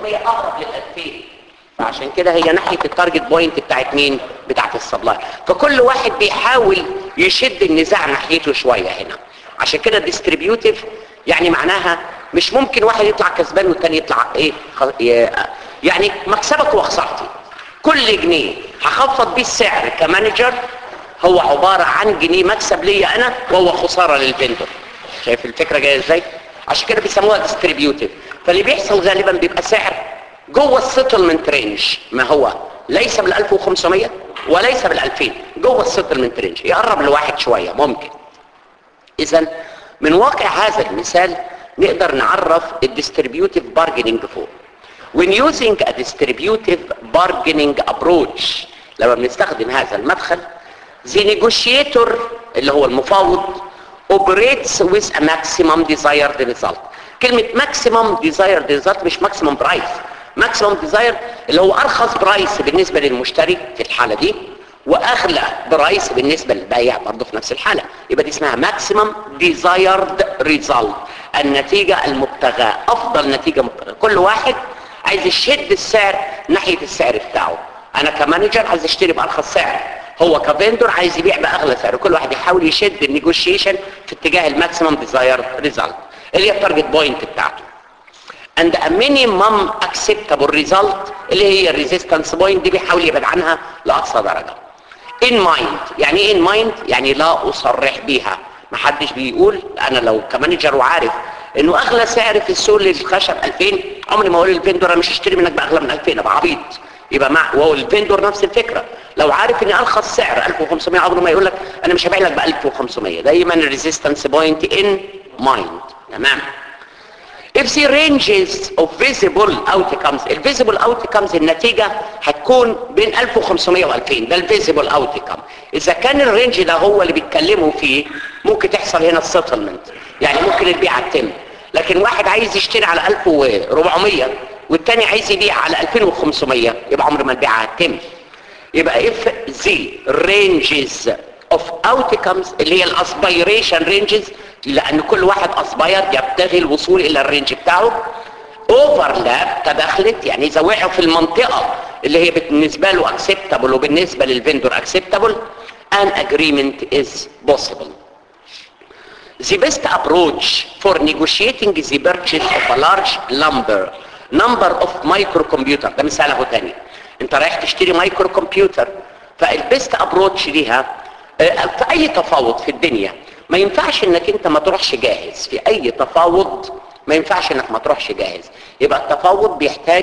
اقرب لل 2000 فعشان كده هي ناحيه التارجت بوينت بتاعت مين بتاعت السبلاي فكل واحد بيحاول يشد النزاع ناحيته شويه هنا عشان كده ديستريبيوتيف يعني معناها مش ممكن واحد يطلع كسبان والتاني يطلع ايه خ- ي- يعني مكسبك وخسارتي كل جنيه هخفض بيه السعر كمانجر هو عبارة عن جنيه مكسب ليا انا وهو خسارة للفندور شايف الفكرة جاية ازاي عشان كده بيسموها ديستريبيوتيف فاللي بيحصل غالبا بيبقى سعر جوه السيتلمنت رينج ما هو ليس بال 1500 وليس بال 2000 جوه السيتلمنت رينج يقرب لواحد شوية ممكن اذا من واقع هذا المثال نقدر نعرف الديستريبيوتيف بارجيننج فوق when using a distributive bargaining approach لما بنستخدم هذا المدخل the negotiator اللي هو المفاوض operates with a maximum desired result كلمة maximum desired result مش maximum price maximum desired اللي هو أرخص برايس بالنسبة للمشتري في الحالة دي واغلى برايس بالنسبه للبائع برضه في نفس الحاله يبقى دي اسمها ماكسيمم ديزايرد ريزلت النتيجه المبتغاه افضل نتيجه مبتغاه كل واحد عايز يشد السعر ناحيه السعر بتاعه انا كمانجر عايز اشتري بارخص سعر هو كفندور عايز يبيع باغلى سعر كل واحد يحاول يشد النيجوشيشن في اتجاه الماكسيمم ديزايرد ريزلت اللي هي التارجت بوينت بتاعته and a minimum acceptable result اللي هي الريزيستنس بوينت دي بيحاول يبعد عنها لاقصى درجه in mind يعني ايه in mind يعني لا اصرح بيها محدش بيقول انا لو كمانجر وعارف انه اغلى سعر في السوق للخشب 2000 عمري ما اقول للفندور انا مش هشتري منك باغلى من 2000 ابقى عبيط يبقى مع وهو الفندور نفس الفكره لو عارف ان ارخص سعر 1500 عمره ما يقول لك انا مش هبيع لك ب 1500 دايما الريزيستنس بوينت ان مايند تمام if the ranges of visible outcomes الفيزيبل outcomes النتيجة هتكون بين 1500 و 2000 ده الفيزيبل outcome اذا كان الرينج ده هو اللي بيتكلموا فيه ممكن تحصل هنا السيتلمنت يعني ممكن البيعة تتم لكن واحد عايز يشتري على 1400 والتاني عايز يبيع على 2500 يبقى عمر ما البيعة هتتم يبقى if the ranges of outcomes اللي هي الاسبيريشن رينجز لان كل واحد اسباير يبتغي الوصول الى الرينج بتاعه اوفرلاب تدخلت يعني اذا وقعوا في المنطقه اللي هي بالنسبه له اكسبتابل وبالنسبه للفندور اكسبتابل an agreement is possible the best approach for negotiating the purchase of a large number number of microcomputer ده مثال اهو تاني انت رايح تشتري مايكرو كمبيوتر فالبيست ابروتش ليها آه، في اي تفاوض في الدنيا ما ينفعش انك انت ما تروحش جاهز في اي تفاوض ما ينفعش انك ما تروحش جاهز يبقى التفاوض بيحتاج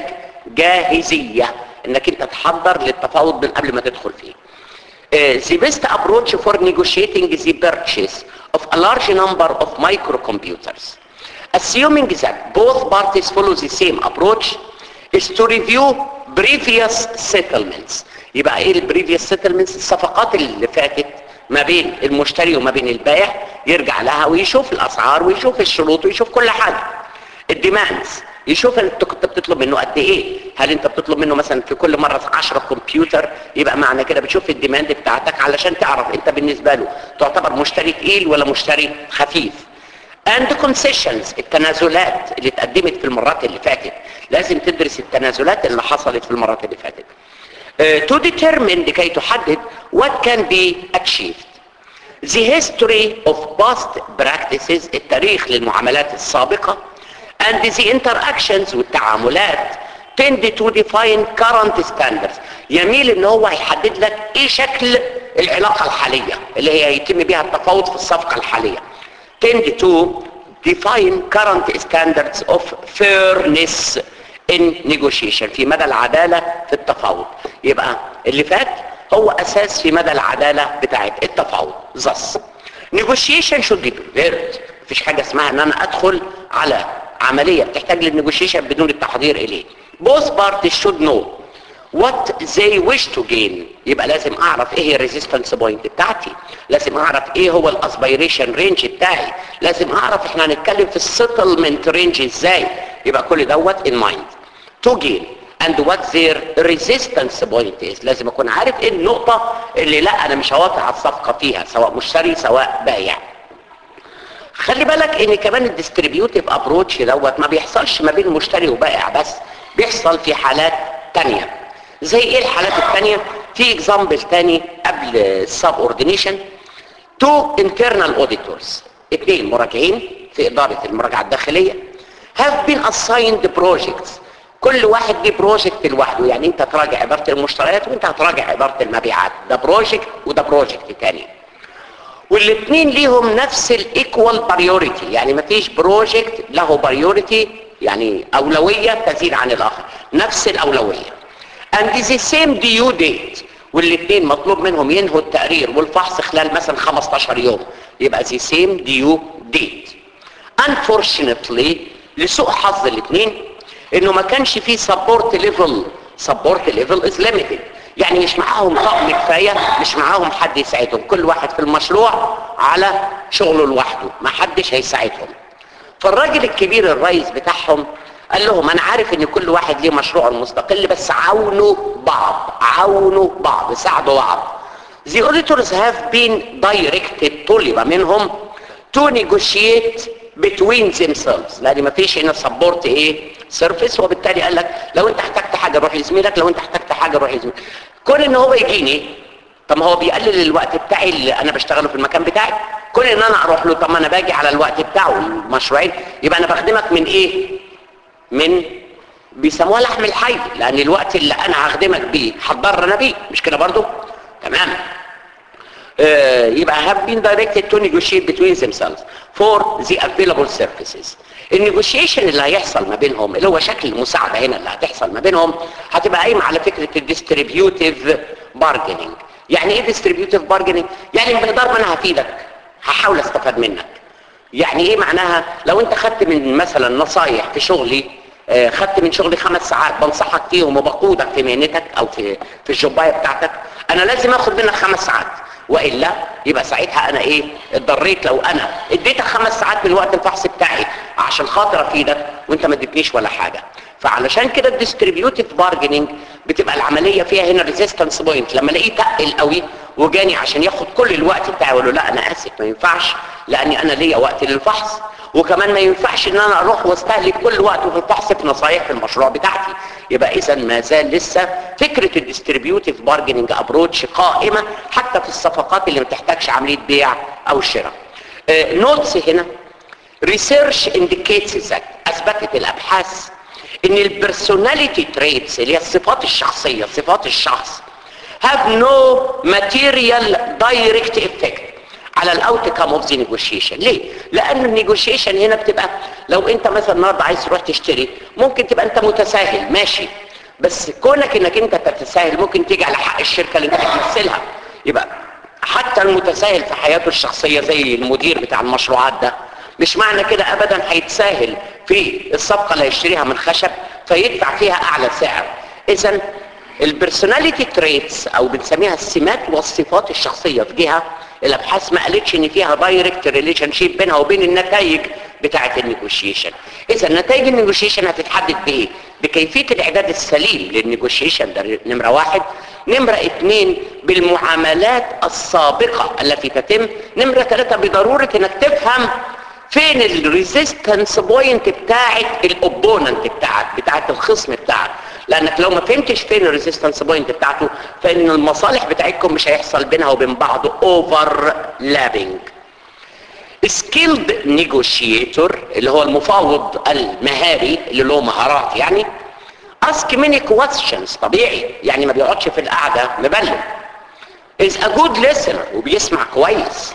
جاهزية انك انت تحضر للتفاوض من قبل ما تدخل فيه Uh, the best approach for negotiating the purchase of a large number of microcomputers assuming that both parties follow the same approach is to review previous settlements يبقى ايه ال previous settlements الصفقات اللي فاتت ما بين المشتري وما بين البائع يرجع لها ويشوف الاسعار ويشوف الشروط ويشوف كل حاجه الديماندز يشوف انت كنت بتطلب منه قد ايه هل انت بتطلب منه مثلا في كل مره 10 كمبيوتر يبقى معنى كده بتشوف الديماند بتاعتك علشان تعرف انت بالنسبه له تعتبر مشتري تقيل ولا مشتري خفيف and concessions التنازلات اللي اتقدمت في المرات اللي فاتت لازم تدرس التنازلات اللي حصلت في المرات اللي فاتت uh, to determine لكي تحدد what can be achieved the history of past practices التاريخ للمعاملات السابقة and the interactions والتعاملات tend to define current standards يميل ان هو يحدد لك ايه شكل العلاقة الحالية اللي هي يتم بها التفاوض في الصفقة الحالية tend to define current standards of fairness in negotiation في مدى العدالة في التفاوض يبقى اللي فات هو اساس في مدى العدالة بتاعت التفاوض thus negotiation should be prepared مفيش حاجة اسمها ان انا ادخل على عملية بتحتاج للنيجوشيشن بدون التحضير اليه both parties should know what they wish to gain يبقى لازم اعرف ايه هي الريزيستنس بوينت بتاعتي لازم اعرف ايه هو الاسبيريشن رينج بتاعي لازم اعرف احنا هنتكلم في السيتلمنت رينج ازاي يبقى كل دوت in mind to gain and what their resistance point is لازم اكون عارف ايه النقطة اللي لا انا مش هوافق على الصفقة فيها سواء مشتري سواء بايع خلي بالك ان كمان الديستريبيوتيف ابروتش دوت ما بيحصلش ما بين مشتري وبائع بس بيحصل في حالات تانية زي ايه الحالات التانية في اكزامبل تاني قبل السب اوردينيشن تو internal auditors اثنين مراجعين في اداره المراجعه الداخليه have been assigned projects كل واحد ليه بروجكت لوحده يعني انت تراجع اداره المشتريات وانت هتراجع اداره المبيعات ده بروجكت وده بروجكت تاني والاثنين ليهم نفس الايكوال بريوريتي يعني مفيش بروجكت له بريوريتي يعني اولويه تزيد عن الاخر نفس الاولويه and the same due date والاثنين مطلوب منهم ينهوا التقرير والفحص خلال مثلا 15 يوم يبقى the same due date unfortunately لسوء حظ الاثنين انه ما كانش فيه support level support level is limited يعني مش معاهم طقم كفايه مش معاهم حد يساعدهم كل واحد في المشروع على شغله لوحده ما حدش هيساعدهم فالراجل الكبير الرئيس بتاعهم قال لهم انا عارف ان كل واحد ليه مشروع مستقل بس عاونوا بعض عاونوا بعض ساعدوا بعض The auditors have been directed طلب منهم to negotiate between themselves لان ما فيش هنا سبورت ايه سيرفيس وبالتالي قال لك لو انت احتجت حاجه روح لزميلك لو انت احتجت حاجه روح لزميلك كون ان هو يجيني طب ما هو بيقلل الوقت بتاعي اللي انا بشتغله في المكان بتاعي كون ان انا اروح له طب ما انا باجي على الوقت بتاعه المشروعين يبقى انا بخدمك من ايه من بيسموها لحم الحي لان الوقت اللي انا هخدمك بيه هتضر انا بيه مش كده برضو تمام آه يبقى have been directed to negotiate between themselves for the available services النيجوشيشن اللي هيحصل ما بينهم اللي هو شكل المساعده هنا اللي هتحصل ما بينهم هتبقى قايمه على فكره الديستريبيوتيف بارجنينج يعني ايه ديستريبيوتيف بارجنينج يعني بمقدار ما انا هفيدك هحاول استفاد منك يعني ايه معناها لو انت خدت من مثلا نصايح في شغلي آه، خدت من شغلي خمس ساعات بنصحك فيهم وبقودك في مهنتك او في في الجوبايه بتاعتك انا لازم اخد منك خمس ساعات والا يبقى ساعتها انا ايه اتضريت لو انا اديتك خمس ساعات من وقت الفحص بتاعي عشان خاطر افيدك وانت ما اديتنيش ولا حاجه فعلشان كده الديستريبيوتيف بارجنينج بتبقى العمليه فيها هنا ريزيستنس بوينت لما الاقيه تقل قوي وجاني عشان ياخد كل الوقت بتاعي اقول له لا انا اسف ما ينفعش لاني انا ليا وقت للفحص وكمان ما ينفعش ان انا اروح واستهلك كل وقته في الفحص في نصايح في المشروع بتاعتي يبقى اذا ما زال لسه فكره الديستريبيوتيف بارجنينج ابروتش قائمه حتى في الصفقات اللي ما تحتاجش عمليه بيع او شراء نوتس هنا ريسيرش انديكيتس اثبتت الابحاث ان البرسوناليتي تريتس اللي هي الصفات الشخصيه صفات الشخص have no material direct effect على الاوت كام اوف ذا نيجوشيشن ليه لان النيجوشيشن هنا بتبقى لو انت مثلا النهارده عايز تروح تشتري ممكن تبقى انت متساهل ماشي بس كونك انك انت تتساهل ممكن تيجي على حق الشركه اللي انت بتمثلها يبقى حتى المتساهل في حياته الشخصيه زي المدير بتاع المشروعات ده مش معنى كده ابدا هيتساهل في الصفقه اللي هيشتريها من خشب فيدفع فيها اعلى سعر اذا البرسوناليتي تريتس او بنسميها السمات والصفات الشخصيه في جهه الابحاث ما قالتش ان فيها دايركت ريليشن شيب بينها وبين النتائج بتاعه النيجوشيشن اذا نتائج النيجوشيشن هتتحدد بايه بكيفيه الاعداد السليم للنيجوشيشن ده نمره واحد نمرة اتنين بالمعاملات السابقة التي تتم نمرة ثلاثة بضرورة انك تفهم فين الريزيستنس بوينت بتاعت الاوبوننت بتاعك بتاعت الخصم بتاعك لانك لو ما فهمتش فين الريزيستنس بوينت بتاعته فان المصالح بتاعتكم مش هيحصل بينها وبين بعض اوفر لابنج سكيلد نيجوشيتور اللي هو المفاوض المهاري اللي له مهارات يعني ask many questions طبيعي يعني ما بيقعدش في القعده مبلم is a good listener وبيسمع كويس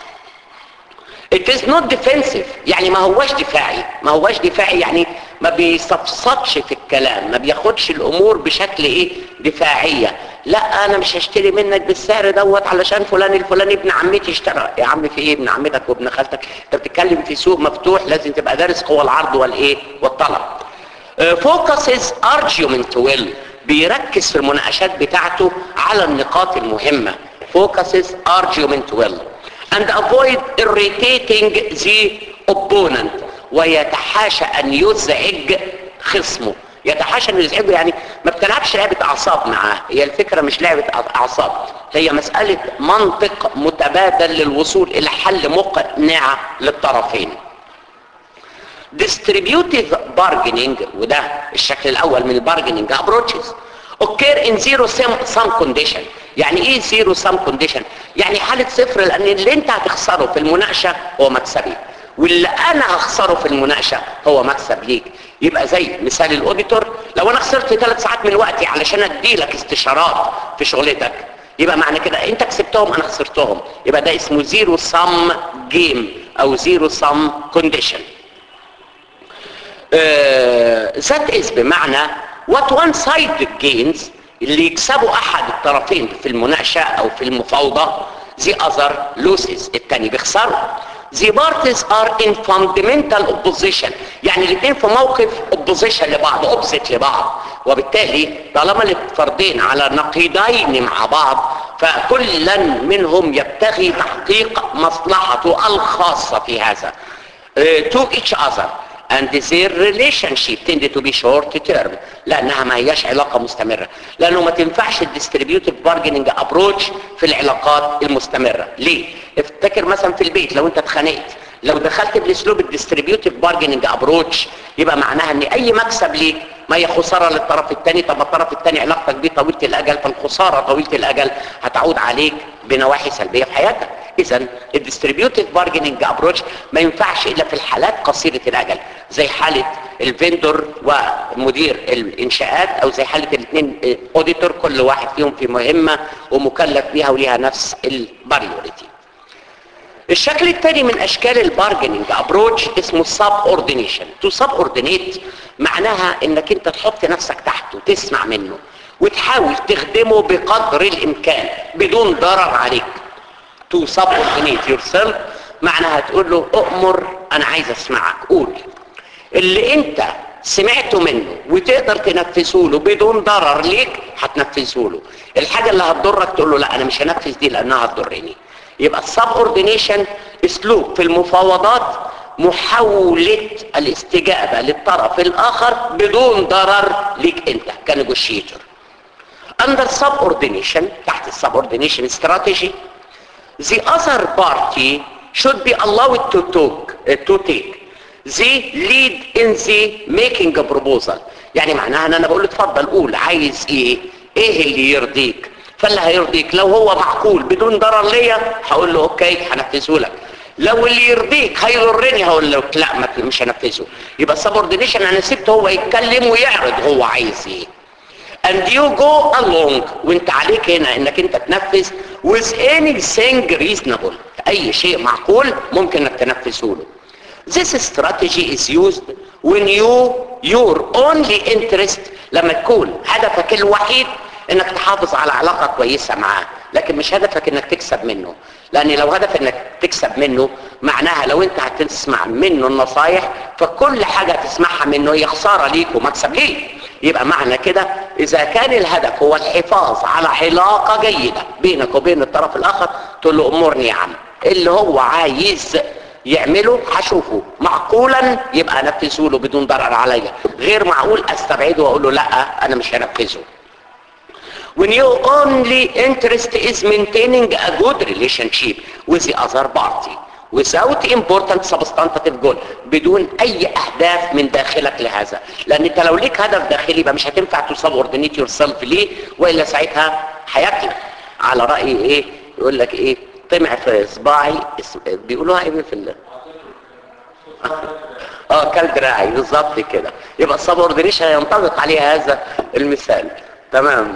It is not defensive يعني ما هواش دفاعي ما هواش دفاعي يعني ما بيصفصفش في الكلام ما بياخدش الامور بشكل ايه دفاعية لا انا مش هشتري منك بالسعر دوت علشان فلان الفلاني ابن عمتي اشترى يا عم في ايه ابن عمتك وابن خالتك انت بتتكلم في سوق مفتوح لازم تبقى دارس قوى العرض والايه والطلب فوكسز ارجيومنت ويل بيركز في المناقشات بتاعته على النقاط المهمة focuses argument well and avoid irritating the opponent ويتحاشى ان يزعج خصمه يتحاشى ان يزعجه يعني ما بتلعبش لعبة اعصاب معاه هي الفكرة مش لعبة اعصاب هي مسألة منطق متبادل للوصول الى حل مقنع للطرفين distributive bargaining وده الشكل الاول من البارجنينج approaches occur in zero sum, sum condition يعني ايه zero sum condition يعني حالة صفر لان اللي انت هتخسره في المناقشة هو مكسبي واللي انا هخسره في المناقشة هو مكسب ليك يبقى زي مثال الاوديتور لو انا خسرت ثلاث ساعات من وقتي علشان اديلك استشارات في شغلتك يبقى معنى كده انت كسبتهم انا خسرتهم يبقى ده اسمه زيرو سم جيم او زيرو سم كونديشن ذات از بمعنى what one sided gains اللي يكسبوا احد الطرفين في المناقشة او في المفاوضة the other loses التاني بيخسروا the parties are in fundamental opposition يعني الاثنين في موقف opposition لبعض opposite لبعض وبالتالي طالما الفردين على نقيضين مع بعض فكلا منهم يبتغي تحقيق مصلحته الخاصة في هذا uh, to each other and their relationship tended to be short term لانها ما هياش علاقه مستمره لانه ما تنفعش الديستريبيوتيف بارجنينج ابروتش في العلاقات المستمره ليه افتكر مثلا في البيت لو انت اتخانقت لو دخلت باسلوب الديستريبيوتيف بارجنينج ابروتش يبقى معناها ان اي مكسب ليك ما هي خساره للطرف الثاني طب الطرف الثاني علاقتك بيه طويله الاجل فالخساره طويله الاجل هتعود عليك بنواحي سلبيه في حياتك اذا الديستريبيوتيف بارجنينج ابروتش ما ينفعش الا في الحالات قصيره الاجل زي حاله الفندور ومدير الانشاءات او زي حاله الاثنين اوديتور كل واحد فيهم في مهمه ومكلف بيها وليها نفس الباريوريتي الشكل الثاني من اشكال البارجنينج ابروتش اسمه سب اوردينيشن تو سب اوردينيت معناها انك انت تحط نفسك تحته تسمع منه وتحاول تخدمه بقدر الامكان بدون ضرر عليك to subordinate yourself معناها تقول له اؤمر انا عايز اسمعك قول اللي انت سمعته منه وتقدر تنفذه له بدون ضرر ليك هتنفذه له الحاجة اللي هتضرك تقول له لا انا مش هنفذ دي لانها هتضرني يبقى السبوردينيشن اسلوب في المفاوضات محاولة الاستجابة للطرف الاخر بدون ضرر ليك انت كنيجوشيتور under subordination تحت السبوردينيشن استراتيجي the other party should be allowed to talk uh, to take the lead in the making a proposal يعني معناها ان انا بقول له اتفضل قول عايز ايه ايه اللي يرضيك فاللي هيرضيك لو هو معقول بدون ضرر ليا هقول له اوكي هنفذه لك لو اللي يرضيك هيضرني هقول له لا مش هنفذه يبقى السبوردينيشن انا سبته هو يتكلم ويعرض هو عايز ايه and you go along وانت عليك هنا انك انت تنفذ with anything reasonable اي شيء معقول ممكن انك تنفذه له this strategy is used when you your only interest لما تكون هدفك الوحيد انك تحافظ على علاقة كويسة معاه لكن مش هدفك انك تكسب منه لان لو هدف انك تكسب منه معناها لو انت هتسمع منه النصايح فكل حاجة تسمعها منه هي خسارة ليك ومكسب ليك يبقى معنى كده اذا كان الهدف هو الحفاظ على علاقة جيدة بينك وبين الطرف الاخر تقول له امرني يا عم اللي هو عايز يعمله هشوفه معقولا يبقى انفذه له بدون ضرر عليا غير معقول استبعده واقول له لا انا مش هنفذه when your only interest is maintaining a good relationship with the other party without important substantive goal بدون اي اهداف من داخلك لهذا لان انت لو ليك هدف داخلي يبقى مش هتنفع تسبوردينيت يور سيلف ليه والا ساعتها هياكلك على راي ايه يقول لك ايه طمع في صباعي بيقولوها ايه في ال اه كالدراعي بالظبط كده يبقى السبوردينيشن ينطبق عليه هذا المثال تمام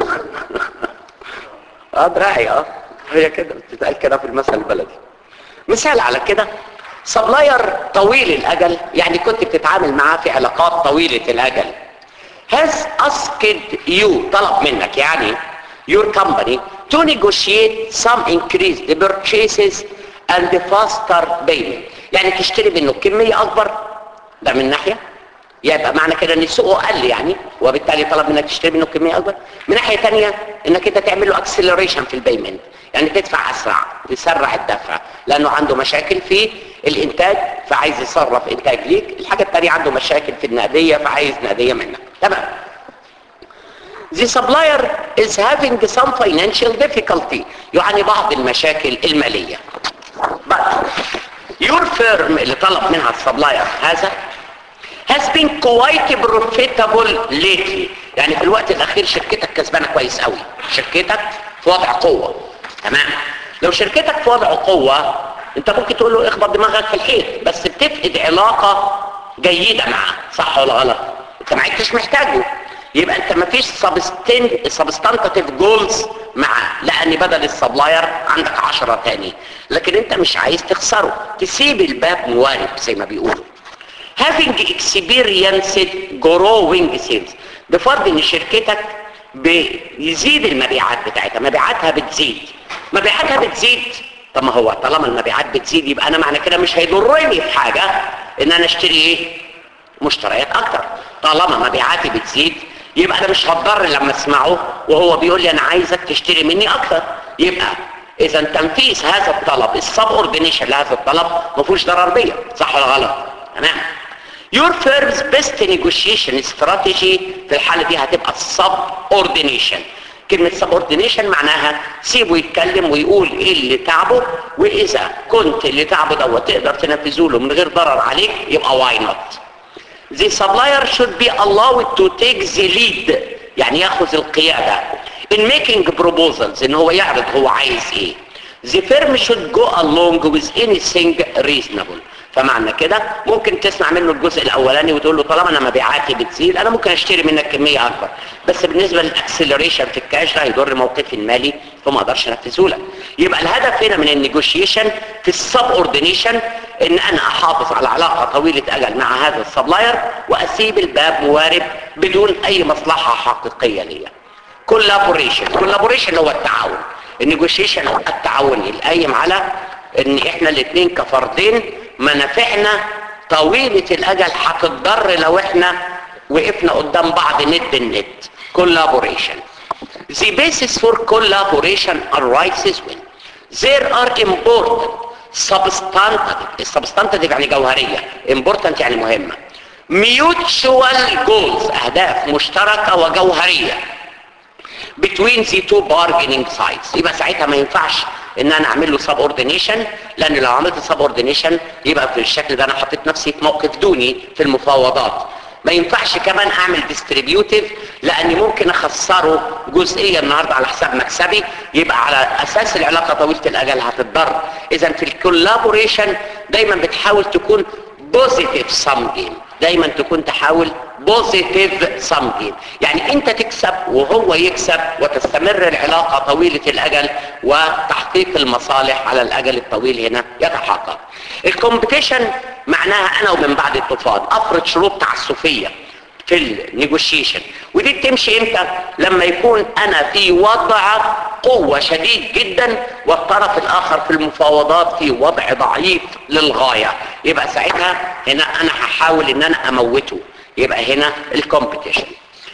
اه دراعي اه هي كده بتتقال كده في المثل البلدي مثال على كده سبلاير طويل الاجل يعني كنت بتتعامل معاه في علاقات طويلة الاجل has asked you طلب منك يعني your company to negotiate some increased purchases and faster payment يعني تشتري منه كمية اكبر ده من ناحية يبقى معنى كده ان سوقه قل يعني وبالتالي طلب منك تشتري منه كميه اكبر من ناحيه ثانيه انك انت تعمل له اكسلريشن في البيمنت يعني تدفع اسرع تسرع الدفع لانه عنده مشاكل في الانتاج فعايز يصرف انتاج ليك الحاجه الثانيه عنده مشاكل في النقديه فعايز نقديه منك تمام The supplier is having some financial difficulty يعني بعض المشاكل المالية but your firm اللي طلب منها السبلاير هذا has been quite profitable lately يعني في الوقت الاخير شركتك كسبانه كويس قوي شركتك في وضع قوه تمام لو شركتك في وضع قوه انت ممكن تقول له اخبط دماغك في الحيط بس بتفقد علاقه جيده معاه صح ولا غلط انت ما عدتش محتاجه يبقى انت ما فيش سبستانتيف جولز معاه لان بدل السبلاير عندك عشرة تاني لكن انت مش عايز تخسره تسيب الباب موارب زي ما بيقولوا having experienced growing sales بفرض ان شركتك بيزيد المبيعات بتاعتها مبيعاتها بتزيد مبيعاتها بتزيد طب ما هو طالما المبيعات بتزيد يبقى انا معنى كده مش هيضرني في حاجه ان انا اشتري ايه مشتريات اكتر طالما مبيعاتي بتزيد يبقى انا مش هتضر لما اسمعه وهو بيقول لي انا عايزك تشتري مني اكتر يبقى اذا تنفيذ هذا الطلب السب اوردينيشن لهذا الطلب ما فيهوش ضرر بيا صح ولا غلط تمام your firm's best negotiation strategy في الحالة دي هتبقى subordination كلمة subordination معناها سيبه يتكلم ويقول ايه اللي تعبه واذا كنت اللي تعبه دوت تقدر تنفذه له من غير ضرر عليك يبقى why not the supplier should be allowed to take the lead يعني ياخذ القيادة in making proposals ان هو يعرض هو عايز ايه the firm should go along with anything reasonable فمعنى كده ممكن تسمع منه الجزء الاولاني وتقول له طالما انا مبيعاتي بتزيد انا ممكن اشتري منك كميه اكبر بس بالنسبه للاكسلريشن في الكاش ده هيضر موقفي المالي فما اقدرش انفذه لك يبقى الهدف هنا من النيجوشيشن في السب اوردينيشن ان انا احافظ على علاقه طويله اجل مع هذا السبلاير واسيب الباب موارب بدون اي مصلحه حقيقيه ليا كولابوريشن كولابوريشن هو التعاون النيجوشيشن التعاوني القايم على ان احنا الاثنين كفردين منافعنا طويلة الاجل هتتضر لو احنا وقفنا قدام بعض ند الند collaboration the basis for collaboration arises when there are important substantive substantive يعني جوهرية important يعني مهمة mutual goals اهداف مشتركة وجوهرية between the two bargaining sides يبقى ساعتها ما ينفعش ان انا اعمل له subordination لان لو عملت subordination يبقى في الشكل ده انا حطيت نفسي في موقف دوني في المفاوضات ما ينفعش كمان اعمل distributive لاني ممكن اخسره جزئيا النهارده على حساب مكسبي يبقى على اساس العلاقه طويله الاجل هتتضر اذا في الكولابوريشن دايما بتحاول تكون بوزيتيف سم جيم دايما تكون تحاول بوزيتيف سم جيم يعني انت تكسب وهو يكسب وتستمر العلاقة طويلة الاجل وتحقيق المصالح على الاجل الطويل هنا يتحقق الكومبيتيشن معناها انا ومن بعد الطوفان افرض شروط تعسفية في النيجوشيشن ودي بتمشي امتى لما يكون انا في وضع قوة شديد جدا والطرف الاخر في المفاوضات في وضع ضعيف للغاية يبقى ساعتها هنا انا هحاول ان انا اموته يبقى هنا الكومبيتيشن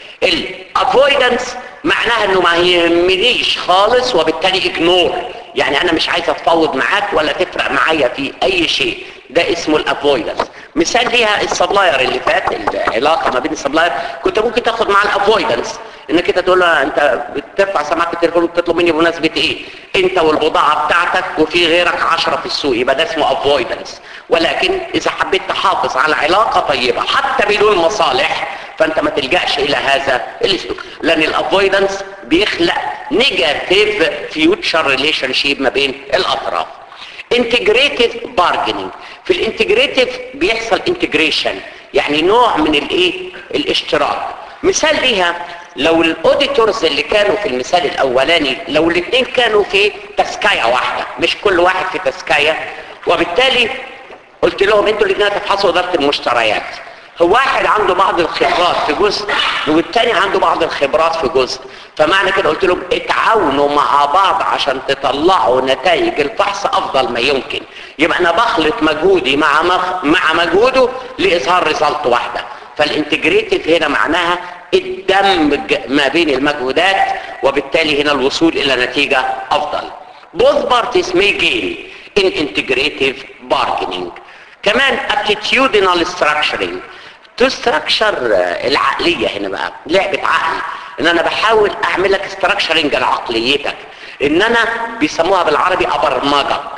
الافويدنس معناها انه ما يهمنيش خالص وبالتالي اجنور يعني انا مش عايز اتفاوض معاك ولا تفرق معايا في اي شيء ده اسمه الافويدنس مثال ليها السبلاير اللي فات العلاقه ما بين السبلاير كنت ممكن تاخد مع الافويدنس انك انت تقول له انت بترفع سماعه التليفون وبتطلب مني بمناسبه ايه انت والبضاعه بتاعتك وفي غيرك عشرة في السوق يبقى ده اسمه افويدنس ولكن اذا حبيت تحافظ على علاقه طيبه حتى بدون مصالح فانت ما تلجاش الى هذا الاسلوب لان الافويدنس بيخلق نيجاتيف فيوتشر ريليشن شيب ما بين الاطراف انتجريتيف بارجنينج في الانتجريتيف بيحصل انتجريشن يعني نوع من الايه الاشتراك مثال ليها لو الاوديتورز اللي كانوا في المثال الاولاني لو الاثنين كانوا في تسكايه واحده مش كل واحد في تسكايه وبالتالي قلت لهم انتوا الاثنين هتفحصوا اداره المشتريات هو واحد عنده بعض الخبرات في جزء والتاني عنده بعض الخبرات في جزء فمعنى كده قلت لهم اتعاونوا مع بعض عشان تطلعوا نتائج الفحص افضل ما يمكن يبقى انا بخلط مجهودي مع مخ... مع مجهوده لاظهار ريزلت واحده فالانتجريتيف هنا معناها الدمج ما بين المجهودات وبالتالي هنا الوصول الى نتيجه افضل both parties may gain in integrative bargaining كمان attitudinal structuring تستراكشر العقلية هنا بقى لعبة عقل ان انا بحاول اعمل لك استراكشرنج لعقليتك ان انا بيسموها بالعربي ابرمجك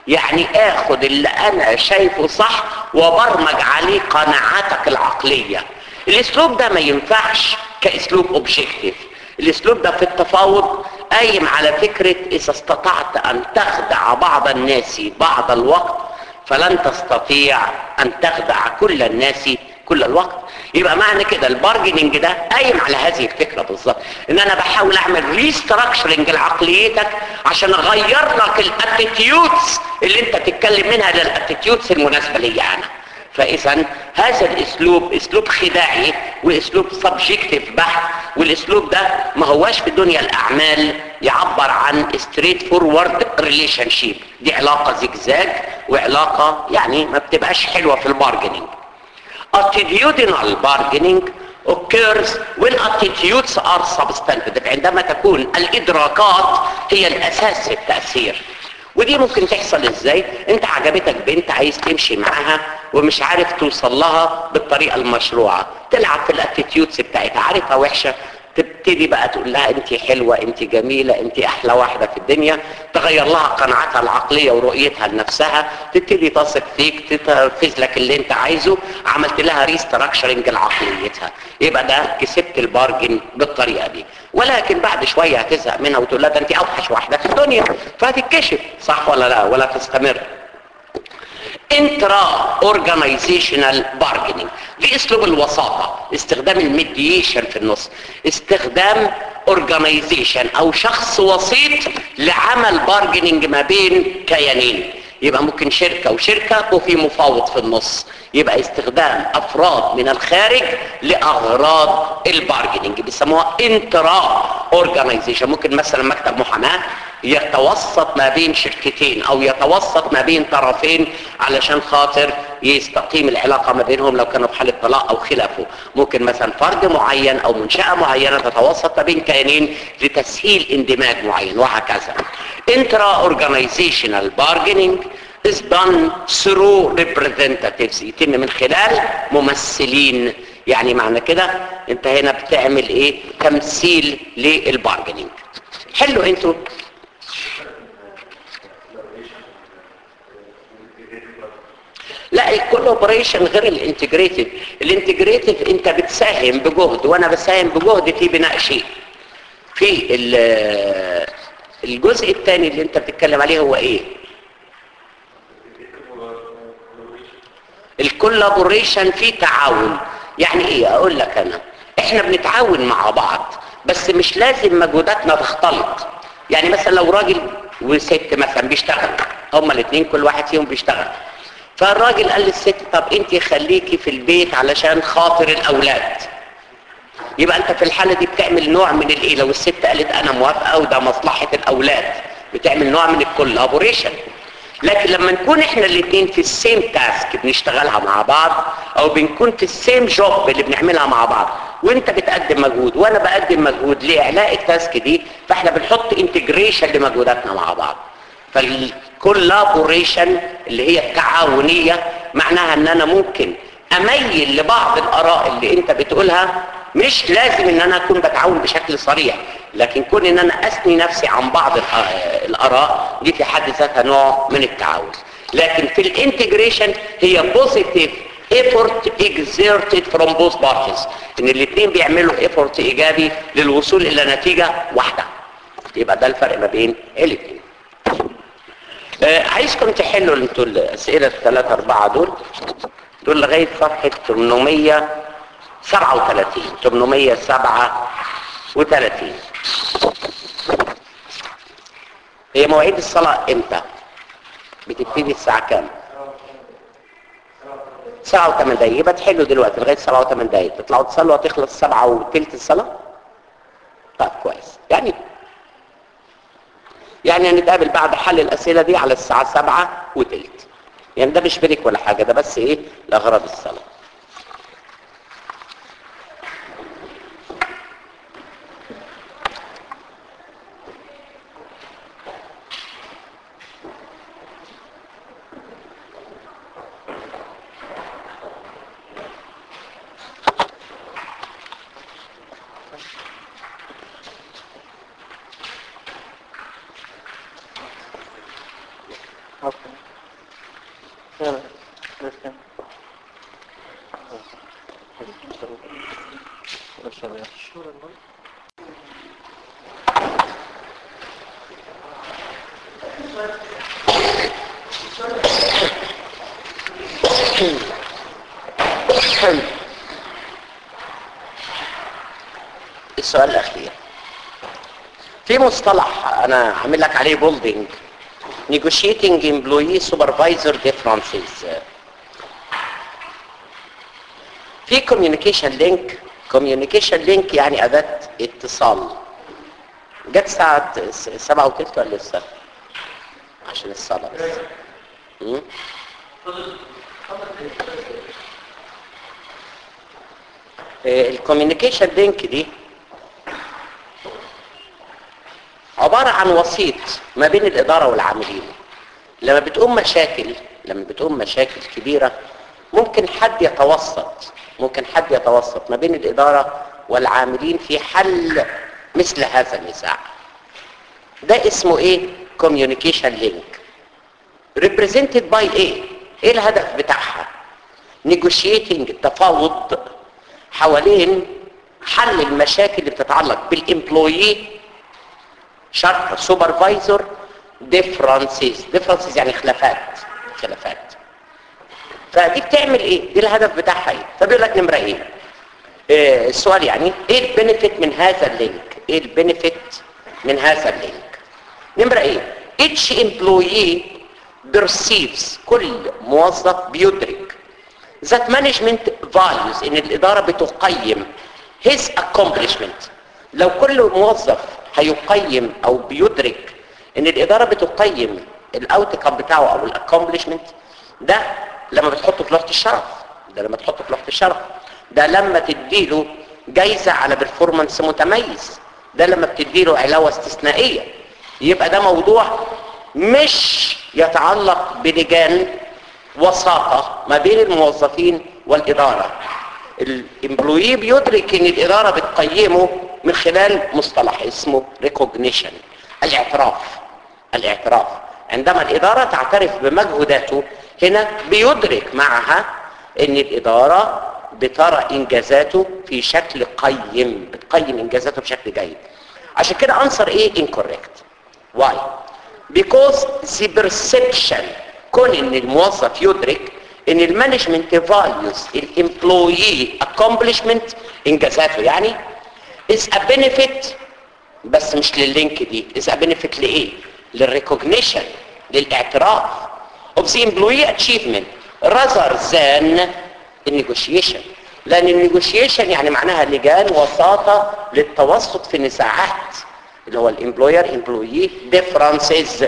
يعني اخد اللي انا شايفه صح وبرمج عليه قناعاتك العقلية الاسلوب ده ما ينفعش كاسلوب اوبجيكتيف الاسلوب ده في التفاوض قايم على فكرة اذا استطعت ان تخدع بعض الناس بعض الوقت فلن تستطيع ان تخدع كل الناس كل الوقت يبقى معنى كده البارجنينج ده قايم على هذه الفكره بالظبط ان انا بحاول اعمل ريستراكشرنج لعقليتك عشان اغير لك الاتيتيودز اللي انت تتكلم منها للاتيتيودز المناسبه ليا انا فاذا هذا الاسلوب اسلوب خداعي واسلوب سبجكتيف بحت والاسلوب ده ما هواش في دنيا الاعمال يعبر عن ستريت فورورد ريليشن شيب دي علاقه زجزاج وعلاقه يعني ما بتبقاش حلوه في البارجنينج attitudinal bargaining occurs when attitudes are substantive عندما تكون الادراكات هي الاساس في التاثير ودي ممكن تحصل ازاي انت عجبتك بنت عايز تمشي معاها ومش عارف توصل لها بالطريقه المشروعه تلعب في الاتيتيودز بتاعتها عارفها وحشه تبتدي بقى تقول لها انت حلوة انت جميلة انت احلى واحدة في الدنيا تغير لها قناعاتها العقلية ورؤيتها لنفسها تبتدي تثق فيك تنفذ لك اللي انت عايزه عملت لها ريستراكشرنج لعقليتها يبقى ده كسبت البارجن بالطريقة دي ولكن بعد شوية هتزهق منها وتقول لها ده انت اوحش واحدة في الدنيا فهتتكشف صح ولا لا ولا تستمر انترا اورجانيزيشنال بارجنينج دي اسلوب الوساطه استخدام الميديشن في النص استخدام اورجانيزيشن او شخص وسيط لعمل بارجنينج ما بين كيانين يبقى ممكن شركة وشركة وفي مفاوض في النص يبقى استخدام افراد من الخارج لاغراض البارجنينج بيسموها انترا اورجانيزيشن ممكن مثلا مكتب محاماه يتوسط ما بين شركتين او يتوسط ما بين طرفين علشان خاطر يستقيم العلاقة ما بينهم لو كانوا في حالة طلاق او خلافه ممكن مثلا فرد معين او منشأة معينة تتوسط ما بين كيانين لتسهيل اندماج معين وهكذا intra organizational bargaining is done through representatives يتم من خلال ممثلين يعني معنى كده انت هنا بتعمل ايه تمثيل للبارجنينج حلو انتوا لا الكولابوريشن غير الانتجريتد الانتجريتد انت بتساهم بجهد وانا بساهم بجهد في بناء شيء في الجزء الثاني اللي انت بتتكلم عليه هو ايه الكولابوريشن في تعاون يعني ايه اقول لك انا احنا بنتعاون مع بعض بس مش لازم مجهوداتنا تختلط يعني مثلا لو راجل وست مثلا بيشتغل هما الاثنين كل واحد فيهم بيشتغل فالراجل قال للست طب انت خليكي في البيت علشان خاطر الاولاد يبقى انت في الحالة دي بتعمل نوع من الايه لو الست قالت انا موافقة وده مصلحة الاولاد بتعمل نوع من الكولابوريشن لكن لما نكون احنا الاثنين في السيم تاسك بنشتغلها مع بعض او بنكون في السيم جوب اللي بنعملها مع بعض وانت بتقدم مجهود وانا بقدم مجهود لاعلاء التاسك دي فاحنا بنحط انتجريشن لمجهوداتنا مع بعض فالكولابوريشن اللي هي التعاونية معناها ان انا ممكن اميل لبعض الاراء اللي انت بتقولها مش لازم ان انا اكون بتعاون بشكل صريح لكن كون ان انا اثني نفسي عن بعض الاراء دي في حد ذاتها نوع من التعاون لكن في الانتجريشن هي بوزيتيف effort exerted from both parties ان الاثنين بيعملوا effort ايجابي للوصول الى نتيجة واحدة يبقى ده الفرق ما بين الاثنين آه عايزكم تحلوا انتوا الاسئلة الثلاثة اربعة دول دول لغاية صفحة 837 837 هي مواعيد الصلاة امتى بتبتدي الساعة كام ساعة وثمان دقايق يبقى تحلوا دلوقتي لغاية سبعة وثمان دقايق تطلعوا تصلوا هتخلص سبعة وثلث الصلاة طيب كويس يعني يعني هنتقابل بعد حل الأسئلة دي على الساعة سبعة وثلث يعني ده مش بريك ولا حاجة ده بس ايه لأغراض الصلاة Okay. السؤال الاخير في مصطلح انا عامل لك عليه بولدنج negotiating employee supervisor differences في communication link communication link يعني أداة اتصال جت ساعة س- سبعة وتلت ولا لسه؟ عشان الصلاة بس م? الكوميونيكيشن لينك دي عبارة عن وسيط ما بين الإدارة والعاملين لما بتقوم مشاكل لما بتقوم مشاكل كبيرة ممكن حد يتوسط ممكن حد يتوسط ما بين الإدارة والعاملين في حل مثل هذا النزاع ده اسمه ايه communication link represented by ايه ايه الهدف بتاعها negotiating التفاوض حوالين حل المشاكل اللي بتتعلق بالامبلويي شرط سوبرفايزر ديفرنسز ديفرنسز يعني خلافات خلافات فدي بتعمل ايه دي الهدف بتاعها ايه فبيقول لك نمره ايه آه، السؤال يعني ايه البنفيت من هذا اللينك ايه البنفيت من هذا اللينك نمره ايه each employee perceives كل موظف بيدرك that management values ان الاداره بتقيم his accomplishment لو كل موظف هيقيم او بيدرك ان الاداره بتقيم الاوتكم بتاعه او الاكومبلشمنت ده لما بتحطه في لوحه الشرف ده لما تحطه في لوحه الشرف ده لما تديله جايزه على برفورمانس متميز ده لما بتديله علاوه استثنائيه يبقى ده موضوع مش يتعلق بلجان وساطه ما بين الموظفين والاداره الامبلوي بيدرك ان الاداره بتقيمه من خلال مصطلح اسمه ريكوجنيشن الاعتراف الاعتراف عندما الاداره تعترف بمجهوداته هنا بيدرك معها ان الاداره بترى انجازاته في شكل قيم بتقيم انجازاته بشكل جيد عشان كده انصر ايه incorrect why because the perception كون ان الموظف يدرك ان المانجمنت فاليوز الامبلويي accomplishment انجازاته يعني is a benefit بس مش لللينك دي is a benefit لايه للريكوجنيشن للاعتراف of the employee achievement rather than النيجوشيشن لان النيجوشيشن يعني معناها لجان وساطه للتوسط في النزاعات اللي هو الامبلوير امبلويي ديفرنسز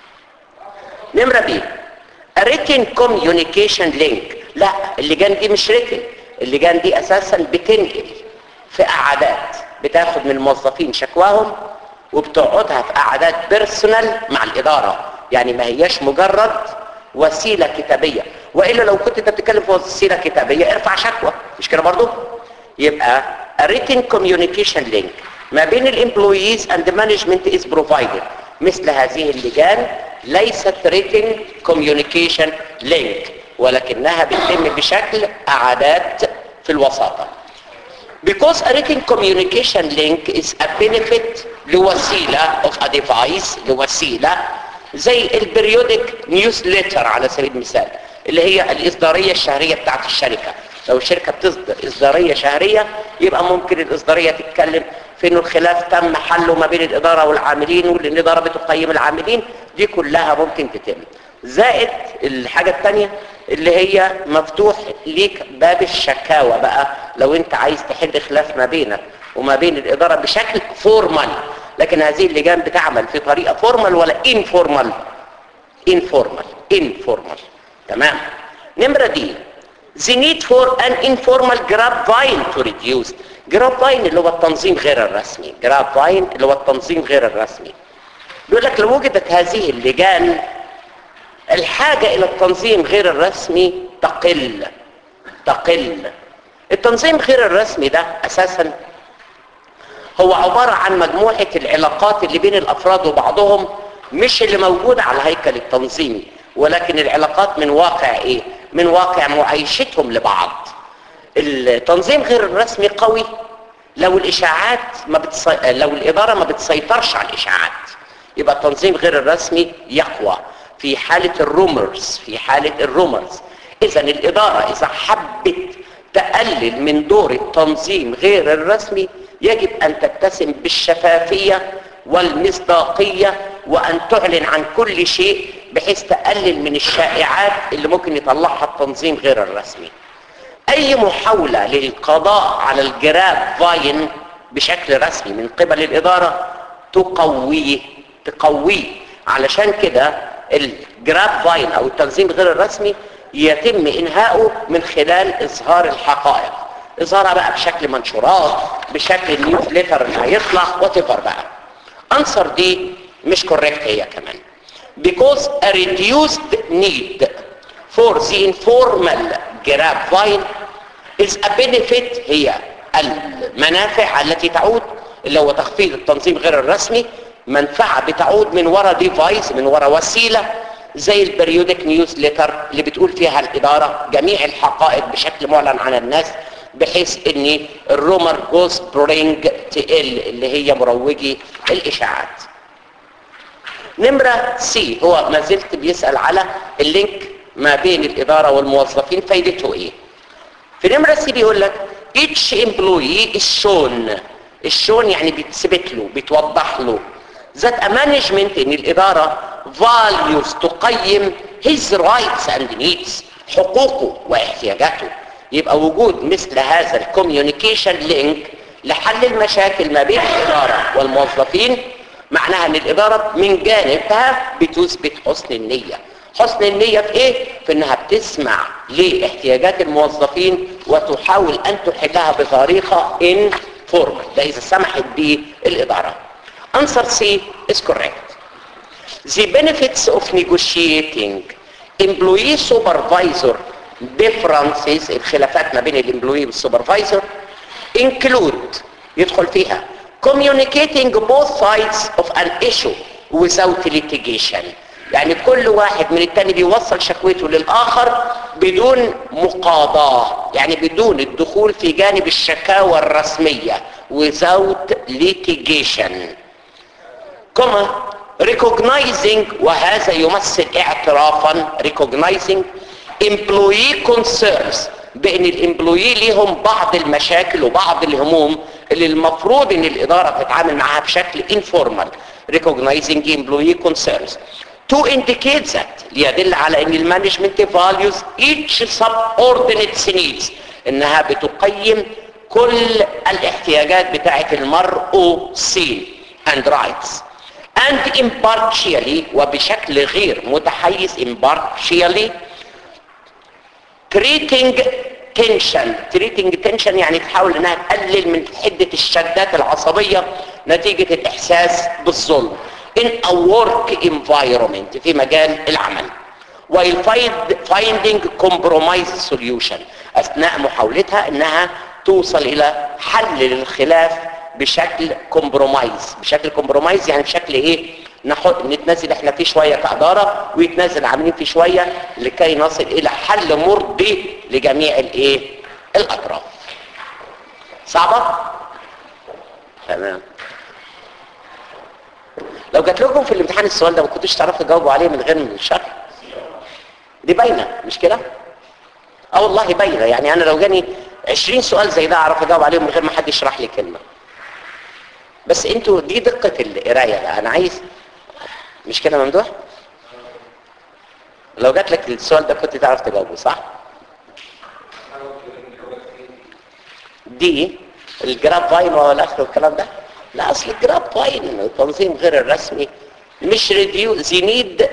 نمره بي written communication link لا اللجان دي مش written اللجان دي اساسا بتنقل في قعدات بتاخد من الموظفين شكواهم وبتقعدها في قعدات بيرسونال مع الاداره يعني ما هياش مجرد وسيله كتابيه والا لو كنت انت بتتكلم في وسيله كتابيه ارفع شكوى مش كده برضو يبقى a written communication link ما بين الامبلويز اند مانجمنت از بروفايدد مثل هذه اللجان ليست written communication link ولكنها بتتم بشكل قعدات في الوساطه because a written communication link is a benefit لوسيلة of a device لوسيلة زي البريودك نيوزليتر على سبيل المثال اللي هي الإصدارية الشهرية بتاعت الشركة لو الشركة بتصدر إصدارية شهرية يبقى ممكن الإصدارية تتكلم في إنه الخلاف تم حله ما بين الإدارة والعاملين والإدارة بتقيم العاملين دي كلها ممكن تتم زائد الحاجة الثانية اللي هي مفتوح ليك باب الشكاوى بقى لو انت عايز تحل خلاف ما بينك وما بين الإدارة بشكل فورمال لكن هذه اللجان بتعمل في طريقة فورمال ولا انفورمال انفورمال انفورمال تمام نمرة دي the need for an informal grapevine to reduce grapevine اللي هو التنظيم غير الرسمي grapevine اللي هو التنظيم غير الرسمي بيقول لك لو وجدت هذه اللجان الحاجة إلى التنظيم غير الرسمي تقل تقل التنظيم غير الرسمي ده أساسا هو عبارة عن مجموعة العلاقات اللي بين الأفراد وبعضهم مش اللي موجودة على الهيكل التنظيمي ولكن العلاقات من واقع إيه؟ من واقع معايشتهم لبعض التنظيم غير الرسمي قوي لو الاشاعات ما بتصي... لو الاداره ما بتسيطرش على الاشاعات يبقى التنظيم غير الرسمي يقوى في حاله الرومرز في حاله الرومرز اذا الاداره اذا حبت تقلل من دور التنظيم غير الرسمي يجب ان تتسم بالشفافيه والمصداقيه وان تعلن عن كل شيء بحيث تقلل من الشائعات اللي ممكن يطلعها التنظيم غير الرسمي اي محاولة للقضاء على الجراب فاين بشكل رسمي من قبل الادارة تقويه تقويه علشان كده الجراب فاين او التنظيم غير الرسمي يتم انهاؤه من خلال اظهار الحقائق اظهارها بقى بشكل منشورات بشكل النيوزليتر اللي هيطلع وات بقى انصر دي مش كوريكت هي كمان because a reduced need for the informal grapevine is a benefit هي المنافع التي تعود اللي هو تخفيض التنظيم غير الرسمي منفعة بتعود من وراء ديفايس من وراء وسيلة زي البريودك نيوز ليتر اللي بتقول فيها الإدارة جميع الحقائق بشكل معلن عن الناس بحيث ان الرومر جوز برينج تقل اللي هي مروجي الاشاعات نمرة سي هو ما زلت بيسأل على اللينك ما بين الإدارة والموظفين فايدته ايه في نمرة سي بيقول لك each employee is shown الشون يعني بيتثبت له بيتوضح له that a management ان الإدارة values تقيم his rights and needs حقوقه واحتياجاته يبقى وجود مثل هذا الكوميونيكيشن لينك لحل المشاكل ما بين الإدارة والموظفين معناها ان الإدارة من جانبها بتثبت حسن النية حسن النية في ايه؟ في انها بتسمع لاحتياجات الموظفين وتحاول ان تحلها بطريقة informal ده اذا سمحت به الإدارة answer C is correct the benefits of negotiating employee supervisor differences الخلافات ما بين الامبلوي والسوبرفايزر include يدخل فيها communicating both sides of an issue without litigation يعني كل واحد من التاني بيوصل شكوته للآخر بدون مقاضاة يعني بدون الدخول في جانب الشكاوى الرسمية without litigation كما recognizing وهذا يمثل اعترافا recognizing employee concerns بان الامبلوي ليهم بعض المشاكل وبعض الهموم اللي المفروض ان الاداره تتعامل معاها بشكل informal recognizing employee concerns to indicate that ليدل على ان المانجمنت values each subordinate needs انها بتقيم كل الاحتياجات بتاعه المرؤوسين and rights and impartially وبشكل غير متحيز impartially treating tension treating tension يعني تحاول انها تقلل من حدة الشدات العصبية نتيجة الاحساس بالظلم in a work environment في مجال العمل while find, finding compromise solution اثناء محاولتها انها توصل الى حل للخلاف بشكل كومبرومايز بشكل كومبرومايز يعني بشكل ايه نحط نتنازل احنا فيه شوية كإدارة ويتنازل عاملين فيه شوية لكي نصل الى حل مرضي لجميع الايه الاطراف صعبة تمام لو جات لكم في الامتحان السؤال ده ما كنتوش تعرفوا تجاوبوا عليه من غير من الشرح دي باينه مش كده اه والله باينه يعني انا لو جاني 20 سؤال زي ده اعرف اجاوب عليهم من غير ما حد يشرح لي كلمه بس انتوا دي دقه القرايه بقى انا عايز مش كده ممدوح لو جات لك السؤال ده كنت تعرف تجاوبه صح دي الجراب فاين والاخر والكلام ده لا اصل الجراب فاين التنظيم غير الرسمي مش ريديو زينيد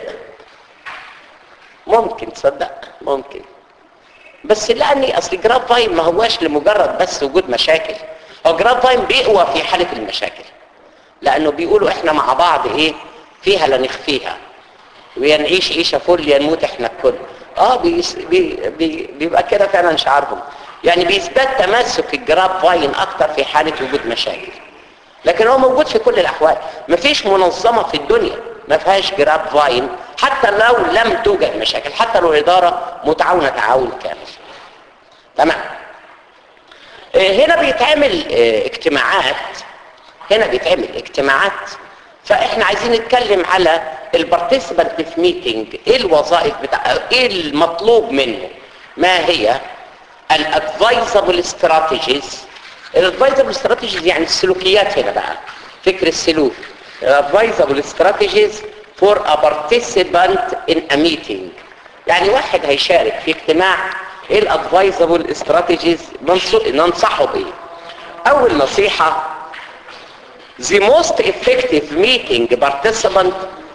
ممكن تصدق ممكن بس لاني اصل جراب فاين ما هواش لمجرد بس وجود مشاكل هو جراب فاين بيقوى في حاله المشاكل لانه بيقولوا احنا مع بعض ايه فيها لا نخفيها ويا نعيش عيشه فل يا نموت احنا الكل اه بيس بي بي بيبقى كده فعلا شعارهم يعني بيثبت تمسك الجراب فاين اكتر في حاله وجود مشاكل لكن هو موجود في كل الاحوال مفيش منظمه في الدنيا ما فيهاش جراب فاين حتى لو لم توجد مشاكل حتى لو الاداره متعاونه تعاون كامل تمام آه، هنا بيتعمل آه، اجتماعات هنا بيتعمل اجتماعات فاحنا عايزين نتكلم على البارتيسيبانت في ميتنج ايه الوظائف بتاع ايه المطلوب منه ما هي الادفايزبل استراتيجيز الادفايزبل استراتيجيز يعني السلوكيات هنا بقى فكر السلوك الادفايزبل استراتيجيز فور ا participant in a meeting يعني واحد هيشارك في اجتماع ايه الادفايزبل استراتيجيز ننصحه بايه اول نصيحه the most effective meeting participant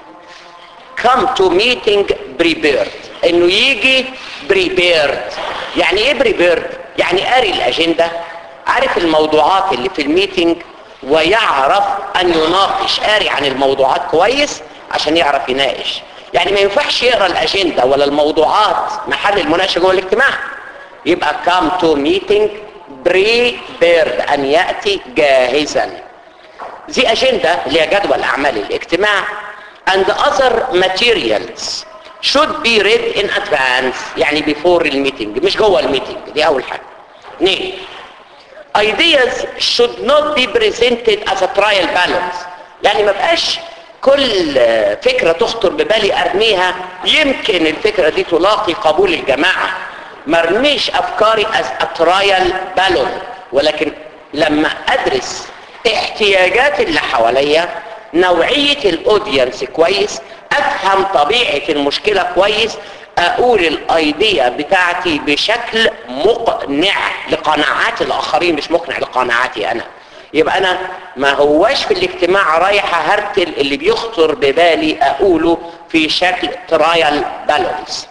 come to meeting prepared انه يجي prepared يعني ايه prepared يعني قاري الاجنده عارف الموضوعات اللي في الميتنج ويعرف ان يناقش قاري عن الموضوعات كويس عشان يعرف يناقش يعني ما ينفعش يقرا الاجنده ولا الموضوعات محل المناقشه جوه الاجتماع يبقى come to meeting prepared ان ياتي جاهزا دي اجنده اللي هي جدول اعمال الاجتماع and other materials should be read in advance يعني before الميتنج مش جوه الميتنج دي اول حاجه اثنين ideas should not be presented as a trial balance يعني ما بقاش كل فكرة تخطر ببالي ارميها يمكن الفكرة دي تلاقي قبول الجماعة مرميش افكاري as a trial balance ولكن لما ادرس احتياجات اللي حواليا نوعية الاودينس كويس افهم طبيعة المشكلة كويس اقول الايديا بتاعتي بشكل مقنع لقناعات الاخرين مش مقنع لقناعاتي انا يبقى انا ما هواش في الاجتماع رايح هرتل اللي بيخطر ببالي اقوله في شكل ترايل بالانس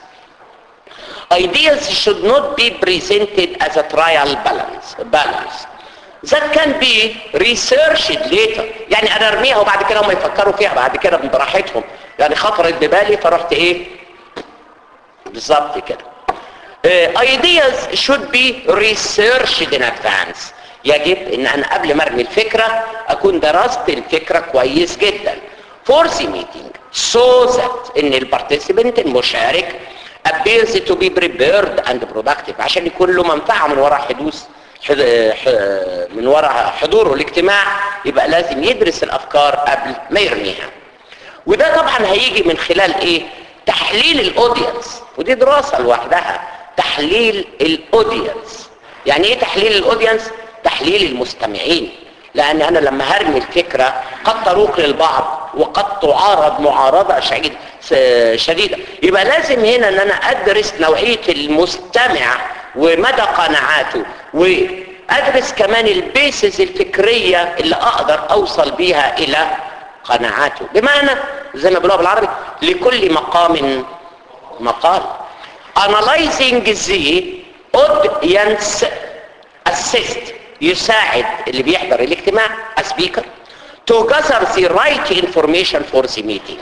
ideas should not be presented as a trial balance balance that can be researched later يعني انا ارميها وبعد كده هم يفكروا فيها بعد كده براحتهم يعني خطرت ببالي فرحت ايه بالظبط كده uh, ideas should be researched in advance يجب ان انا قبل ما ارمي الفكرة اكون درست الفكرة كويس جدا for the meeting so that ان البارتيسيبنت المشارك appears to be prepared and productive عشان يكون له منفعة من وراء حدوث حد... ح... من وراء حضوره الاجتماع يبقى لازم يدرس الافكار قبل ما يرميها وده طبعا هيجي من خلال ايه تحليل الاودينس ودي دراسة لوحدها تحليل الاودينس يعني ايه تحليل الاودينس تحليل المستمعين لان انا لما هرمي الفكرة قد تروق للبعض وقد تعارض معارضة شديدة شديدة يبقى لازم هنا ان انا ادرس نوعية المستمع ومدى قناعاته وادرس كمان البيسز الفكرية اللي اقدر اوصل بيها الى قناعاته بمعنى زي ما بنقول بالعربي لكل مقام مقال analyzing the audience assist يساعد اللي بيحضر الاجتماع speaker to gather the right information for the meeting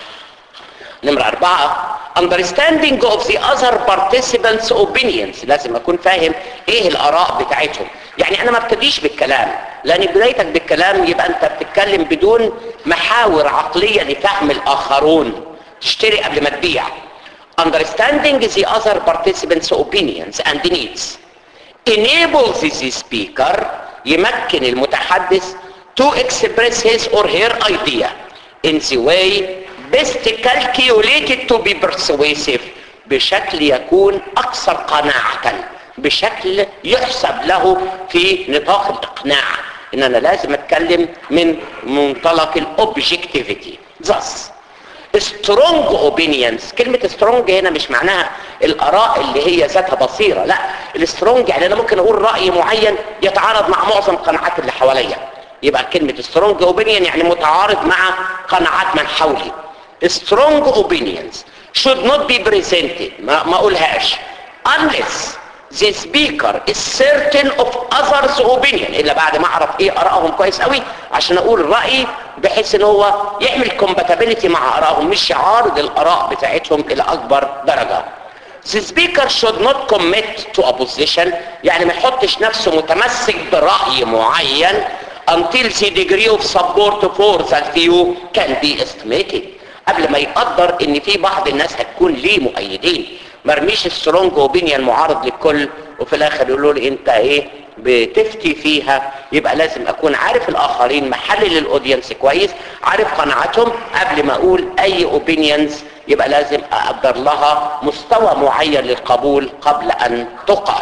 نمرة أربعة understanding of the other participants opinions لازم أكون فاهم إيه الآراء بتاعتهم يعني أنا ما ابتديش بالكلام لأن بدايتك بالكلام يبقى أنت بتتكلم بدون محاور عقلية لفهم الآخرون تشتري قبل ما تبيع understanding the other participants opinions and needs enables the speaker يمكن المتحدث to express his or her idea in the way best calculated to be persuasive بشكل يكون أكثر قناعة بشكل يحسب له في نطاق الإقناع إن أنا لازم أتكلم من منطلق الأوبجكتيفيتي thus strong opinions كلمة strong هنا مش معناها الآراء اللي هي ذاتها بصيرة لا السترونج يعني أنا ممكن أقول رأي معين يتعارض مع معظم قناعات اللي حواليا يبقى كلمة strong opinion يعني متعارض مع قناعات من حولي strong opinions should not be presented ما, ما أقولهاش unless the speaker is certain of others opinion إلا بعد ما أعرف إيه أرائهم كويس قوي عشان أقول رأيي بحيث إن هو يعمل compatibility مع أرائهم مش يعارض الآراء بتاعتهم إلى أكبر درجة The speaker should not commit to a position يعني ما يحطش نفسه متمسك برأي معين until the degree of support for that view can be estimated قبل ما يقدر ان في بعض الناس هتكون ليه مؤيدين مرميش السترونج اوبينيون معارض للكل وفي الاخر يقولوا لي انت ايه بتفتي فيها يبقى لازم اكون عارف الاخرين محلل الاودينس كويس عارف قناعاتهم قبل ما اقول اي اوبينيونز يبقى لازم اقدر لها مستوى معين للقبول قبل ان تقال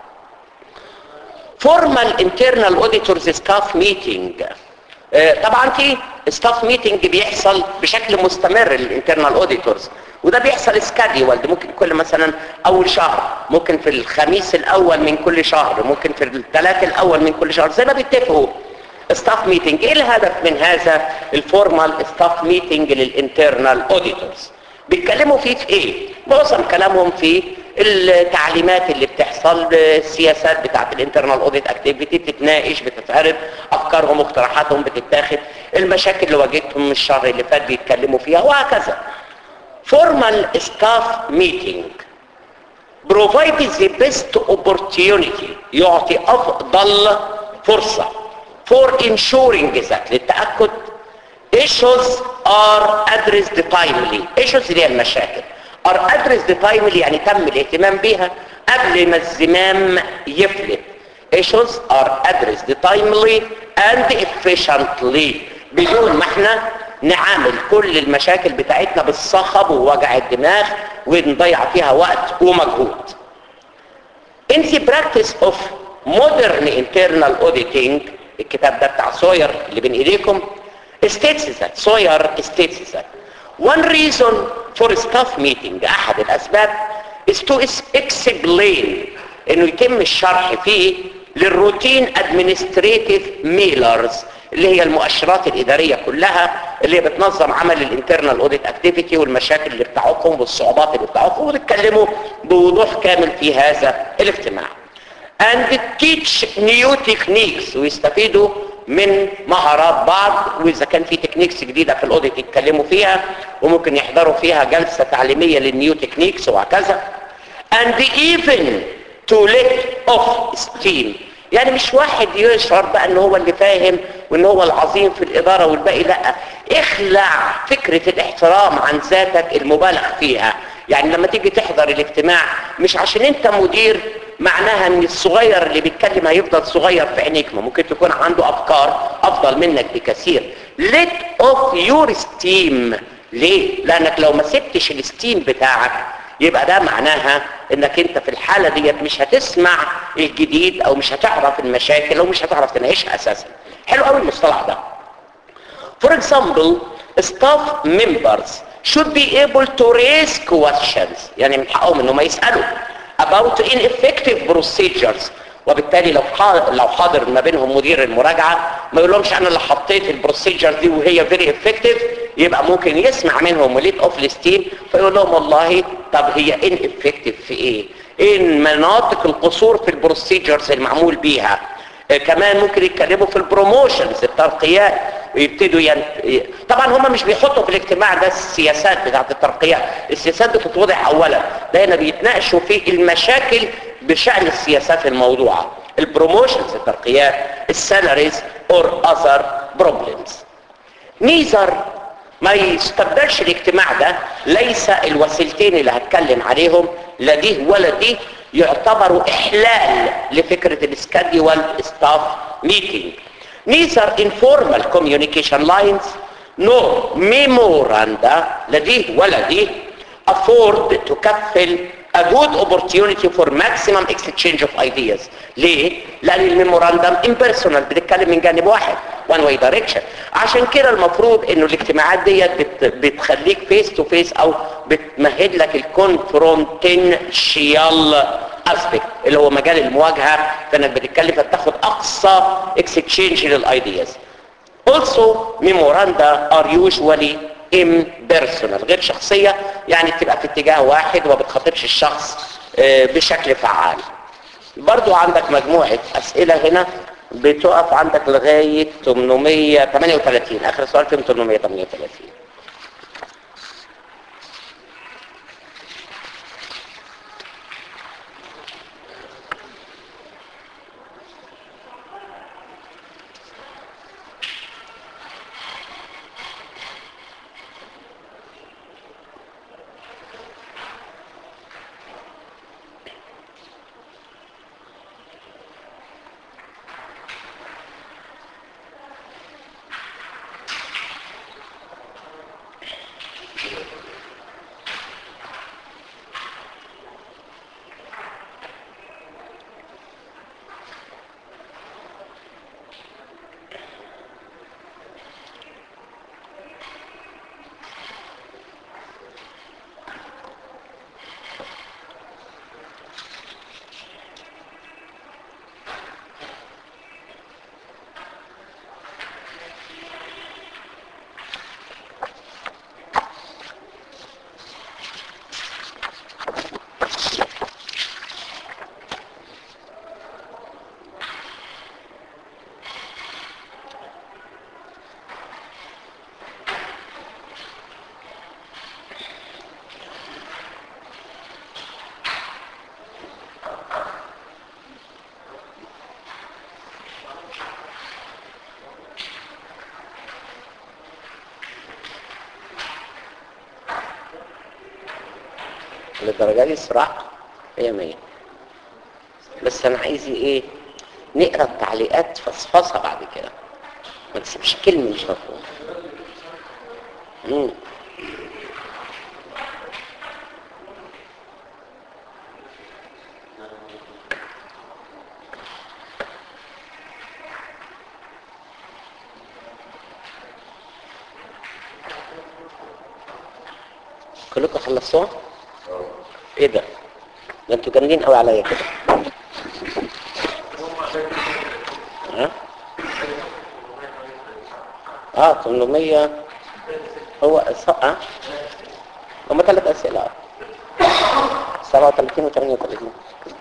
فورمال انترنال اوديتورز ستاف ميتنج طبعا في ستاف ميتنج بيحصل بشكل مستمر للانترنال اوديتورز وده بيحصل سكاديولد ممكن كل مثلا اول شهر ممكن في الخميس الاول من كل شهر ممكن في الثلاث الاول من كل شهر زي ما بيتفقوا ستاف ميتنج ايه الهدف من هذا الفورمال ستاف ميتنج للانترنال اوديتورز بيتكلموا فيه في ايه معظم كلامهم في التعليمات اللي بتحصل السياسات بتاعت الانترنال اوديت اكتيفيتي بتتناقش بتتعرض افكارهم واقتراحاتهم بتتاخد المشاكل اللي واجهتهم من الشهر اللي فات بيتكلموا فيها وهكذا formal staff meeting provides the best opportunity يعطي افضل فرصة for ensuring that للتأكد issues are addressed timely issues اللي هي المشاكل are addressed timely يعني تم الاهتمام بها قبل ما الزمام يفلت issues are addressed timely and efficiently بدون ما احنا نعامل كل المشاكل بتاعتنا بالصخب ووجع الدماغ ونضيع فيها وقت ومجهود in the practice of modern internal auditing الكتاب ده بتاع سوير اللي بين ايديكم states that سوير states that one reason for staff meeting احد الاسباب is to explain انه يتم الشرح فيه للروتين administrative mailers اللي هي المؤشرات الاداريه كلها اللي هي بتنظم عمل الانترنال اوديت اكتيفيتي والمشاكل اللي بتاعتهم والصعوبات اللي بتاعتهم ونتكلموا بوضوح كامل في هذا الاجتماع and teach new techniques ويستفيدوا من مهارات بعض واذا كان في تكنيكس جديده في الاوديت يتكلموا فيها وممكن يحضروا فيها جلسه تعليميه للنيو تكنيكس وهكذا and even to let off steam يعني مش واحد يشعر بقى ان هو اللي فاهم وان هو العظيم في الاداره والباقي لا اخلع فكره الاحترام عن ذاتك المبالغ فيها يعني لما تيجي تحضر الاجتماع مش عشان انت مدير معناها ان الصغير اللي بيتكلم هيفضل صغير في عينيك ما ممكن تكون عنده افكار افضل منك بكثير let off your steam ليه لانك لو ما سبتش الستيم بتاعك يبقى ده معناها انك انت في الحالة ديت مش هتسمع الجديد او مش هتعرف المشاكل او مش هتعرف تناقشها اساسا حلو قوي المصطلح ده for example staff members should be able to raise questions يعني من حقهم انهم يسألوا about ineffective procedures وبالتالي لو لو حاضر ما بينهم مدير المراجعه ما يقولهمش انا اللي حطيت البروسيجر دي وهي فيري افكتيف يبقى ممكن يسمع منهم وليت اوف الستيم فيقول لهم والله طب هي ان افكتيف في ايه؟ ايه مناطق القصور في البروسيجرز المعمول بيها آه كمان ممكن يتكلموا في البروموشنز الترقيات ويبتدوا ين... طبعا هم مش بيحطوا في الاجتماع ده السياسات بتاعت الترقيات السياسات بتتوضع اولا ده هنا بيتناقشوا في المشاكل بشأن السياسات الموضوعة البروموشنز الترقيات السالاريز اور اذر بروبلمز نيزر ما يستبدلش الاجتماع ده ليس الوسيلتين اللي هتكلم عليهم لا دي ولا دي يعتبروا احلال لفكرة السكاديوال ستاف ميتنج neither informal communication lines nor memoranda لا دي ولا دي afford تكفل a good opportunity for maximum exchange of ideas ليه؟ لأن الميموراندم impersonal بتتكلم من جانب واحد one way direction عشان كده المفروض انه الاجتماعات ديت بت بتخليك فيس تو فيس او بتمهد لك الكونفرونتنشيال اسبيكت اللي هو مجال المواجهه فانك بتتكلم فبتاخد اقصى اكسشينج للايدياز also memoranda are usually impersonal غير شخصية يعني بتبقى في اتجاه واحد وما بتخاطبش الشخص بشكل فعال برضو عندك مجموعة اسئلة هنا بتقف عندك لغاية 838 اخر سؤال فيهم 838 للدرجة دي الصراحة هي مية بس انا عايز ايه نقرا التعليقات فصفصه بعد كده ما تسيبش كلمه مش مفهومه مم. كلكم خلصتوها؟ ايه ده؟ ده انتوا جامدين قوي عليا كده ها؟ اه 800 هو ص- اه هم ثلاث اسئله آه. 37 و 38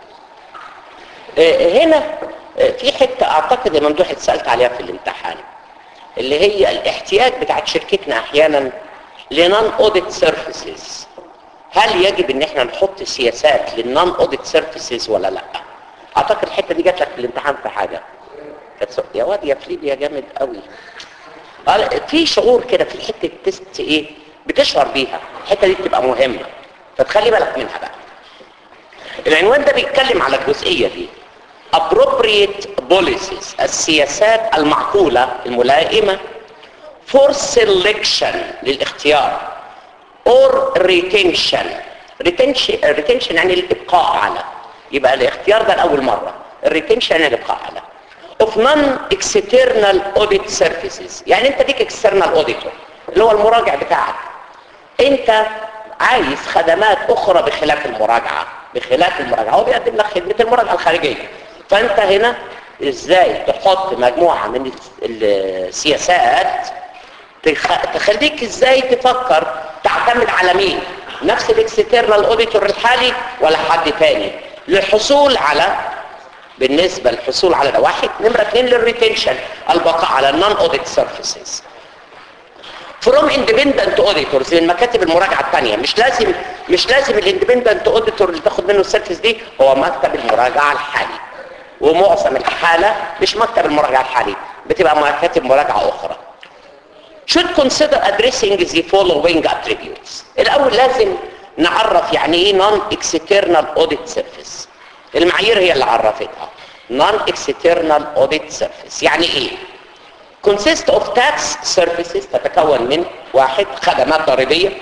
آه، هنا آه، في حته اعتقد يا ممدوح اتسالت عليها في الامتحان اللي هي الاحتياج بتاعت شركتنا احيانا لنون اوديت سيرفيسز هل يجب ان احنا نحط سياسات للنون اوديت سيرفيسز ولا لا اعتقد الحته دي جات لك في الامتحان في حاجه كانت سو- يا واد يا فليب يا جامد قوي قال في شعور كده في حته تيست ايه بتشعر بيها الحته دي بتبقى مهمه فتخلي بالك منها بقى العنوان ده بيتكلم على الجزئيه دي appropriate policies السياسات المعقوله الملائمه for selection للاختيار or retention retention retention يعني الابقاء على يبقى الاختيار ده لاول مره الريتنشن يعني الابقاء على of non external audit services يعني انت ليك external auditor اللي هو المراجع بتاعك انت عايز خدمات اخرى بخلاف المراجعه بخلاف المراجعه هو بيقدم لك خدمه المراجعه الخارجيه فانت هنا ازاي تحط مجموعه من الس- السياسات تخ- تخليك ازاي تفكر تعتمد على مين نفس الاكسترنال اوديتور الحالي ولا حد تاني للحصول على بالنسبة للحصول على ده واحد نمرة اثنين للريتنشن البقاء على النون اوديت سيرفيسز فروم اندبندنت اوديتورز من مكاتب المراجعه الثانيه مش لازم مش لازم الاندبندنت اوديتور اللي تاخد منه السيرفيس دي هو مكتب المراجعه الحالي ومعظم الحاله مش مكتب المراجعه الحالي بتبقى مكاتب مراجعه اخرى should consider addressing the following attributes الاول لازم نعرف يعني ايه non external audit service المعايير هي اللي عرفتها non external audit service يعني ايه consist of tax services تتكون من واحد خدمات ضريبيه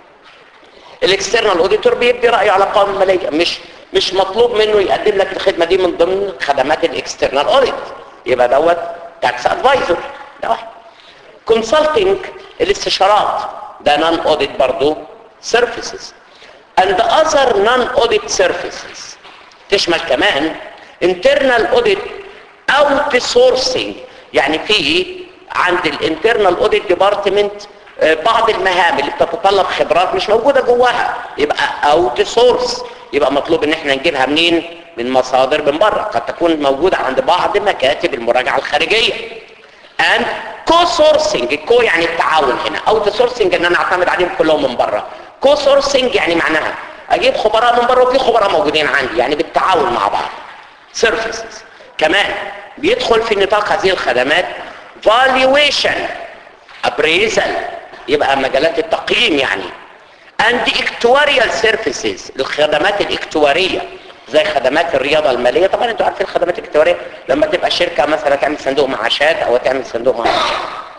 الاكسترنال اوديتور بيدي رايه على قوائم الماليه مش مش مطلوب منه يقدم لك الخدمه دي من ضمن خدمات الاكسترنال اوديت يبقى دوت تاكس ادفايزر ده واحد كونسلتنج الاستشارات ده نون اوديت برضه سيرفيسز and other non audit services تشمل كمان internal audit outsourcing يعني في عند الانترنال اوديت ديبارتمنت بعض المهام اللي بتتطلب خبرات مش موجوده جواها يبقى اوت سورس يبقى مطلوب ان احنا نجيبها منين من مصادر من بره قد تكون موجوده عند بعض مكاتب المراجعه الخارجيه and co-sourcing الكو يعني التعاون هنا اوت سورسنج ان انا اعتمد عليهم كلهم من بره co-sourcing يعني معناها اجيب خبراء من بره وفي خبراء موجودين عندي يعني بالتعاون مع بعض سيرفيسز كمان بيدخل في نطاق هذه الخدمات valuation appraisal يبقى مجالات التقييم يعني and actuarial services الخدمات الاكتوارية زي خدمات الرياضة المالية طبعا انتوا عارفين الخدمات الاكتوارية لما تبقى شركة مثلا تعمل صندوق معاشات او تعمل صندوق معاشات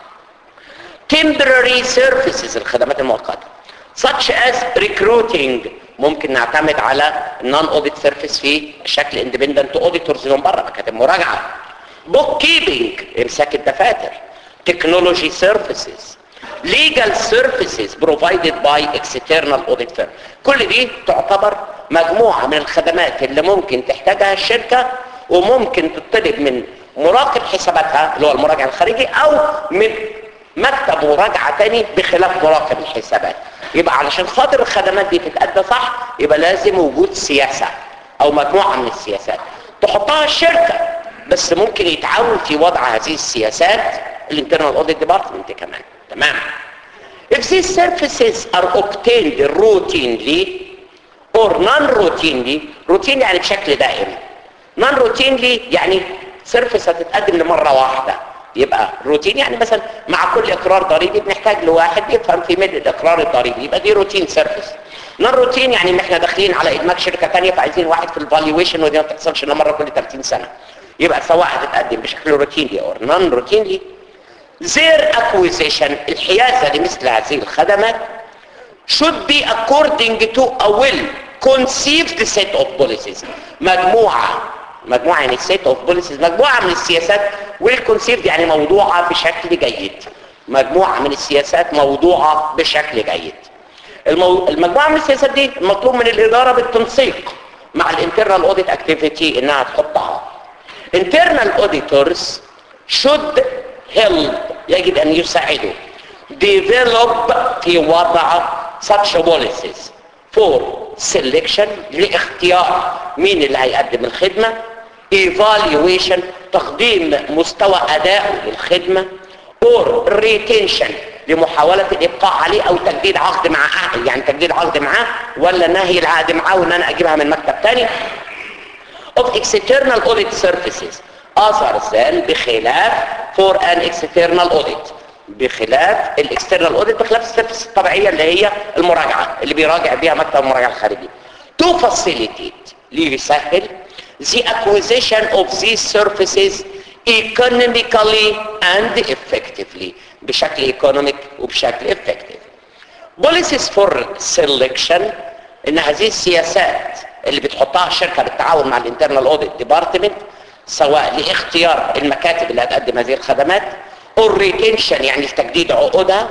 temporary services الخدمات المؤقتة such as recruiting ممكن نعتمد على non audit service في شكل independent auditors من بره مكاتب مراجعة book keeping امساك الدفاتر technology services legal services provided by external audit firm كل دي تعتبر مجموعة من الخدمات اللي ممكن تحتاجها الشركة وممكن تطلب من مراقب حساباتها اللي هو المراجع الخارجي او من مكتب مراجعة تاني بخلاف مراقب الحسابات يبقى علشان خاطر الخدمات دي تتأدى صح يبقى لازم وجود سياسة او مجموعة من السياسات تحطها الشركة بس ممكن يتعاون في وضع هذه السياسات الانترنال اوديت ديبارتمنت كمان تمام if these services are obtained routinely or non-routinely routine يعني بشكل دائم non-routinely يعني سيرفيس هتتقدم لمرة واحدة يبقى روتين يعني مثلا مع كل اقرار ضريبي بنحتاج لواحد يفهم في مد الاقرار الضريبي يبقى دي روتين سيرفيس نون روتين يعني ان احنا داخلين على ادماج شركه ثانيه فعايزين واحد في الفالويشن ودي ما بتحصلش الا مره كل 30 سنه يبقى سواء هتتقدم بشكل روتينلي او نون روتينلي their acquisition الحيازه لمثل هذه الخدمات should be according to a well conceived set of policies مجموعه مجموعه يعني set of policies مجموعه من السياسات well conceived يعني موضوعه بشكل جيد مجموعه من السياسات موضوعه بشكل جيد المو... المجموعه من السياسات دي مطلوب من الاداره بالتنسيق مع الانترنال اوديت اكتيفيتي انها تحطها internal auditors should help يجب ان يساعدوا develop في وضع such policies for selection لاختيار مين اللي هيقدم الخدمة evaluation تقديم مستوى أداء للخدمة or retention لمحاولة الإبقاء عليه أو تجديد عقد مع أهل يعني تجديد عقد معاه ولا نهي العقد معاه وإن أنا أجيبها من مكتب تاني of external audit services other than بخلاف for an external audit بخلاف الاكسترنال اوديت بخلاف السيرفيس الطبيعيه اللي هي المراجعه اللي بيراجع بيها مكتب المراجعه الخارجي to facilitate ليسهل the acquisition of these services economically and effectively بشكل ايكونوميك وبشكل effective policies for selection ان هذه السياسات اللي بتحطها الشركه بالتعاون مع الانترنال اوديت ديبارتمنت سواء لاختيار المكاتب اللي هتقدم هذه الخدمات or retention يعني تجديد عقودها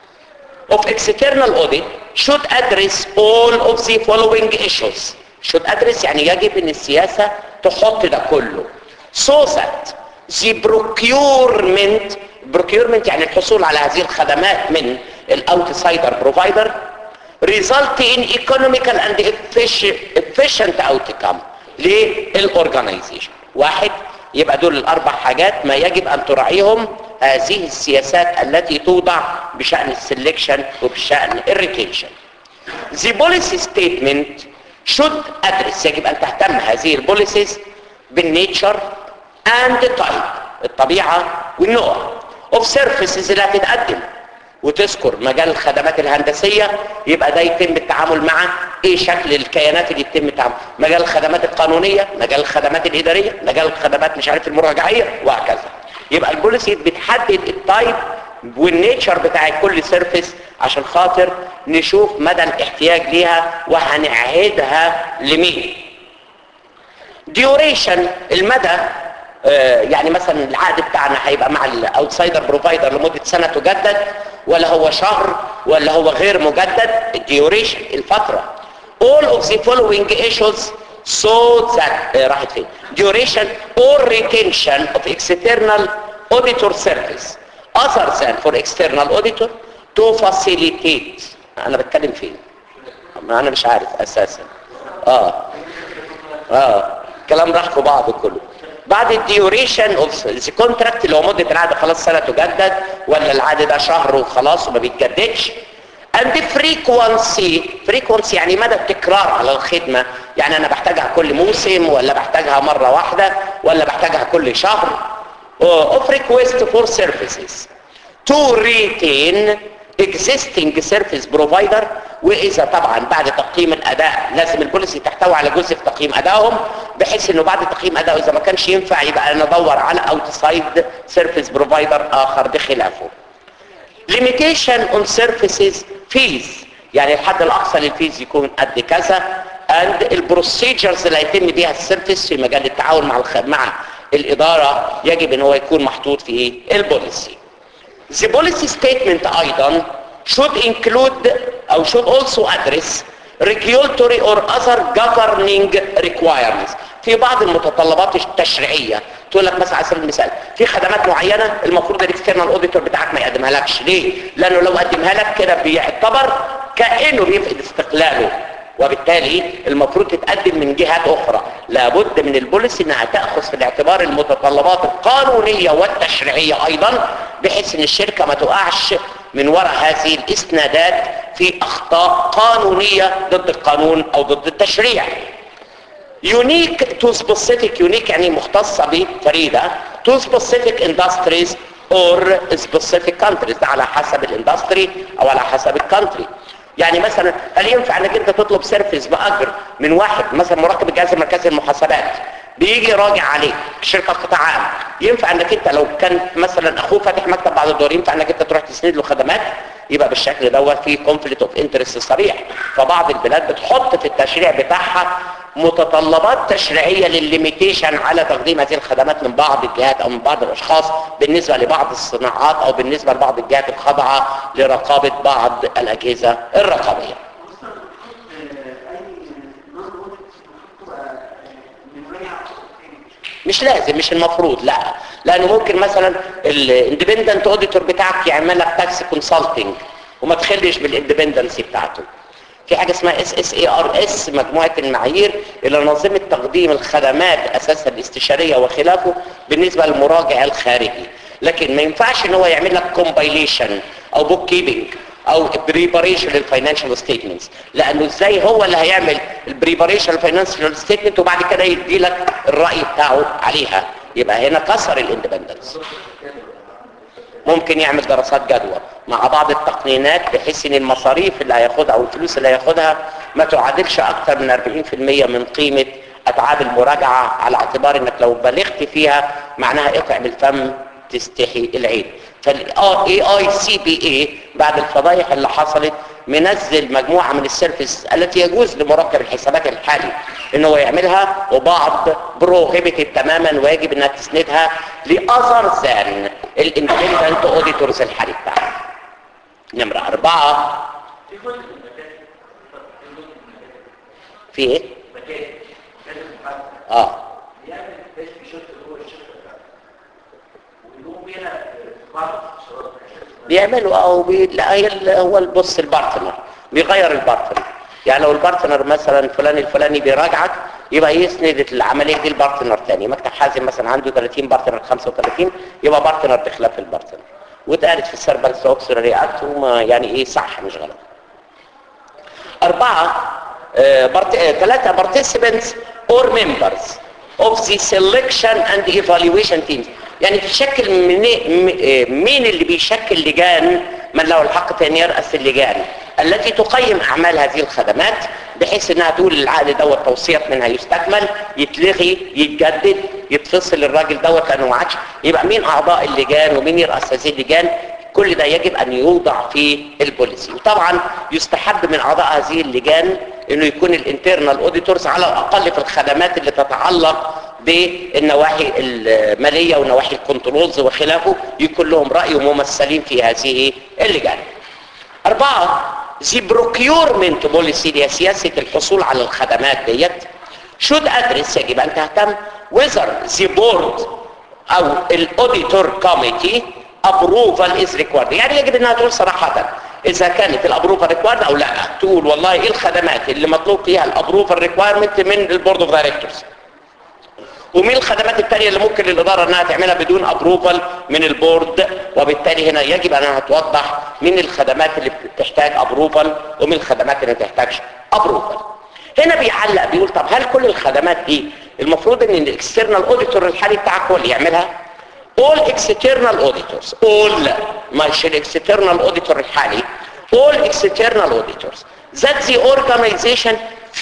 of external audit should address all of the following issues should address يعني يجب ان السياسة تحط ده كله so that the procurement procurement يعني الحصول على هذه الخدمات من الاوتسايدر بروفايدر result in economical and efficient outcome للorganization واحد يبقى دول الاربع حاجات ما يجب ان تراعيهم هذه السياسات التي توضع بشأن السلكشن وبشأن الريتنشن The policy statement should address يجب أن تهتم هذه البوليسيز بالنيتشر and type الطبيعة والنوع of services اللي هتتقدم وتذكر مجال الخدمات الهندسية يبقى ده يتم التعامل مع ايه شكل الكيانات اللي يتم التعامل مجال الخدمات القانونية مجال الخدمات الإدارية مجال الخدمات مش عارف المراجعية وهكذا يبقى البوليسي بتحدد التايب والنيتشر بتاع كل سيرفيس عشان خاطر نشوف مدى الاحتياج ليها وهنعهدها لمين ديوريشن المدى آه يعني مثلا العقد بتاعنا هيبقى مع الاوتسايدر بروفايدر لمده سنه تجدد ولا هو شهر ولا هو غير مجدد الديوريشن الفتره all of the following issues so that uh, راحت فين duration or retention of external auditor service other than for external auditor to facilitate انا بتكلم فين ما انا مش عارف اساسا اه اه كلام راح في بعضه كله بعد الديوريشن اوف ذا كونتراكت اللي هو مده العقد خلاص سنه تجدد ولا العقد ده شهر وخلاص وما بيتجددش and frequency frequency يعني مدى التكرار على الخدمة يعني انا بحتاجها كل موسم ولا بحتاجها مرة واحدة ولا بحتاجها كل شهر of request for services to retain existing service provider واذا طبعا بعد تقييم الاداء لازم البوليسي تحتوي على جزء في تقييم ادائهم بحيث انه بعد تقييم ادائه اذا ما كانش ينفع يبقى ندور على اوتسايد سيرفيس بروفايدر اخر بخلافه limitation on services fees يعني الحد الاقصى للفيز يكون قد كذا and البروسيجرز اللي هيتم بيها السيرفيس في مجال التعاون مع الخ... مع الاداره يجب ان هو يكون محطوط في ايه البوليسي the policy statement ايضا should include او should also address regulatory or other governing requirements في بعض المتطلبات التشريعيه تقول لك مثلا على سبيل المثال في خدمات معينه المفروض الاكسترنال اوديتور بتاعك ما يقدمها لكش ليه لانه لو قدمها لك كده بيعتبر كانه بيفقد استقلاله وبالتالي المفروض تتقدم من جهات اخرى لابد من البوليسي انها تاخذ في الاعتبار المتطلبات القانونيه والتشريعيه ايضا بحيث ان الشركه ما تقعش من وراء هذه الاسنادات في اخطاء قانونيه ضد القانون او ضد التشريع يونيك تو سبيسيفيك يونيك يعني مختصه بفريده تو سبيسيفيك اندستريز اور سبيسيفيك كانتريز على حسب الاندستري او على حسب الكانتري يعني مثلا هل ينفع انك انت تطلب سيرفيس باجر من واحد مثلا مراقب الجهاز المركزي للمحاسبات بيجي راجع عليك شركه قطاع عام ينفع انك انت لو كان مثلا اخوه فاتح مكتب بعد الدور ينفع انك انت تروح تسند له خدمات يبقى بالشكل دوت في كونفليكت اوف انترست صريح فبعض البلاد بتحط في التشريع بتاعها متطلبات تشريعيه للليميتيشن على تقديم هذه الخدمات من بعض الجهات او من بعض الاشخاص بالنسبه لبعض الصناعات او بالنسبه لبعض الجهات الخاضعه لرقابه بعض الاجهزه الرقابيه مش لازم مش المفروض لا لانه ممكن مثلا الاندبندنت اوديتور بتاعك يعمل لك تاكس كونسلتنج وما تخليش بالاندبندنسي بتاعته في حاجه اسمها اس اس اي ار اس مجموعه المعايير اللي نظمت تقديم الخدمات اساسا الاستشاريه وخلافه بالنسبه للمراجع الخارجي لكن ما ينفعش ان هو يعمل لك كومبايليشن او بوك كيبنج او بريباريشن للفاينانشال ستيتمنتس لانه ازاي هو اللي هيعمل البريباريشن للفاينانشال ستيتمنت وبعد كده يدي لك الراي بتاعه عليها يبقى هنا كسر الاندبندنس ممكن يعمل دراسات جدوى مع بعض التقنينات بحيث ان المصاريف اللي هياخدها او الفلوس اللي هياخدها ما تعادلش اكثر من 40% من قيمه اتعاب المراجعه على اعتبار انك لو بلغت فيها معناها اطعم الفم تستحي العين فالاي اي سي بي اي بعد الفضايح اللي حصلت منزل مجموعه من السيرفيس التي يجوز لمراقب الحسابات الحالي ان هو يعملها وبعض بروهيبتد تماما واجب انها تسندها لاذر ذان الاندبندنت اوديتورز الحالي بتاعها نمره اربعه في ايه؟ اه بيعملوا او بي... لا هي ال- هو البص البارتنر بيغير البارتنر يعني لو البارتنر مثلا فلان الفلاني بيراجعك يبقى يسند العمليه دي البارتنر تاني مكتب حازم مثلا عنده 30 بارتنر 35 يبقى بارتنر بخلاف البارتنر واتقالت في السيربنس اوكسلري اكت وما يعني ايه صح مش غلط أربعة آه، برت... آه، ثلاثة participants or members of the selection and evaluation teams يعني تشكل من... م- آه، مين اللي بيشكل لجان من له الحق أن يرأس اللجان التي تقيم أعمال هذه الخدمات بحيث انها تقول العقد دوت توصيات منها يستكمل يتلغي يتجدد يتفصل الراجل دوت لانه ما عادش يبقى مين اعضاء اللجان ومين يرأس هذه اللجان كل ده يجب ان يوضع في البوليسي وطبعا يستحب من اعضاء هذه اللجان انه يكون الانترنال اوديتورز على الاقل في الخدمات اللي تتعلق بالنواحي الماليه ونواحي الكنترولز وخلافه يكون لهم راي وممثلين في هذه اللجان أربعة the procurement policy اللي هي سياسة الحصول على الخدمات ديت should address يجب أن تهتم whether the board أو الأوديتور committee approval is required يعني يجب أنها تقول صراحة إذا كانت الابروفال ريكوايرد أو لا تقول والله إيه الخدمات اللي مطلوب فيها الابروفال ريكوايرمنت من البورد اوف دايركتورز ومين الخدمات التانية اللي ممكن للإدارة أنها تعملها بدون أبروفال من البورد وبالتالي هنا يجب أنها توضح مين الخدمات اللي بتحتاج أبروفال ومين الخدمات اللي ما تحتاجش أبروفال هنا بيعلق بيقول طب هل كل الخدمات دي المفروض ان الاكسترنال اوديتور الحالي بتاعك هو اللي يعملها all external auditors all مش الاكسترنال اوديتور الحالي all external auditors that the organization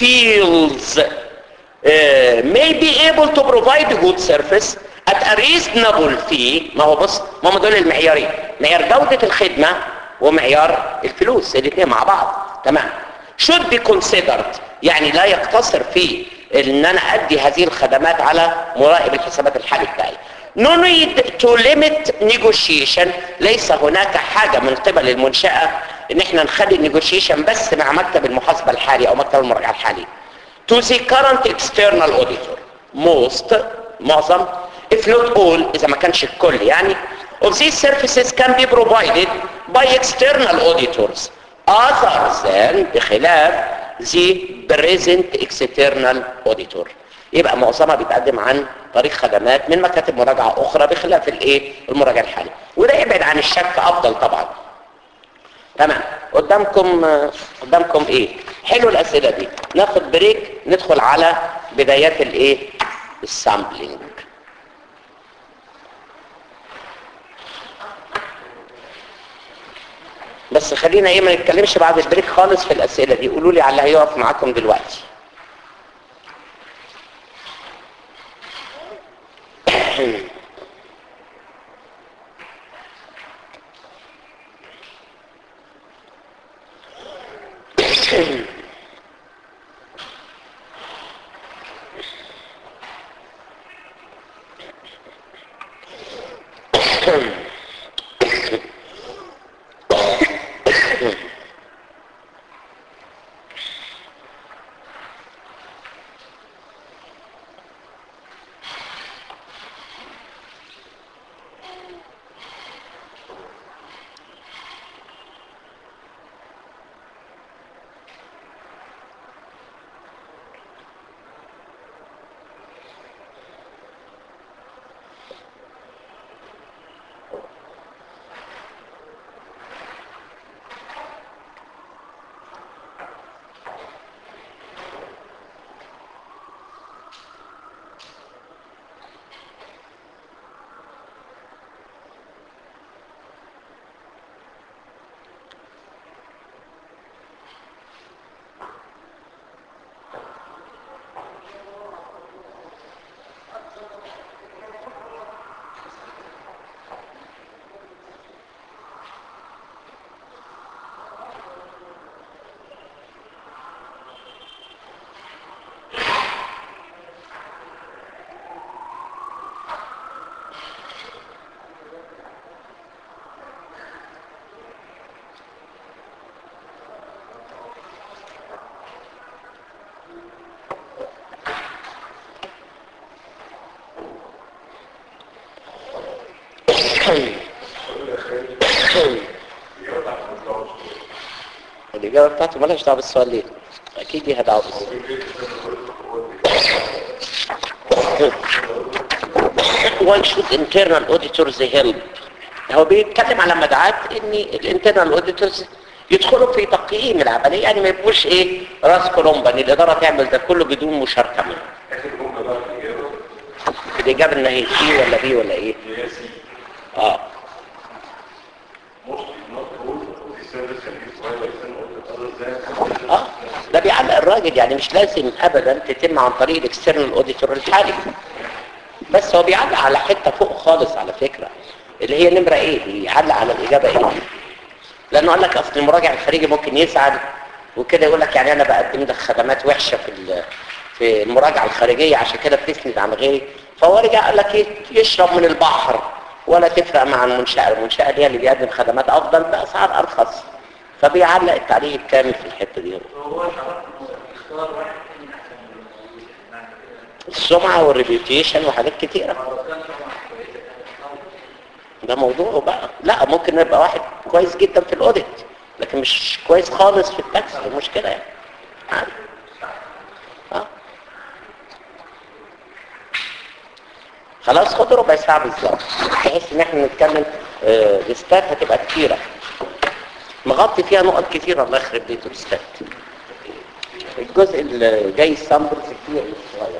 feels uh, may be able to provide good service at a reasonable fee ما هو بص ما هم دول المعيارين معيار جودة الخدمة ومعيار الفلوس الاثنين مع بعض تمام should be considered يعني لا يقتصر في ان انا ادي هذه الخدمات على مراقب الحسابات الحالي بتاعي no need to limit negotiation ليس هناك حاجة من قبل المنشأة ان احنا نخلي النيجوشيشن بس مع مكتب المحاسبة الحالي او مكتب المراجعة الحالي to the current external auditor most معظم if not all اذا ما كانش الكل يعني of these services can be provided by external auditors other than بخلاف the present external auditor يبقى معظمها بيتقدم عن طريق خدمات من مكاتب مراجعة اخرى بخلاف الايه المراجع الحالي وده يبعد عن الشك افضل طبعا تمام قدامكم قدامكم ايه حلو الاسئله دي ناخد بريك ندخل على بدايات الايه السامبلينج بس خلينا ايه ما نتكلمش بعد البريك خالص في الاسئله دي قولوا لي على اللي هيقف معاكم دلوقتي الإجابة بتاعته مالهاش دعوة بالسؤال ليه أكيد ليها دعوة بالسؤال Why should internal auditors help? هو بيتكلم على مدعاة ان الانترنال اوديتورز يدخلوا في تقييم العملية يعني ما يبقوش ايه راس كولومبا ان الادارة تعمل ده كله بدون مشاركة منه الإجابة ان هي سي ولا بي ولا ايه اه اه ده بيعلق الراجل يعني مش لازم ابدا تتم عن طريق الاكسترنال اوديتور الحالي بس هو بيعلق على حته فوق خالص على فكره اللي هي نمره ايه بيعلق على الاجابه ايه لانه قال لك اصل المراجع الخارجي ممكن يزعل وكده يقول لك يعني انا بقدم لك خدمات وحشه في ال- في المراجعه الخارجيه عشان كده بتسند عن غيري فهو رجع قال لك ايه يشرب من البحر ولا تفرق مع المنشاه المنشاه دي اللي بيقدم خدمات افضل باسعار ارخص فبيعلق التعليق الكامل في الحته دي هو شرط انه اختار واحد من احسن من السمعه والريبيوتيشن وحاجات كتيره لو كان طبعا كويسه ده موضوعه بقى لا ممكن يبقى واحد كويس جدا في الاوديت لكن مش كويس خالص في التاكس دي مشكله يعني عادي اه خلاص خد ربع ساعه بالظبط بحيث ان احنا نتكلم آه، ليستات هتبقى كتيره مغطي فيها نقط كتيره الله يخرب بيته ليستات الجزء اللي جاي سامبلز كتير مش صغير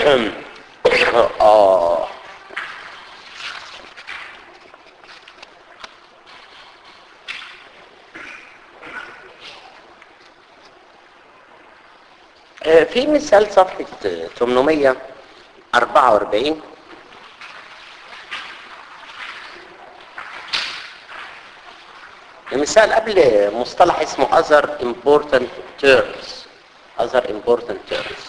اه آه، في مثال صفحة 844 المثال قبل مصطلح اسمه other important terms other important terms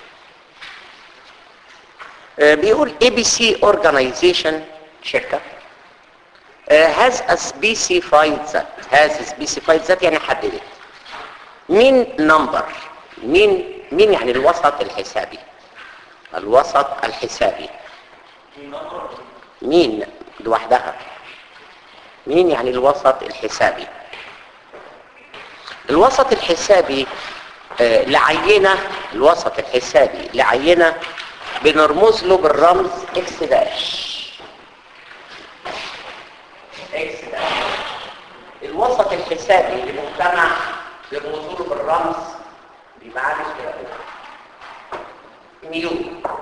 آه، بيقول ABC organization شركة آه، has a specified that has specified that يعني حددت مين نمبر مين مين يعني الوسط الحسابي الوسط الحسابي مين لوحدها مين يعني الوسط الحسابي الوسط الحسابي آه، لعينة الوسط الحسابي لعينة بنرمز له بالرمز اكس داش اكس داش الوسط الحسابي لمجتمع بنرمز له بالرمز بيبقى عامل كده نيو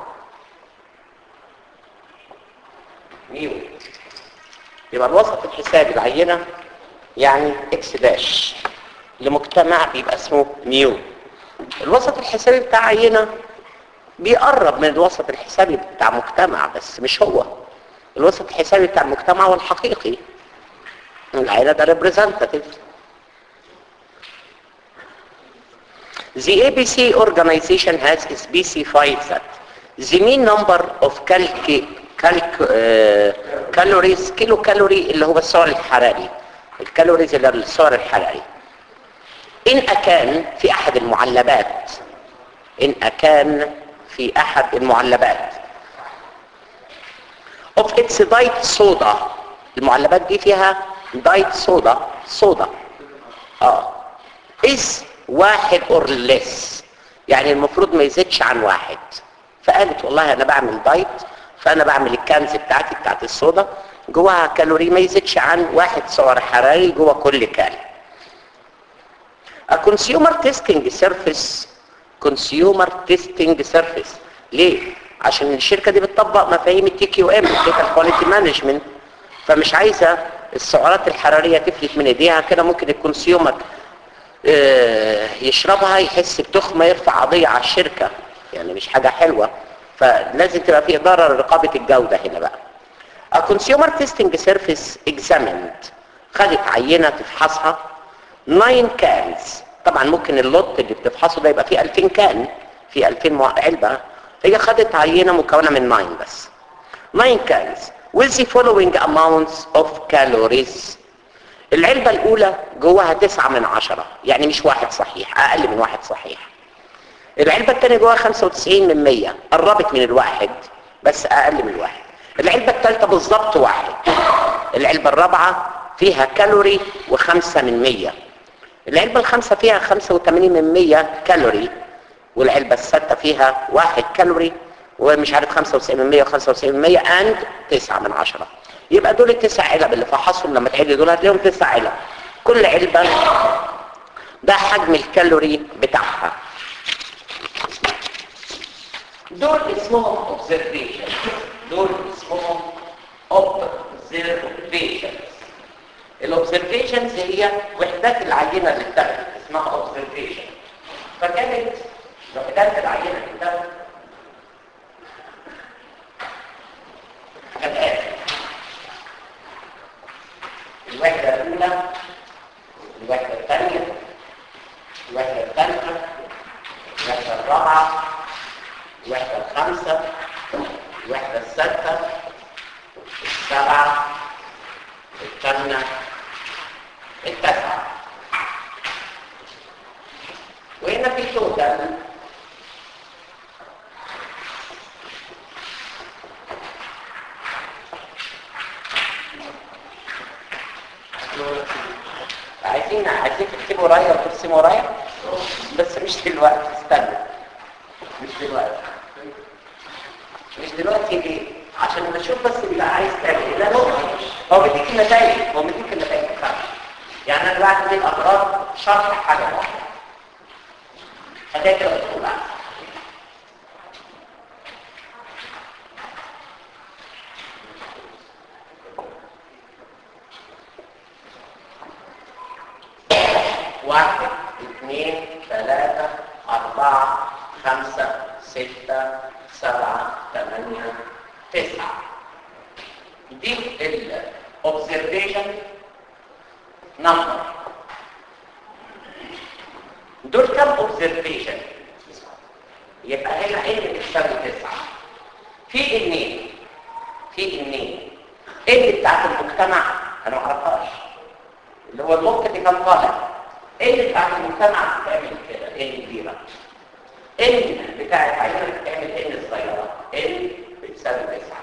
نيو يبقى الوسط الحسابي العينة يعني اكس داش لمجتمع بيبقى اسمه نيو الوسط الحسابي بتاع عينة بيقرب من الوسط الحسابي بتاع مجتمع بس مش هو الوسط الحسابي بتاع المجتمع هو الحقيقي العينة ده representative The ABC organization has specified that the mean number of calc calc uh, calories كيلو كالوري اللي هو السعر الحراري الكالوريز اللي هو السعر الحراري إن أكان في أحد المعلبات إن أكان في أحد المعلبات of its diet soda المعلبات دي فيها diet soda صودا اه is واحد or less يعني المفروض ما يزيدش عن واحد فقالت والله انا بعمل دايت فانا بعمل الكنز بتاعتي بتاعت الصودا جواها كالوري ما يزيدش عن واحد سعر حراري جوا كل كان A consumer testing surface consumer testing surface ليه؟ عشان الشركة دي بتطبق مفاهيم التي كيو ام توتال كواليتي مانجمنت فمش عايزة السعرات الحرارية تفلت من ايديها كده ممكن الكونسيومر آه، يشربها يحس بتخمة يرفع قضية على الشركة يعني مش حاجة حلوة فلازم تبقى في إدارة لرقابة الجودة هنا بقى A consumer testing service examined خدت عينة تفحصها 9 cans طبعا ممكن اللوت اللي بتفحصه ده يبقى فيه 2000 كان فيه 2000 مع- علبة هي خدت عينة مكونة من 9 بس 9 cans with the following amounts of calories العلبة الأولى جواها تسعة من عشرة يعني مش واحد صحيح أقل من واحد صحيح العلبة الثانية جواها 95 من 100 قربت من الواحد بس أقل من الواحد العلبة الثالثة بالظبط واحد العلبة الرابعة فيها كالوري وخمسة من 100 العلبة الخامسة فيها 85 من 100 كالوري والعلبة السادسة فيها واحد كالوري ومش عارف 95 من 100 و95 من 100 and 9 من 10 يبقى دول التسع علب اللي فحصهم لما تعد دول هتلاقيهم تسع علب كل علبة ده حجم الكالوري بتاعها دول اسمهم observation دول اسمهم observations الاوبزرفيشنز هي وحدات العينة اللي اتخذت اسمها observation فكانت وحدات العينة اللي اتخذت كالآتي الوحدة الأولى الوحدة الثانية الوحدة الثالثة الوحدة الرابعة الوحدة الخامسة الوحدة السادسة السابعة الثامنة التاسعة وهنا في توتال عايزين عايزين تكتبوا ورايا وترسموا ورايا بس مش دلوقتي استنى مش دلوقتي مش دلوقتي ليه؟ عشان لما اشوف بس بيبقى عايز تعمل لا هو هو بيديك النتائج هو بيديك النتائج بتاعته يعني انا بعد من الاغراض شرح حاجه واحده خليها كده تقول اثنين ثلاثة أربعة خمسة ستة سبعة ثمانية تسعة دي ال observation number دول كم observation يبقى هنا ان بتساوي تسعة في انين في انين ان بتاعت المجتمع انا ما اعرفهاش اللي هو الممكن اللي كان طالع ان بتاعت المجتمع بتعمل كده ان كبيره ان بتاعت عينه بتعمل ان صغيره ان بتساوي تسعة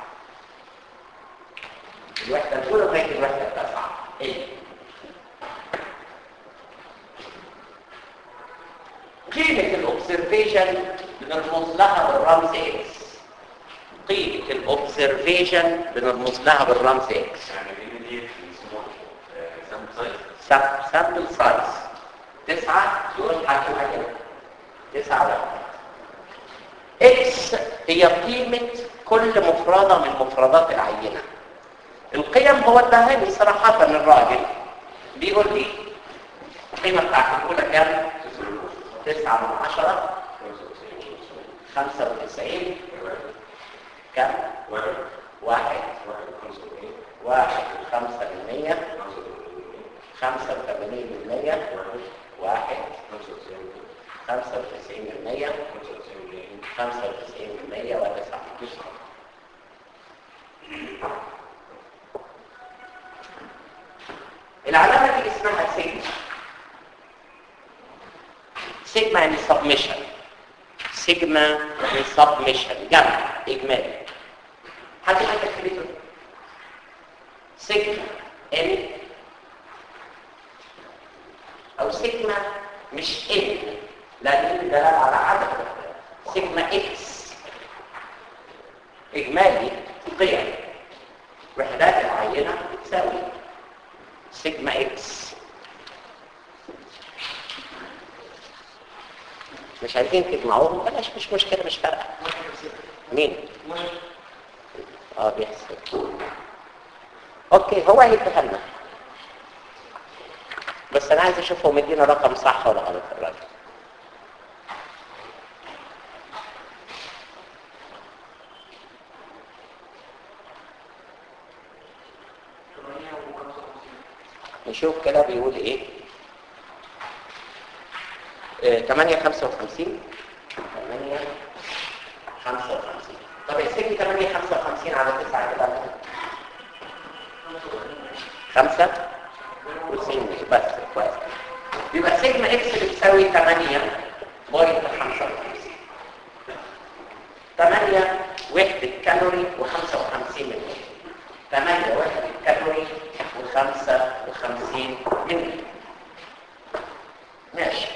الوحده الاولى لغايه الوحده التاسعه ان قيمة الاوبزرفيشن بنرمز لها بالرمز اكس قيمة الاوبزرفيشن بنرمز لها بالرمز اكس يعني دي دي بيسموها سام سايز سامبل سايز تسعة يقول حاجة كده تسعة واحد اكس هي قيمة كل مفردة من مفردات العينة القيم هو ادهاني صراحة الراجل بيقول لي القيمة بتاعت الأولى كام؟ تسعة من عشرة خمسة وتسعين كام؟ واحد واحد خمسة من مية خمسة وثمانين من مية واحد خمسة وتسعين من مية خمسة وتسعين من مية وتسعة العلامة دي اسمها سيجما سيجما يعني سبمشن سيجما يعني سبمشن جمع إجمالي حد حاجة كتبته سيجما ان او سيجما مش ان لان دي دلاله على عدد سيجما اكس اجمالي قيم وحدات العينه بتساوي سيجما اكس مش عايزين تجمعوهم بلاش مش مشكله مش فارقه مين اه بيحسب اوكي هو هيديها لنا بس انا عايز اشوف هو مدينا رقم صح ولا غلط الراجل نشوف كده بيقول ايه آه، 8 55 8 55 طب احسبي 8 55 على 9 كده خمسة وتسعين بس كويس يبقى سيجما اكس بتساوي 8 بوينت 55 8 وحدة كالوري و55 ملي 8 وحدة كالوري و55 ملي ماشي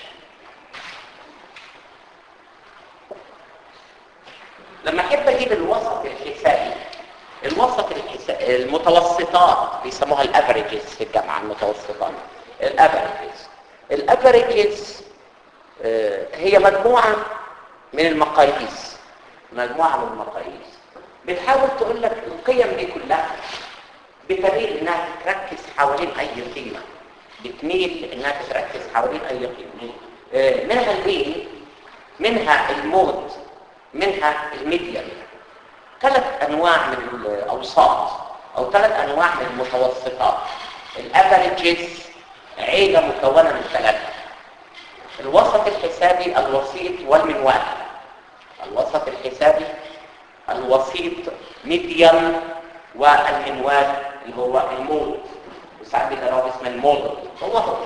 لما احب اجيب الوسط الحسابي الوسط الحسابي المتوسطات بيسموها الافريجز في الجامعه المتوسطات الافريجز الافريجز هي مجموعه من المقاييس مجموعه من المقاييس بتحاول تقول لك القيم دي كلها بتميل انها تركز حوالين اي قيمه بتميل انها تركز حوالين اي قيمه آه، منها المين منها المود منها الميديم ثلاث انواع من الاوساط او ثلاث انواع من المتوسطات الافريجز عيله مكونه من ثلاثه الوسط الحسابي الوسيط والمنوال الوسط الحسابي الوسيط ميديم والمنوال اللي هو المود وساعات بيقراوا اسم الموديل هو هو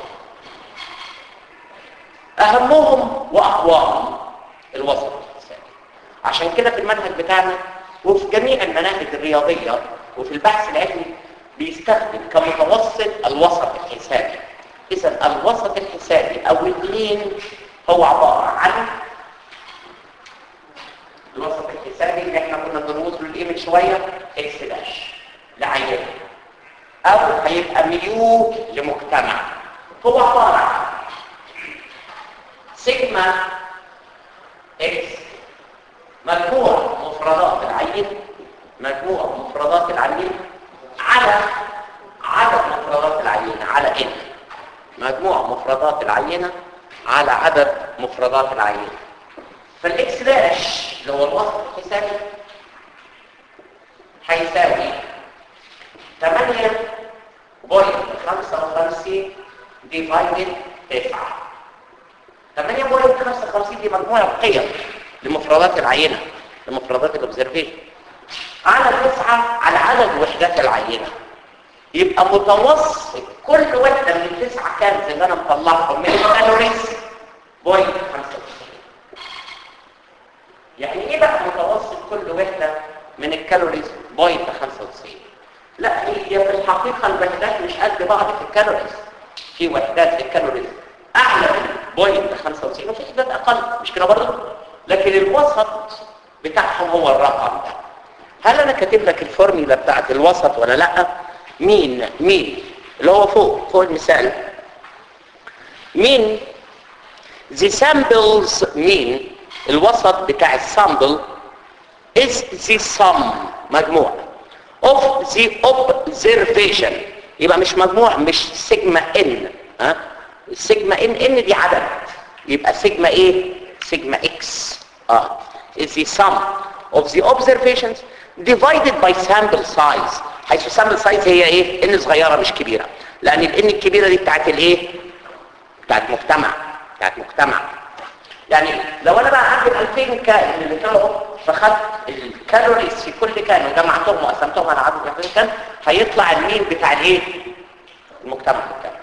اهمهم واقواهم الوسط الحسابي عشان كده في المنهج بتاعنا وفي جميع المناهج الرياضية وفي البحث العلمي بيستخدم كمتوسط الوسط الحسابي اذا الوسط الحسابي او الاثنين هو عبارة عن الوسط الحسابي اللي احنا كنا بنرمز له الايه من شويه اكس داش لعينه او هيبقى ميو لمجتمع هو عباره عن سيجما اكس مجموع مفردات العين مجموع مفردات العين على عدد مفردات العينه على ان مجموع مفردات العينه على عدد مفردات العينة فالاكس داش اللي هو الوسط الحسابي هيساوي 8 بوينت 55 ديفايدد 9 8 بوينت 55 دي مجموعة قيم لمفردات العينة لمفردات الاوبزرفيشن على 9 على عدد وحدات العينة يبقى متوسط كل وحدة من التسعة كام زي ما انا مطلعهم من الكالوريز بوينت 95 يعني ايه بقى متوسط كل وحدة من الكالوريز بوينت 95 لا هي في الحقيقة الوحدات مش قد بعض في الكالوريز في وحدات في الكالوريز اعلى من بوينت 95 وفي وحدات اقل مش كده برضه لكن الوسط بتاعهم هو الرقم ده هل انا كاتب لك الفورميلا بتاعت الوسط ولا لا مين مين اللي هو فوق فوق المثال مين the samples مين الوسط بتاع السامبل is the sum مجموع of the observation يبقى مش مجموع مش سيجما ان ها سيجما ان ان دي عدد يبقى سيجما ايه سيجما اكس اه is the sum of the observations divided by sample size حيث sample size هي ايه ان صغيره مش كبيره لان الان الكبيره دي بتاعت الايه بتاعت مجتمع بتاعت مجتمع يعني لو انا بقى عندي 2000 كائن اللي طلعوا فخدت الكالوريز في كل كائن وجمعتهم وقسمتهم على عدد 2000 كائن هيطلع المين بتاع الايه المجتمع بتاعي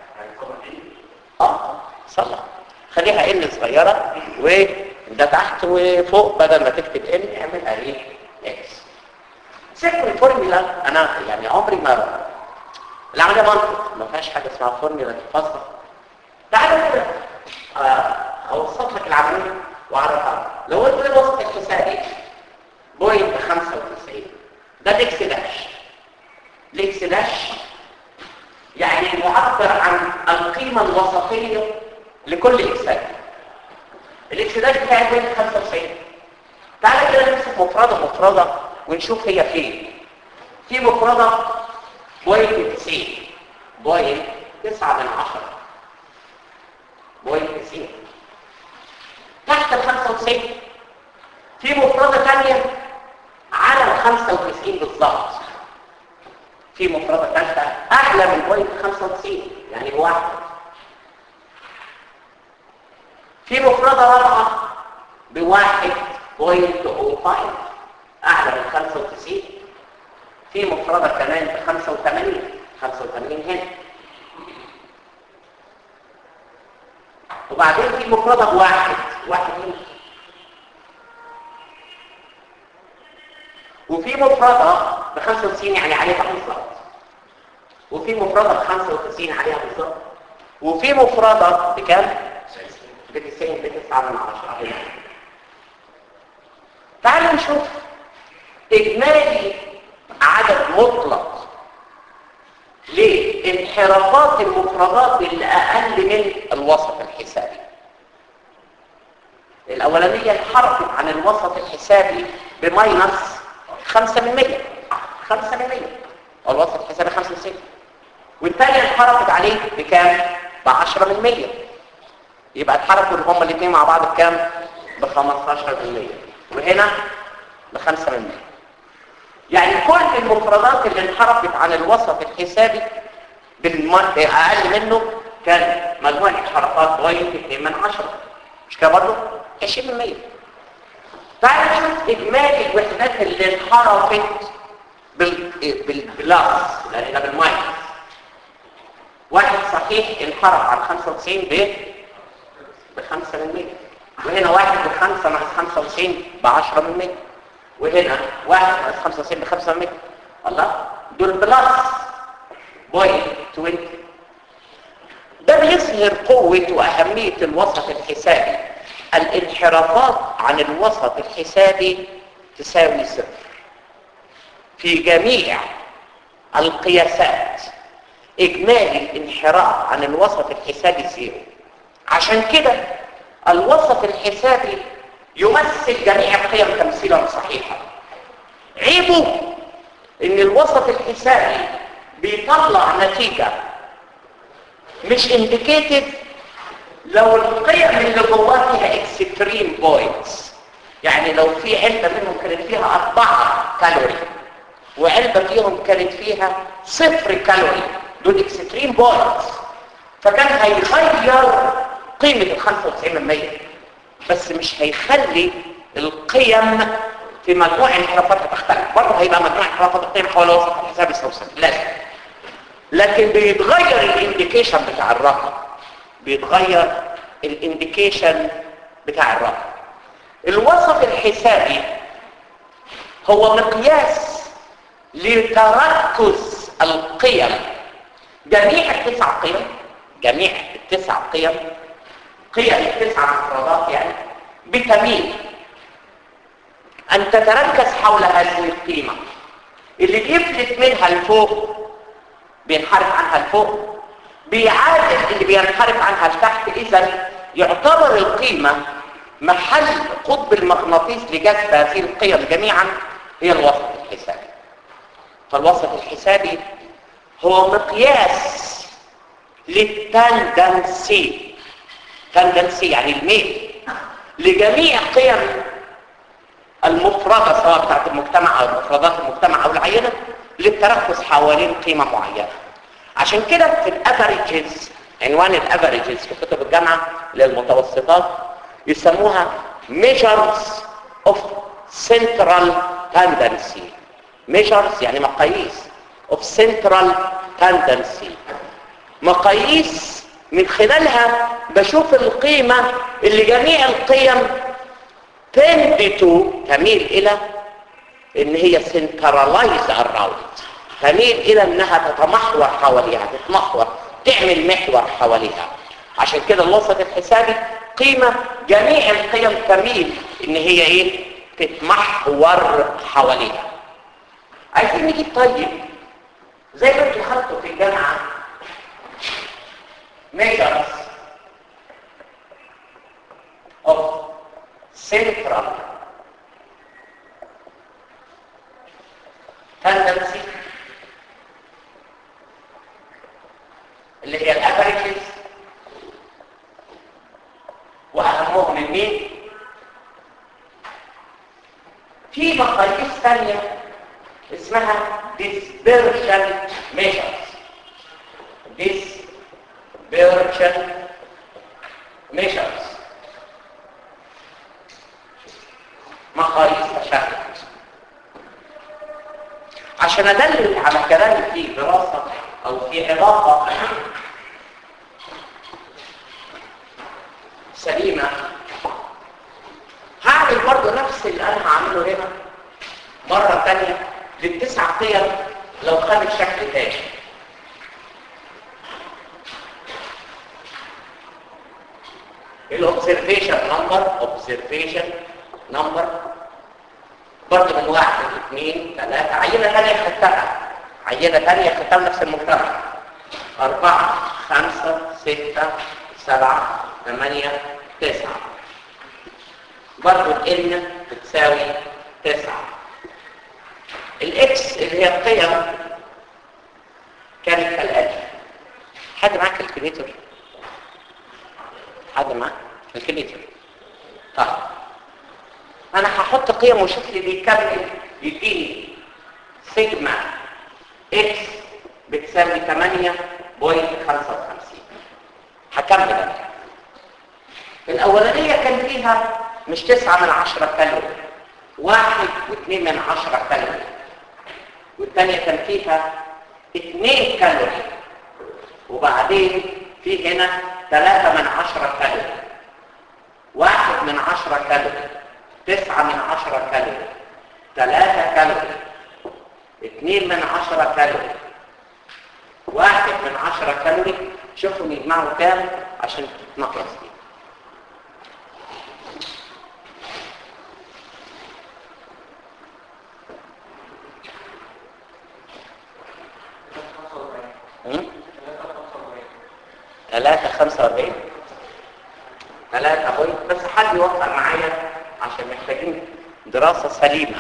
اه صلح خليها ان صغيره وده تحت وفوق بدل ما تكتب ان اعملها ايه اكس سيكون الفورميلا انا يعني عمري ما العمليه منطق ما فيهاش حاجه اسمها فورميلا تتفصل تعالى كده آه، اوصف لك العمليه واعرفها لو قلت لي وسط الحسابي بوينت 95 ده الاكس داش الاكس داش يعني معبر عن القيمه الوسطيه لكل اكسات الاكس داش بتاعي بوينت 95 تعالى كده نمسك مفرده مفرده ونشوف هي فين في مفردة بوينت 90 بوينت 9 من 10 بوينت 90 تحت ال 95 في مفردة ثانية على ال 95 بالظبط في مفردة ثالثة أعلى من بوينت 95 يعني بواحد في مفردة رابعة بواحد بوينت 05 اعلى من 95 في مفردة كمان ب 85 85 هنا وبعدين في مفردة بواحد واحد هنا وفي مفردة ب 95 يعني عليها بالظبط وفي مفردة ب 95 عليها بالظبط وفي مفردة بكام؟ ب 90 ب 9 من 10 هنا تعالوا نشوف إجمالي عدد مطلق لانحرافات المفردات اللي أقل من الوسط الحسابي الأولانية انحرفت عن الوسط الحسابي بماينس 5% 5% والوسط الحسابي 95 والثانية انحرفت عليه بكام؟ ب 10% يبقى اتحركوا هما الاثنين مع بعض بكام؟ ب 15% وهنا ب 5% يعني كل المفردات اللي انحرفت عن الوسط الحسابي بالم... اقل منه كان مجموع الانحرافات بوينت 2 من 10 مش كده برضه 20% تعال نشوف اجمالي الوحدات اللي انحرفت بال... بالبلاس لان بالماينس واحد صحيح انحرف عن 95 ب ب 5% وهنا واحد بخمسة ناقص 95 ب 10% وهنا واحد ناقص 95 ب 5% الله دول بلس بوينت 20 ده بيظهر قوة وأهمية الوسط الحسابي الانحرافات عن الوسط الحسابي تساوي صفر في جميع القياسات إجمالي الانحراف عن الوسط الحسابي زيرو عشان كده الوسط الحسابي يمثل جميع القيم تمثيلا صحيحا عيبه ان الوسط الحسابي بيطلع نتيجة مش انديكيتد لو القيم اللي جواها فيها اكستريم بوينتس يعني لو في علبة منهم كانت فيها أربعة كالوري وعلبة فيهم كانت فيها صفر كالوري دول اكستريم بوينتس فكان هيغير قيمة ال 95% بس مش هيخلي القيم في مجموع انحرافاتها تختلف برضه هيبقى مجموع انحرافات القيم حول وسط الحساب السوسن لازم لكن بيتغير الانديكيشن بتاع الرقم بيتغير الانديكيشن بتاع الرقم الوسط الحسابي هو مقياس لتركز القيم جميع التسع قيم جميع التسع قيم قيم التسع مفردات يعني بتميل أن تتركز حول هذه القيمة اللي بيفلت منها لفوق بينحرف عنها لفوق بيعادل اللي بينحرف عنها لتحت إذا يعتبر القيمة محل قطب المغناطيس لجذب هذه القيم جميعا هي الوسط الحسابي فالوسط الحسابي هو مقياس للتندنسي تندنسي يعني الميل لجميع قيم المفردة سواء بتاعت المجتمع أو مفردات المجتمع أو العينة للتركز حوالين قيمة معينة عشان كده في الافريجز عنوان الافريجز في كتب الجامعة للمتوسطات يسموها measures of central tendency measures يعني مقاييس of central tendency مقاييس من خلالها بشوف القيمة اللي جميع القيم tend to تميل إلى إن هي centralize around تميل إلى إنها تتمحور حواليها تتمحور تعمل محور حواليها عشان كده الوسط الحسابي قيمة جميع القيم تميل إن هي إيه تتمحور حواليها عايزين نجيب طيب زي ما انتوا خدتوا في الجامعة measures of central tendency اللي هي الافريجز واهمهم المين في مقاييس ثانيه اسمها dispersion measures dispersion measures مقاييس تشابه عشان ادلل على كلامي في دراسه او في علاقه سليمه هعمل برضه نفس اللي انا هعمله هنا مره ثانيه للتسع قيم لو خدت شكل تاني الاوبزرفيشن نمبر اوبزرفيشن نمبر برضه من واحد اثنين ثلاثة عينة ثانية خدتها عينة ثانية خدتها نفس المجتمع أربعة خمسة ستة سبعة ثمانية تسعة برضه الإن بتساوي تسعة الإكس اللي هي القيم كانت كالآتي حد معاه كالكوليتر حد معاه كالكوليتر طيب انا هحط قيم وشكل بيكمل يديني سيجما اكس بتساوي 8.55 هكمل انا الاولانيه كان فيها مش 9 من 10 كالوري واحد واثنين من 10 كالوري والثانيه كان فيها 2 كالوري وبعدين في هنا 3 من 10 كالوري واحد من 10 كالوري تسعة من عشرة كالوري ثلاثة كالوري اثنين من عشرة كالوري واحد من عشرة كالوري شوفوا يجمعوا كام عشان تتنقص دي ثلاثة خمسة واربعين ثلاثة بوينت بس حد يوفر معايا عشان محتاجين دراسة سليمة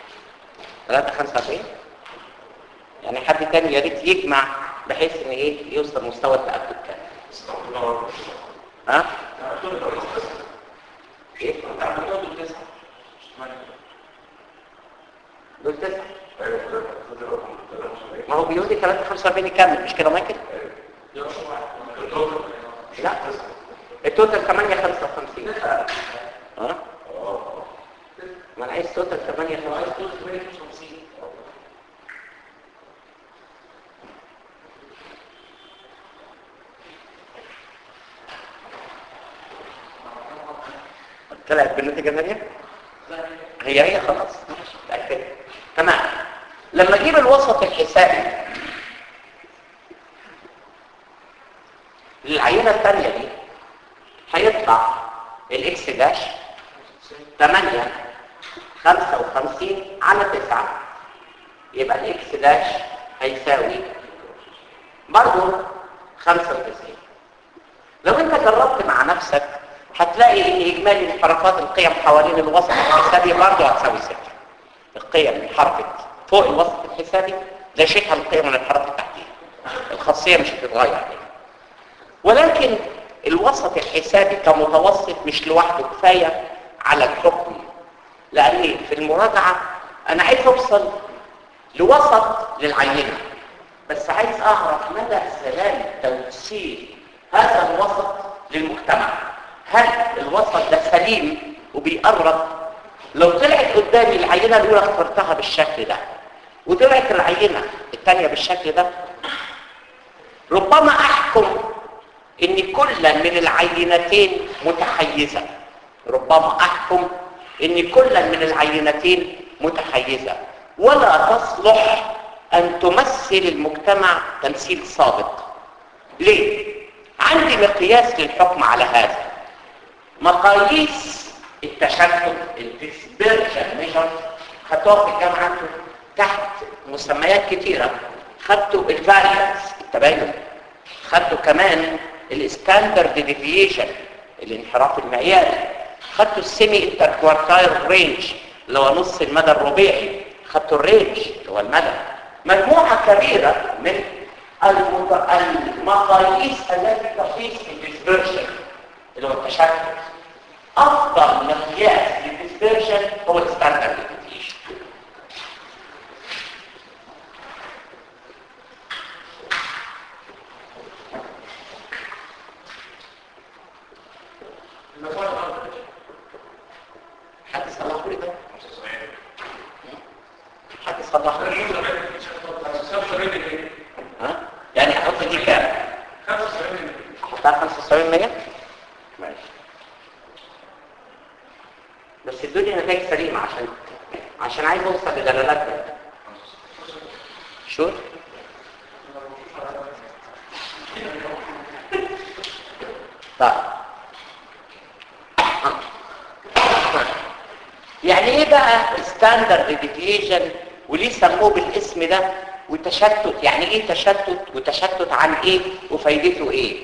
345 يعني حد تاني يا ريت يجمع بحيث ان ايه يوصل مستوى التأكد كامل ها ايه دول تسعة ما هو بيقول لي 3 45 يكمل مش كده مايكل لا التوتال 8 55 ها ما انا عايز توتال 8 55 طلعت بالنتيجه ثانيه هي هي خلاص متاكد تمام لما اجيب الوسط الحسابي للعينه الثانيه دي هيطلع الاكس داش 8 55 على 9 يبقى الاكس داش هيساوي برضه 95 لو انت جربت مع نفسك هتلاقي ان اجمالي انحرافات القيم حوالين الوسط الحسابي برضه هتساوي صفر القيم اللي انحرفت فوق الوسط الحسابي ده شيكها القيم اللي انحرفت تحتيها الخاصيه مش هتتغير ولكن الوسط الحسابي كمتوسط مش لوحده كفايه على الحكم لان في المراجعه انا عايز اوصل لوسط للعينه بس عايز اعرف مدى سلامه توصيل هذا الوسط للمجتمع هل الوسط ده سليم وبيقرب لو طلعت قدامي العينه الاولى اخترتها بالشكل ده وطلعت العينه الثانيه بالشكل ده ربما احكم ان كل من العينتين متحيزه ربما احكم ان كل من العينتين متحيزه ولا تصلح ان تمثل المجتمع تمثيل صادق ليه عندي مقياس للحكم على هذا مقاييس التشتت الديسبرشن ميجر خدتوها في الجامعه انتوا تحت مسميات كتيره خدتوا الفاريانس التباين خدتوا كمان الستاندرد ديفيشن الانحراف المعياري خدتوا السيمي انتركوارتايل رينج اللي هو نص المدى الربيعي خدتوا الرينج اللي هو المدى مجموعه كبيره من المقاييس التي تقيس الديسبرشن اللي هو التشتت افضل مقياس للديسبرشن هو الستاندرد ديفيشن حد صلح لي ده حد صلح لي ها يعني احط دي كام احطها 75 100 ماشي بس ادوني نتائج سليمه عشان عشان عايز اوصل لدلالات شور طيب يعني ايه بقى ستاندرد ديفيشن وليه سموه بالاسم ده وتشتت يعني ايه تشتت وتشتت عن ايه وفايدته ايه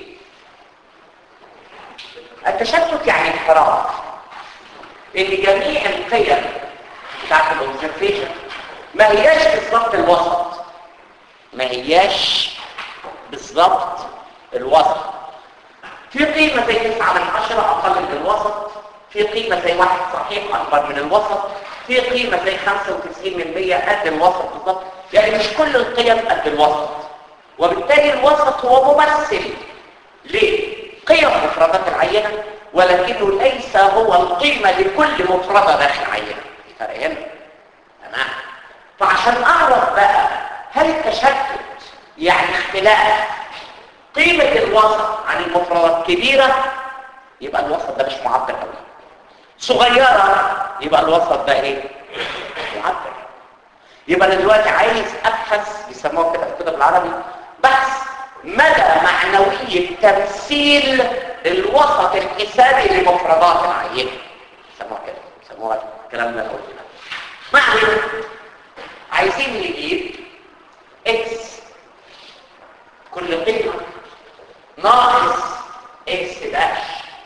التشتت يعني انحراف ان جميع القيم بتاعت الاوبزرفيشن ما هياش بالظبط الوسط ما هياش بالظبط الوسط في قيمة زي 9 من 10 أقل من الوسط في قيمة زي واحد صحيح أكبر من الوسط في قيمة زي 95 من 100 قد الوسط بالظبط يعني مش كل القيم قد الوسط وبالتالي الوسط هو ممثل لقيم مفردات العينة ولكنه ليس هو القيمة لكل مفردة داخل العينة فرق هنا تمام فعشان أعرف بقى هل التشتت يعني اختلاف قيمة الوسط عن المفردات كبيرة يبقى الوسط ده مش معبر قوي صغيرة يبقى الوسط ده ايه معبر يبقى انا دلوقتي عايز ابحث بيسموها كده في الكتب العربي بحث مدى معنوية تمثيل الوسط الحسابي لمفردات العينة بيسموها كده بيسموها الكلام اللي انا قلته ده معنى عايزين نجيب اكس كل قيمة ناقص اكس داش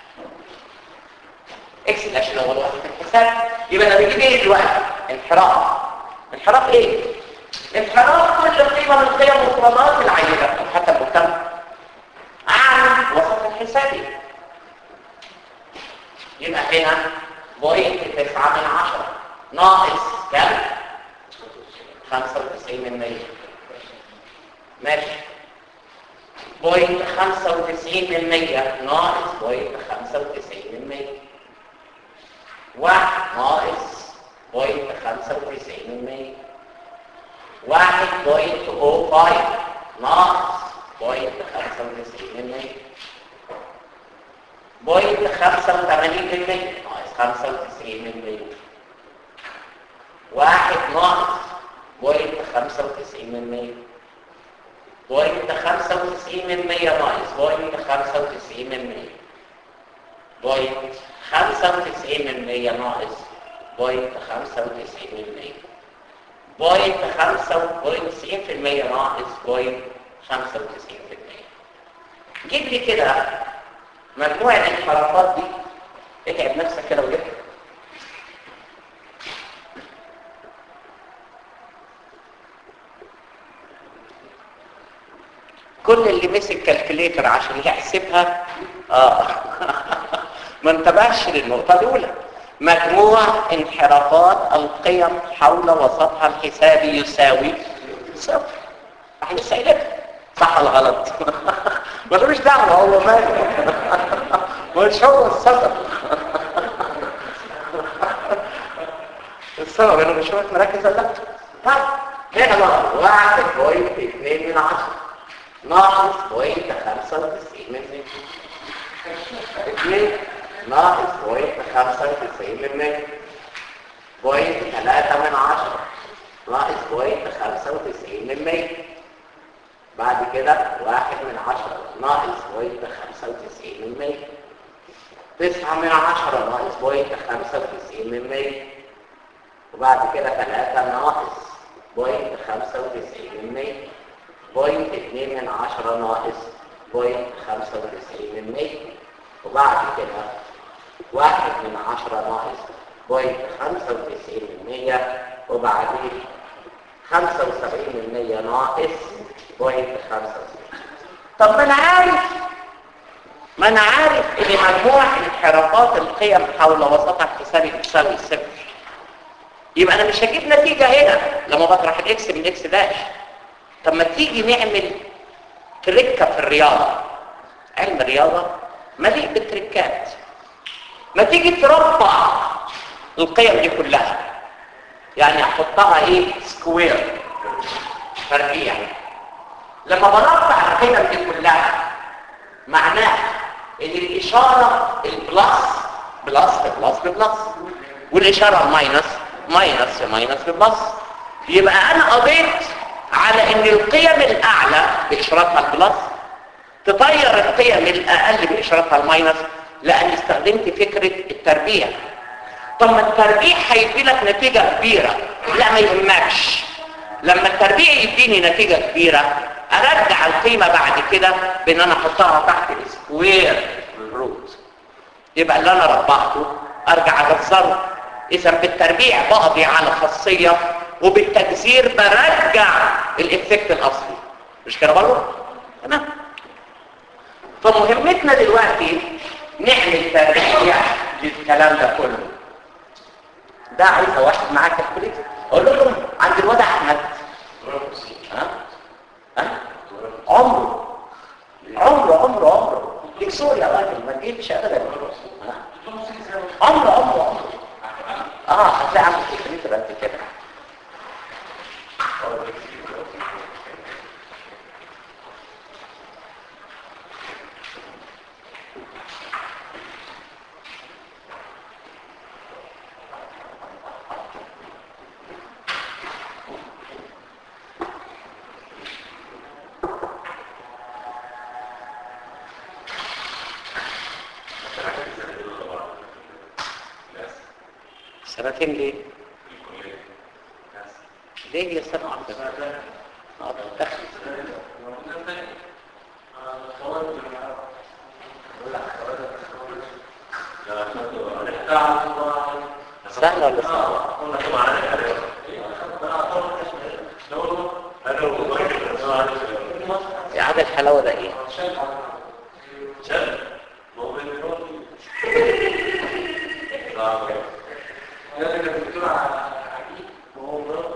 اكس داش اللي هو الوسط الحسابي يبقى انا بجيب ايه دلوقتي انحراف انحراف ايه انحراف كل قيمه من قيم مفردات العينه حتى المجتمع عن وسط الحسابي يبقى هنا بوينت تسعة من عشرة ناقص كم؟ خمسة وتسعين من مية ماشي بوينت خمسة وتسعين من مية ناقص بوينت خمسة وتسعين من مية واحد ناقص بوينت خمسة وتسعين من مية واحد بوينت او فايف ناقص بوينت خمسة وتسعين من مية بوينت خمسة وثمانين من مية ناقص خمسة وتسعين من مية واحد ناقص بوينت خمسة وتسعين من مية بوينت خمسة وتسعين من مية ناقص بوينت خمسة وتسعين من مية بوينت خمسة وتسعين من مية ناقص بوينت خمسة وتسعين من مية بوينت خمسة بوينت تسعين في المية ناقص بوينت خمسة وتسعين في المية جيب لي كده مجموع الانحرافات دي اتعب نفسك كده وجبت كل اللي مسك كالكليتر عشان يحسبها اه ما انتبهش للنقطه الاولى مجموع انحرافات القيم حول وسطها الحسابي يساوي صفر احنا لسه قايلينها صح ولا غلط ملوش دعوه هو ماله مش هو السبب السبب انه مش واقف مركز ولا لا طيب هنا بقى واحد بوينت اتنين من عشرة ناقص بوينت خمسة وتسعين من مية اتنين ناقص بوينت خمسة وتسعين من مية بوينت ثلاثة من عشرة ناقص بوينت خمسة وتسعين من مية بعد كده واحد من عشرة ناقص بوينت خمسة وتسعين من مية تسعة من عشرة ناقص بوينت خمسة وتسعين من مية وبعد كده ثلاثة ناقص بوينت خمسة وتسعين من مية بوينت اتنين من عشرة ناقص بوينت خمسة وتسعين من مية وبعد كده واحد من عشرة ناقص بوينت خمسة وتسعين من مية وبعدين خمسة وسبعين من مية ناقص بوينت خمسة وسبعين طب ما انا عارف ما انا عارف ان مجموع انحرافات القيم حول وسطها الحسابي بتساوي صفر يبقى انا مش هجيب نتيجة هنا لما بطرح الاكس من اكس داش طب ما تيجي نعمل تركة في الرياضة علم الرياضة مليء بالتركات ما تيجي تربع القيم دي كلها يعني احطها ايه سكوير تربيع لما بربع القيم دي كلها معناه ان الاشارة البلس بلس بلس بلس والاشارة الماينس ماينس ماينس بلس يبقى انا قضيت على ان القيم الاعلى باشارتها البلس تطير القيم الاقل باشارتها الماينس لان استخدمت فكرة التربيع طب ما التربيع هيدي لك نتيجة كبيرة لا ما يهمكش لما التربيع يديني نتيجة كبيرة ارجع القيمة بعد كده بان انا احطها تحت السكوير روت يبقى اللي انا ربحته ارجع اجزره اذا بالتربيع بقضي على خاصية وبالتجزير برجع الافكت الاصلي مش كده برضه تمام فمهمتنا دلوقتي نعمل تربيع للكلام ده كله ده عايز واحد معاه كالكوليتر اقول لكم عند الواد احمد ها ها عمره عمره عمره عمره ليك صور يا راجل ما تجيبش ابدا ها؟ عمره عمره عمره اه هتلاقي عنده كالكوليتر قد كده سنتين ليه؟ ليه هي سنة واحدة؟ اه بتدخل سهلة ولا صعبة؟ إعادة الحلاوة ده إيه؟ لا ده الدكتور عجيب وهو ضرب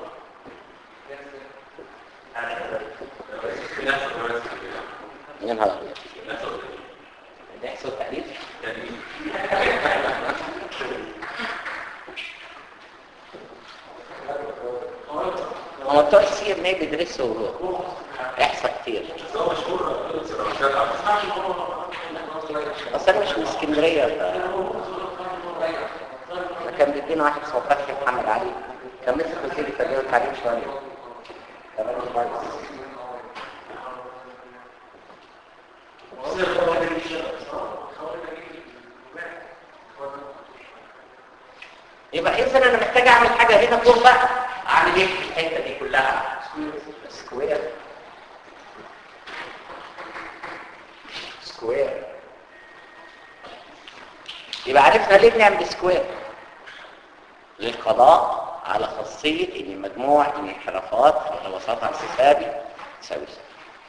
يا نهار ابيض ده يحصل تأليف هو بتوع السي ام اي بيدرسوا احصاء كتير اصل انا مش من اسكندريه ف- كان بيدينا واحد اسمه فتحي محمد علي كان مسك وزير التربيه والتعليم شويه كان راجل كويس يبقى اذا انا محتاج اعمل حاجه هنا فوق بقى اعمل ايه في الحته دي كلها سكوير سكوير يبقى عرفنا ليه بنعمل سكوير للقضاء على خاصية ان مجموع الانحرافات على وسطها حسابي يساوي صفر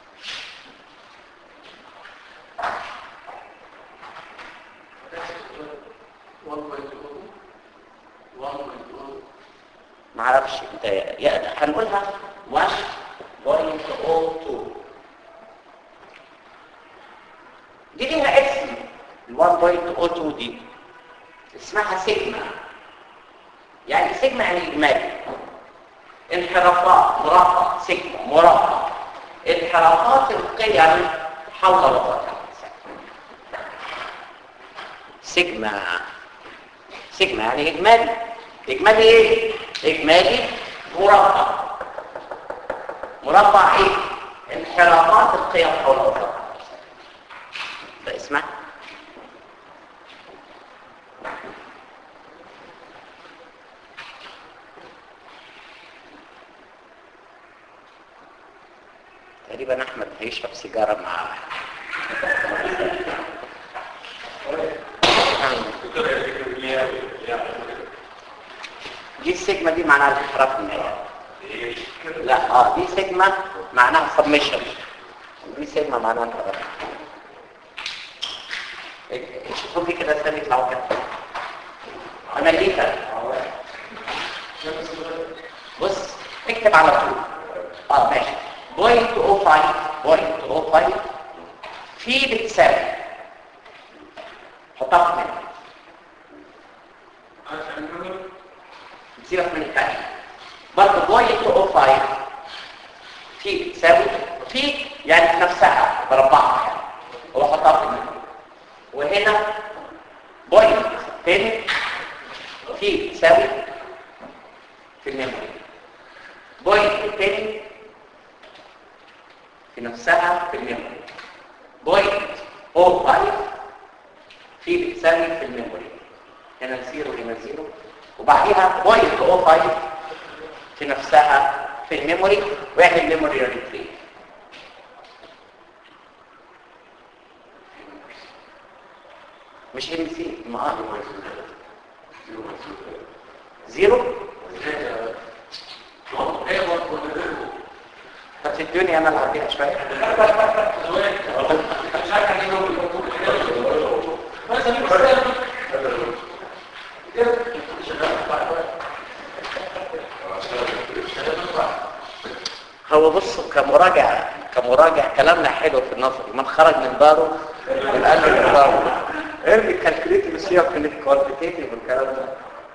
ما اعرفش انت يا هنقولها 1.02 دي ليها اسم ال 1.02 دي اسمها سيجما يعني سيجما يعني اجمالي انحرافات مربع سيجما مربع انحرافات القيم حول وسطها سيجما سيجما يعني اجمالي اجمالي ايه اجمالي مربع مربع ايه انحرافات القيم حول وسطها ده اسمع تقريبا احمد هيشرب سيجاره مع دي السيجما دي معناها الانحراف النهائي لا اه دي سيجما معناها سبمشن دي سيجما معناها انحراف شوفوا لي كده ثاني يطلعوا كده انا جيت بص اكتب على طول اه ماشي بوينت او 5 بوينت او 5 في بتساوي حطها في منها سيبك من الثاني برضه بوينت او 5 في بتساوي في يعني في نفسها بربعها يعني وبحطها في منها وهنا بوينت تاني في تساوي في الميموري بوينت تاني في نفسها في الميموري بوينت او فايف في بتساوي في الميموري هنا زيرو هنا زيرو وبعديها بوينت او فايف في نفسها في الميموري واعمل ميموري ريتريف مش ام سي ما اه زيرو طب في الدنيا انا العب فيها شويه هو بصوا كمراجعة كمراجعة كلامنا حلو في النظر من خرج من داره من قلب من داره ارمي الكالكوليتر وسيبك من الكوانتيتيف والكلام ده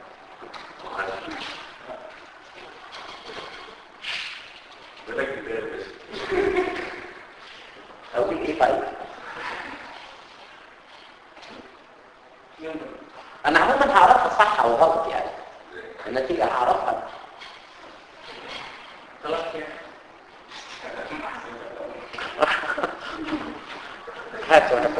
اقول ايه طيب انا عموما هعرفها صح او غلط يعني النتيجه هعرفها هات وانا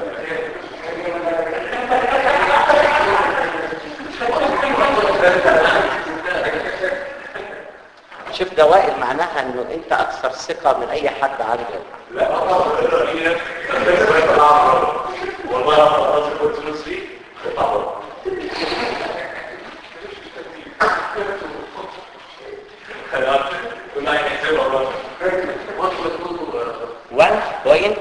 شوف دوائر معناها انه انت اكثر ثقه من اي حد عنده والله كنت مصري كنا هنحسبها برضه 1 بوينت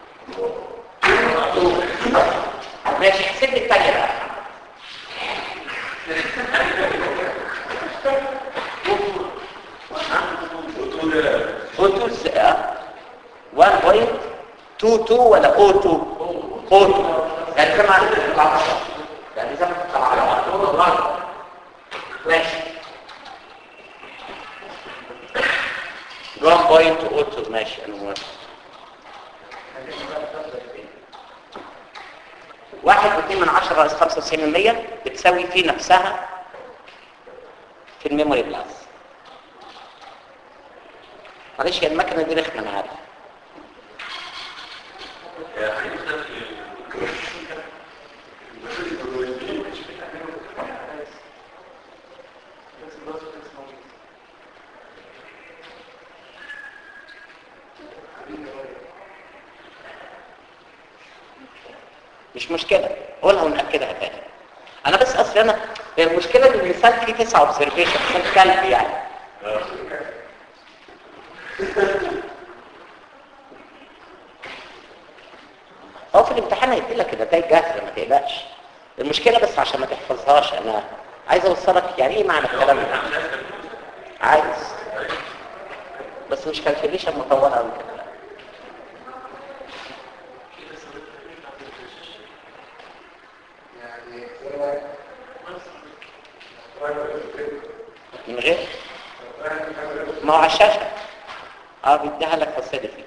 ماشي احسب لي الثانيه بقى اوتو ازاي 1.22 ولا اوتو اوتو يعني كم عدد القطعة يعني زي ما القطعة ماشي 1.02 ماشي انا موافق واحد واثنين من عشرة رأس خمسة وتسعين من مية بتساوي في نفسها في الميموري بلاس معلش هي المكنة دي رخمة انا عارف مش مشكلة قولها ونأكدها تاني انا بس اصل انا المشكلة ان المثال فيه تسعة اوبزرفيشن مثال كلب يعني هو في الامتحان هيدي لك النتائج جاهزة ما تقلقش المشكلة بس عشان ما تحفظهاش انا عايز اوصلك يعني ايه معنى الكلام ده عايز بس مش كالكوليشن مطولة قوي كده لا. من غير ما هو على الشاشة اه بيديها لك فصيلة فيه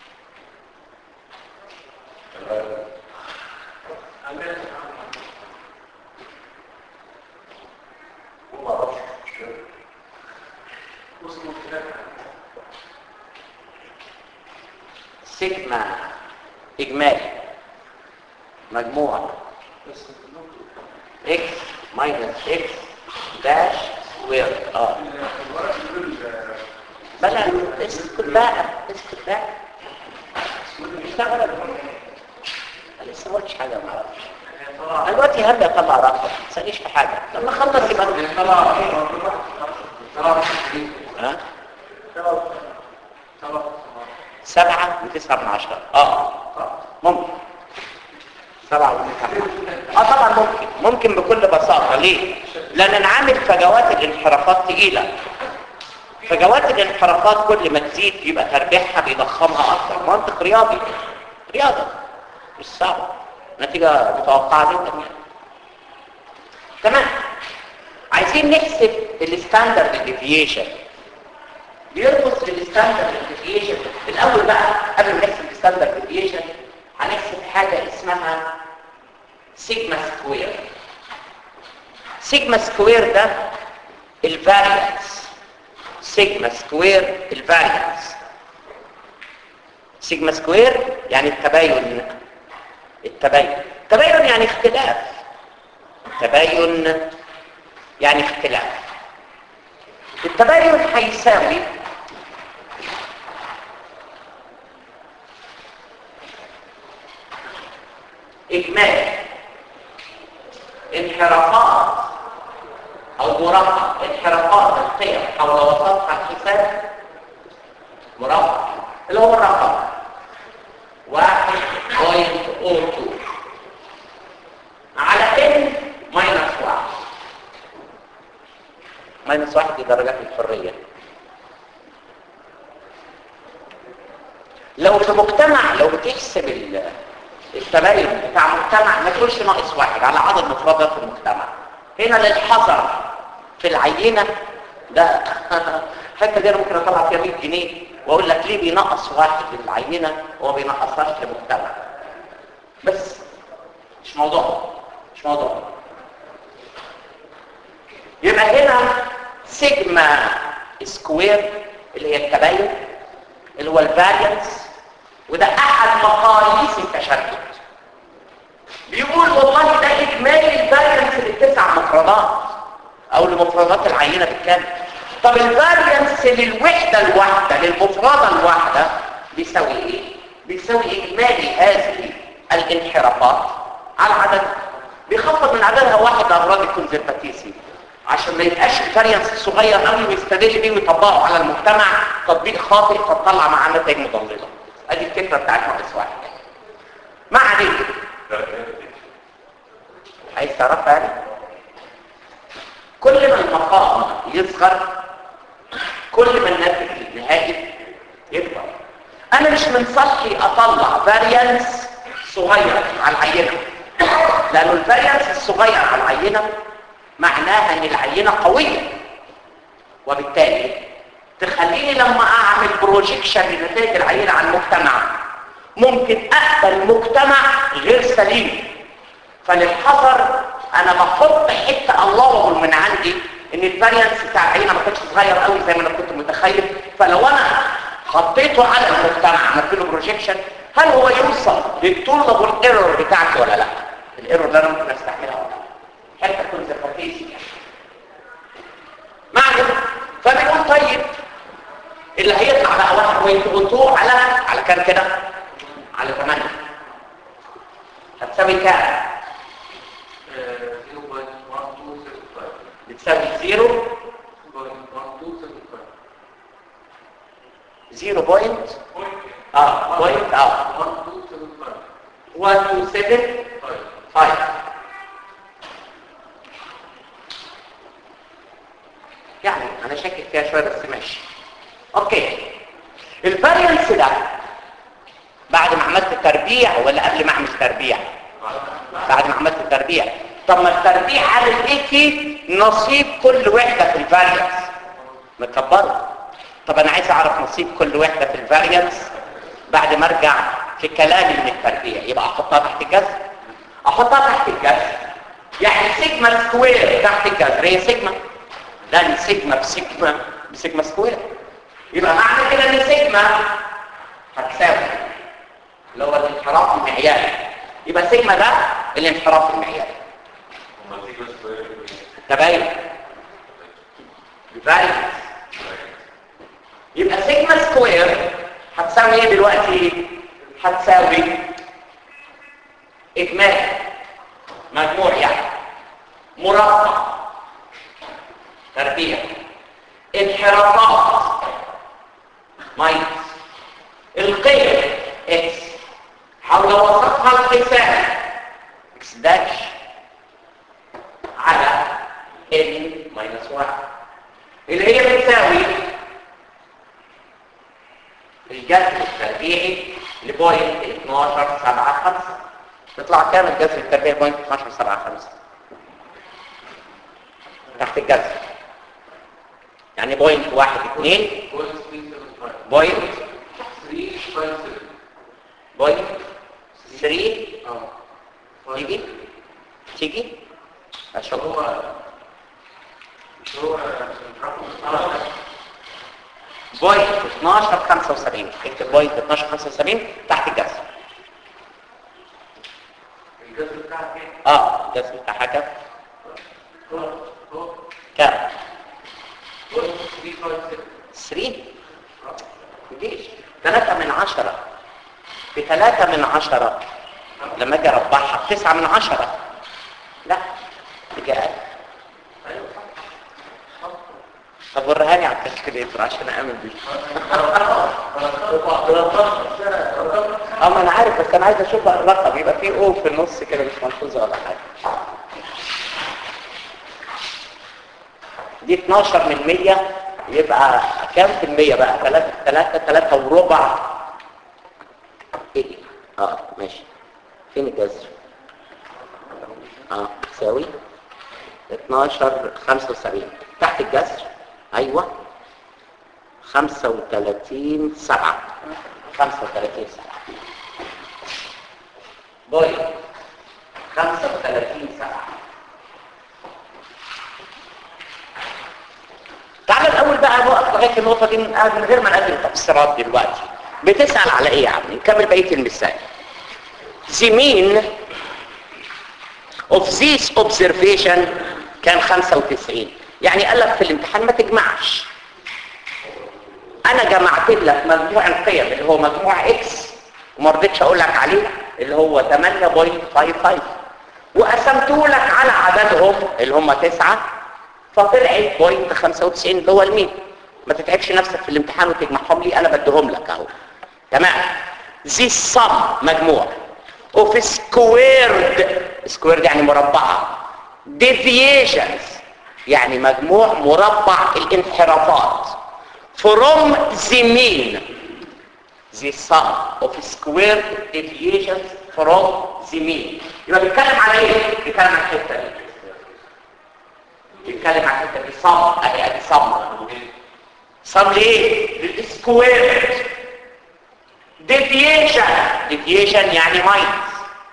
سيجما إجمالي مجموع x minus x dash square اه بلا اسكت بقى اسكت بقى اشتغل انا لسه ما قلتش حاجه ما اعرفش انا دلوقتي هبدا اطلع رقم ما تسالنيش في حاجه لما اخلص يبقى ها سبعة وتسعة من عشرة اه ممكن سبعة وتسعة من عشرة اه طبعا ممكن ممكن بكل بساطة ليه لان نعامل فجوات الانحرافات تقيلة فجوات الانحرافات كل ما تزيد يبقى تربيحها بيضخمها اكتر منطق رياضي رياضة مش صعبة نتيجة متوقعة جدا يعني تمام عايزين نحسب الستاندرد ديفيشن بيربط بالستاندرد ديفيشن الاول بقى قبل ما نحسب الستاندرد ديفيشن هنحسب حاجه اسمها سيجما سكوير سيجما سكوير ده الفاريانس سيجما سكوير الفاريانس سيجما سكوير يعني التباين التباين التباين يعني اختلاف التباين يعني اختلاف التباين هيساوي إجمالي انحرافات أو مربع انحرافات القيم حول وسطها الحساب مربع اللي هو الرقم واحد بوينت او تو على ان ماينس واحد ماينس واحد دي درجات الحرية لو في مجتمع لو بتحسب ال- التباين بتاع مجتمع ما تقولش ناقص واحد على عدد مفردات المجتمع هنا للحذر في العينة ده الحته دي انا ممكن اطلع فيها 100 جنيه واقول لك ليه بينقص واحد للعينة وما بينقصهاش لمجتمع بس مش موضوع مش موضوع يبقى هنا سيجما سكوير اللي هي التباين اللي هو الفاريانس وده احد مقاييس التشتت بيقول والله ده اجمالي الفاريانس للتسع مفردات او لمفردات العينه بالكامل طب الفاريانس للوحده الواحده للمفرده الواحده بيساوي ايه بيساوي اجمالي هذه الانحرافات على عدد بيخفض من عددها واحد لافراد الكونزرفاتيسي عشان ما يبقاش الفاريانس صغير قوي ويستدل بيه ويطبقه على المجتمع تطبيق خاطئ فتطلع معاه نتائج مضلله ادي الفكره بتاعت ناقص واحد ما عليك عايز تعرفها يعني كل ما المقام يصغر كل ما الناتج النهائي يكبر انا مش من صالحي اطلع فاريانس صغير على العينه لانه الفاريانس الصغير على العينه معناها ان العينه قويه وبالتالي تخليني لما اعمل بروجيكشن لنتائج العينه على المجتمع ممكن اقبل مجتمع غير سليم فللحذر انا بحط حته الله من عندي ان الفاريانس بتاع العينه ما كانش صغير قوي زي ما انا كنت متخيل فلو انا حطيته على المجتمع عملت له بروجيكشن هل هو يوصل للطلب والايرور بتاعتي ولا لا الايرور ده انا ممكن استحملها ولا لا حته كونسرفاتيزم معنى فبنقول طيب اللي هيطلع بقى واحد وينتقطوه على على كام كده على 8 هتساوي كام بتساوي 0 0 بوينت اه بوينت اه 127 5 يعني انا شاكك فيها شويه بس ماشي اوكي الفاريانس ده بعد ما عملت تربيع ولا قبل ما اعمل تربيع بعد ما عملت التربيع طب ما التربيع عامل ايه في نصيب كل وحده في الفاريانس مكبره طب انا عايز اعرف نصيب كل وحده في الفاريانس بعد ما ارجع في كلامي من التربيع يبقى احطها تحت الجذر احطها تحت الجذر يعني سيجما سكوير تحت الجذر هي سيجما لان سيجما بسيجما بسيجما سكوير يبقى معنى كده ان سيجما هتساوي اللي هو الانحراف المعياري يبقى سيجما ده الانحراف المعياري تبين الفاريانس يبقى سيجما سكوير هتساوي ايه دلوقتي هتساوي اجمالي مجموع يعني مربع تربيع انحرافات ماينس القيم اكس حول وسطها الحساب اكس داش على ان ماينس واحد اللي هي بتساوي الجذر التربيعي لبوينت 12 7 5 تطلع كام الجذر التربيعي بوينت 12 7 5 تحت الجذر يعني بوينت واحد اثنين بوينت بوينت 3 تيجي تيجي اشوف بوينت 12 75 اكتب بوينت 12 75 تحت الجذر اه الجذر بتاعها كام كام 3 مفيش 3 من 10 ب 3 من 10 لما اجي اربعها ب 9 من 10 لا تيجي اقل طب وريهاني على الكالكوليتر عشان اامن بيه اه ما انا عارف بس انا عايز اشوف بقى الرقم يبقى فيه او في النص كده مش ملحوظه ولا حاجه دي 12 من 100 يبقى كام في المية بقى 3 3 3 وربع ايه اه ماشي فين الجذر اه تساوي 12 75 تحت الجذر ايوه 35 7 35 7 بوي 35 7 تعال الاول بقى نقف لغايه النقطه دي من من غير ما نقدم تفسيرات دلوقتي بتسال على ايه يا عم نكمل بقيه المثال the mean of this observation كان 95 يعني قال لك في الامتحان ما تجمعش انا جمعت لك مجموع القيم اللي هو مجموع اكس وما رضيتش اقول لك عليه اللي هو 8.55 وقسمته لك على عددهم اللي هم 9 فطلعت بوينت 95 اللي هو المين ما تتعبش نفسك في الامتحان وتجمعهم لي انا بديهم لك اهو تمام this sum مجموع of squared squared يعني مربعة deviations يعني مجموع مربع الانحرافات from the mean the sum of squared deviations from the mean يبقى بيتكلم على ايه؟ بيتكلم على الحته دي بيتكلم على الحته دي sum اهي ادي sum sum ليه؟ للسكويرد deviation deviation يعني minus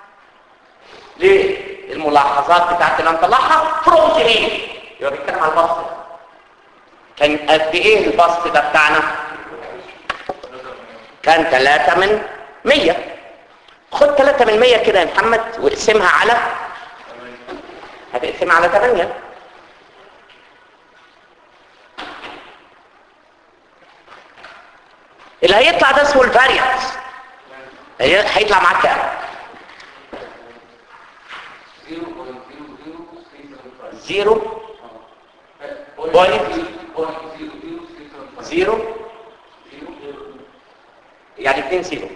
ليه؟ الملاحظات بتاعت اللي هنطلعها from the mean يبقى بيتكلم على البسط كان قد ايه البسط ده بتاعنا؟ كان 3 من 100 خد 3 من 100 كده يا محمد واقسمها على هتقسمها على 8 اللي هيطلع ده اسمه الفاريانس هيطلع معاك كام؟ 0 بوينت زيرو يعني 2 زيرو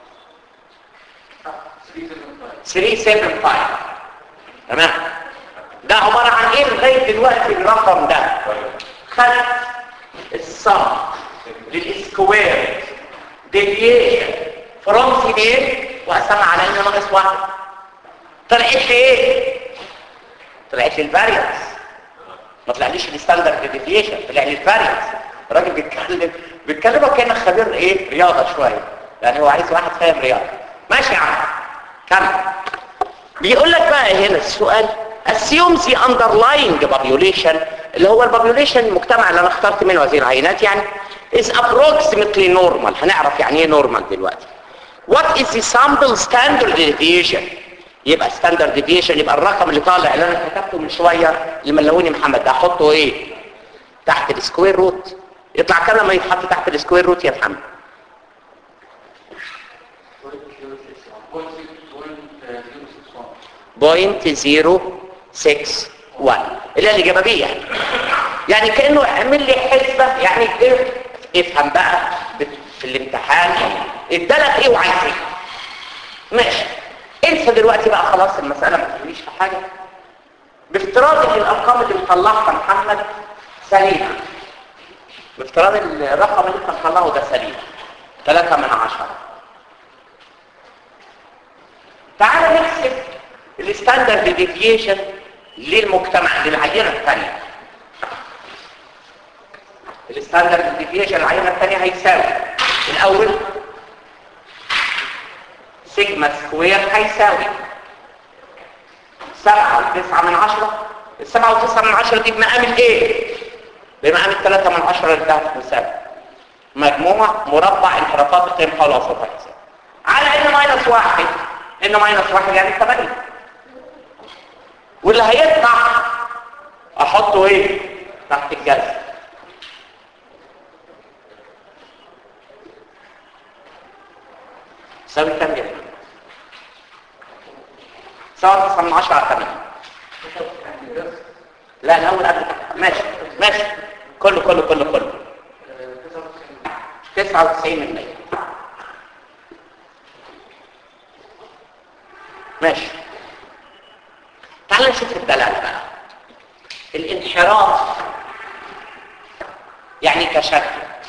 375 تمام ده عبارة عن ايه لغاية دلوقتي الرقم ده خدت الصم للسكوير ديفيشن فروم سيمين وقسمها على ان ناقص واحد طلعت لي ايه؟ طلعت لي الفاريانس ما طلعليش الستاندرد ديفيشن طلع لي الفاريانس الراجل بيتكلم بيتكلمك كانك خبير ايه رياضه شويه يعني هو عايز واحد فاهم رياضه ماشي يا عم كمل بيقول لك بقى هنا السؤال assume the underlying population اللي هو البابيوليشن المجتمع اللي انا اخترت منه هذه العينات يعني is approximately normal هنعرف يعني ايه normal دلوقتي what is the sample standard deviation يبقى standard deviation يبقى الرقم اللي طالع اللي انا كتبته من شويه اللي ملوني محمد ده احطه ايه تحت السكوير روت يطلع كام لما يتحط تحت السكوير روت يا محمد بوينت زيرو سكس وان اللي هي الإجابة بي يعني يعني كأنه اعمل لي حسبة يعني ايه افهم بقى في الامتحان ادالك ايه وعايز ايه ماشي انسى دلوقتي بقى خلاص المسألة ما تفهميش في حاجة بافتراض ان الارقام اللي مطلعها محمد سليمة بافتراض الرقم اللي انت مطلعه ده سليم 3 من عشرة تعال نحسب الستاندرد ديفيشن للمجتمع للعينة الثانية الستاندرد ديفيشن للعينة الثانية هيساوي الأول سيجما سكوير هيساوي سبعة وتسعة من عشرة السبعة وتسعة من عشرة دي بمقام الايه؟ بمقام الثلاثة من عشرة اللي تحت مساوي مجموعة مربع انحرافات القيم حول وسط الحساب على ان ماينس واحد ان ماينس واحد يعني ثمانية واللي هيطلع احطه ايه تحت الجذر يساوي كام يا سواء 9 من 10 على 8 لا الاول قبل ماشي ماشي كله كله كله كله 99 من 100 ماشي تعال نشوف الدلالة بقى الانحراف يعني تشتت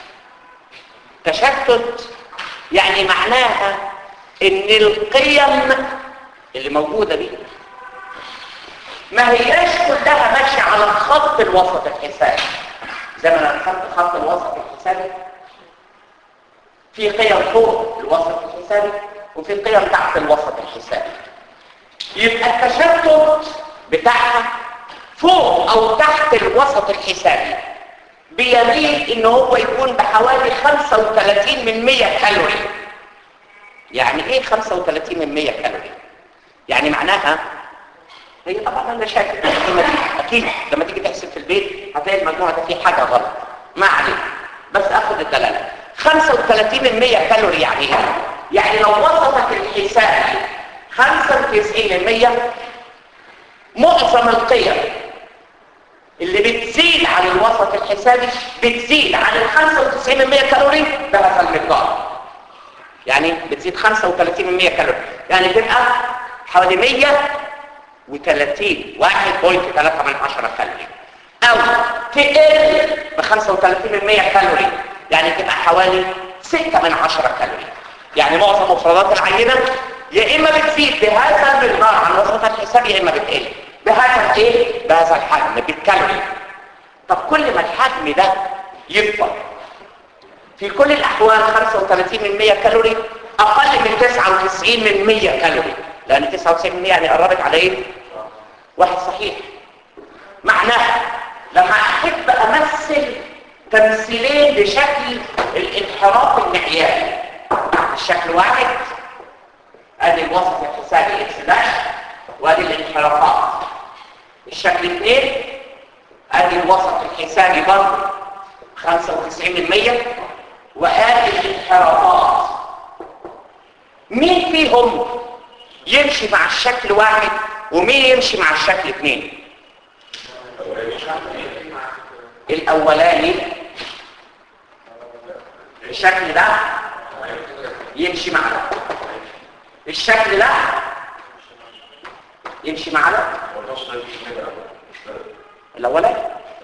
تشتت يعني معناها ان القيم اللي موجودة دي ما هياش كلها ماشية على الخط الوسط الحسابي زي ما انا خدت خط الوسط الحسابي في قيم فوق الوسط الحسابي وفي قيم تحت الوسط الحسابي يبقى التشتت بتاعها فوق او تحت الوسط الحسابي بيميل ان هو يكون بحوالي 35 من 100 كالوري يعني ايه 35 من 100 كالوري يعني معناها هي طبعا انا شاكك اكيد لما تيجي تحسب في البيت هتلاقي المجموعه ده فيه حاجه غلط ما عليك بس اخد الدلاله 35 من 100 كالوري يعني ايه يعني لو وصفت الحساب 95% معظم القيم اللي بتزيد عن الوسط الحسابي بتزيد عن ال 95% كالوري بهذا المقدار يعني بتزيد 35% كالوري يعني تبقى حوالي 130 1.3 من 10 كالوري او تقل ب 35% كالوري يعني تبقى حوالي 6 من 10 كالوري يعني معظم مفردات العينة يا إما بتزيد بهذا المقدار عن وسط الحساب يا إما بتقل بهذا الايه؟ بهذا الحجم بالكالوري طب كل ما الحجم ده يكبر في كل الأحوال 35 من 100 كالوري أقل من 99 من 100 كالوري لأن 99 من 100 يعني قربت على إيه؟ واحد صحيح معناها لما أحب أمثل تمثيلين لشكل الانحراف المعياري الشكل واحد ادي الوسط الحسابي اكس داش وادي الانحرافات الشكل اثنين ادي الوسط الحسابي برضه 95 من 100 وادي الانحرافات مين فيهم يمشي مع الشكل واحد ومين يمشي مع الشكل اثنين الاولاني الشكل ده يمشي مع ده الشكل ده يمشي مع ده الاولاني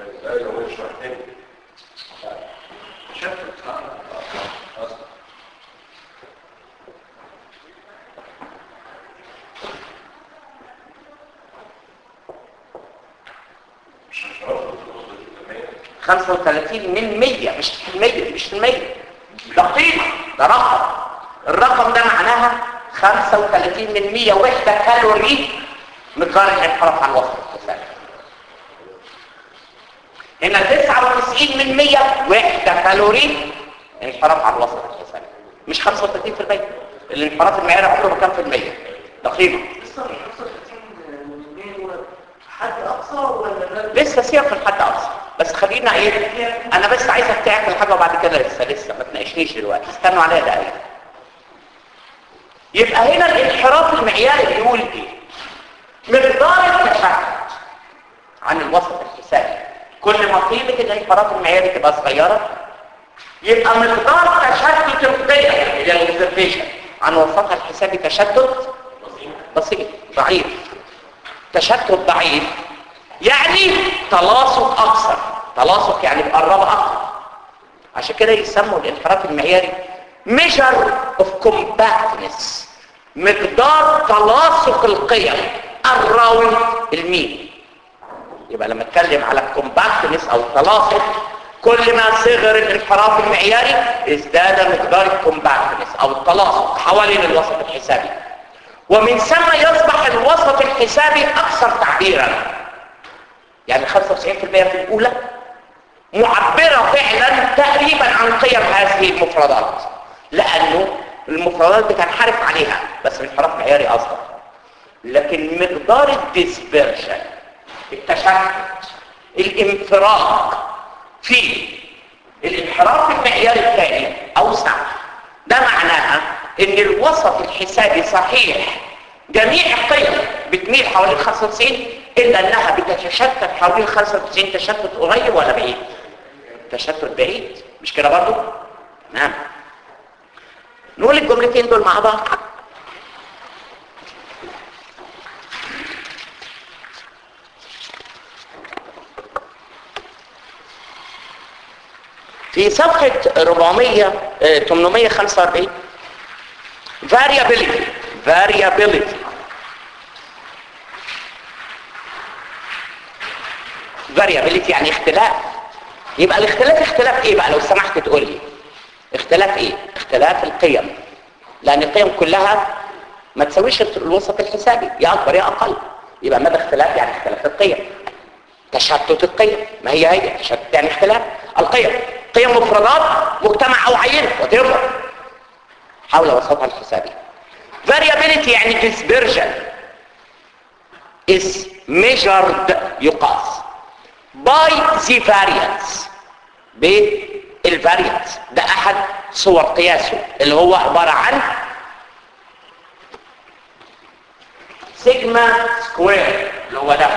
خمسة وثلاثين من مية مش في المية مش في المية ده قيمة ده رقم الرقم ده معناها خمسة وثلاثين من مية وحدة كالوري مقدار الانحراف عن وسط الحساب هنا تسعة وتسعين من مية وحدة كالوري انحراف عن وسط الحساب مش خمسة وثلاثين في المية الانحراف المعياري عمره كام في المية ده قيمة حد اقصى ولا لسه سياق الحد اقصى بس خلينا ايه انا بس عايزك تعمل حاجه وبعد كده لسه لسه ما تناقشنيش دلوقتي استنوا عليا دقايق يبقى هنا الانحراف المعياري بيقول ايه مقدار التشتت عن الوسط الحسابي كل ما قيمه الانحراف المعياري تبقى صغيره يبقى مقدار تشتت القيم اللي هي الاوبزرفيشن عن وسطها الحسابي تشتت بسيط ضعيف تشتت ضعيف يعني تلاصق اكثر تلاصق يعني مقربه اكثر عشان كده يسموا الانحراف المعياري measure of compactness مقدار تلاصق القيم around المين يبقى لما اتكلم على الكومباكتنس او التلاصق كل ما صغر الانحراف المعياري ازداد مقدار الكومباكتنس او التلاصق حوالين الوسط الحسابي ومن ثم يصبح الوسط الحسابي اكثر تعبيرا يعني 95% في الاولى معبرة فعلا تقريبا عن قيم هذه المفردات لانه المفردات بتنحرف عليها بس الانحراف معياري اصغر لكن مقدار الديسبرشن التشتت الانفراج في الانحراف المعياري الثاني اوسع ده معناها ان الوسط الحسابي صحيح جميع القيم بتميل حوالين 95 الا انها بتتشتت حوالين 95 تشتت قريب ولا بعيد تشتت بعيد مش كده برضو نعم نقول الجملتين دول مع بعض في صفحة 400 آه، 845 variability variability variability يعني اختلاف يبقى الاختلاف اختلاف ايه بقى لو سمحت تقول لي اختلاف ايه اختلاف القيم لان القيم كلها ما تساويش الوسط الحسابي يا اكبر يا اقل يبقى مدى اختلاف يعني اختلاف القيم تشتت القيم ما هي هي تشتت يعني اختلاف القيم قيم مفردات مجتمع او عينه وتفرق حول وسطها الحسابي variability يعني dispersion is measured يقاس by the variance بالفاريانس ده احد صور قياسه اللي هو عبارة عن سيجما سكوير اللي هو ده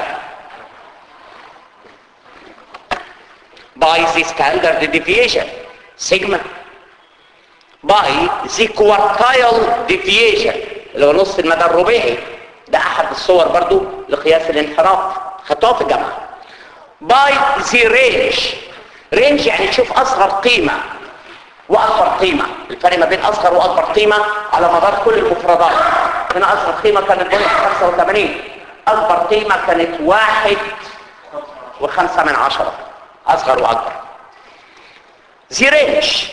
by the standard deviation sigma by the quartile deviation اللي هو نص المدى الرباعي ده احد الصور برضو لقياس الانحراف خطوه في الجامعه by the range range يعني تشوف اصغر قيمة واكبر قيمة الفرق ما بين اصغر واكبر قيمة على مدار كل المفردات هنا اصغر قيمة كانت بوينت 85 اكبر قيمة كانت واحد وخمسة من عشرة اصغر واكبر the range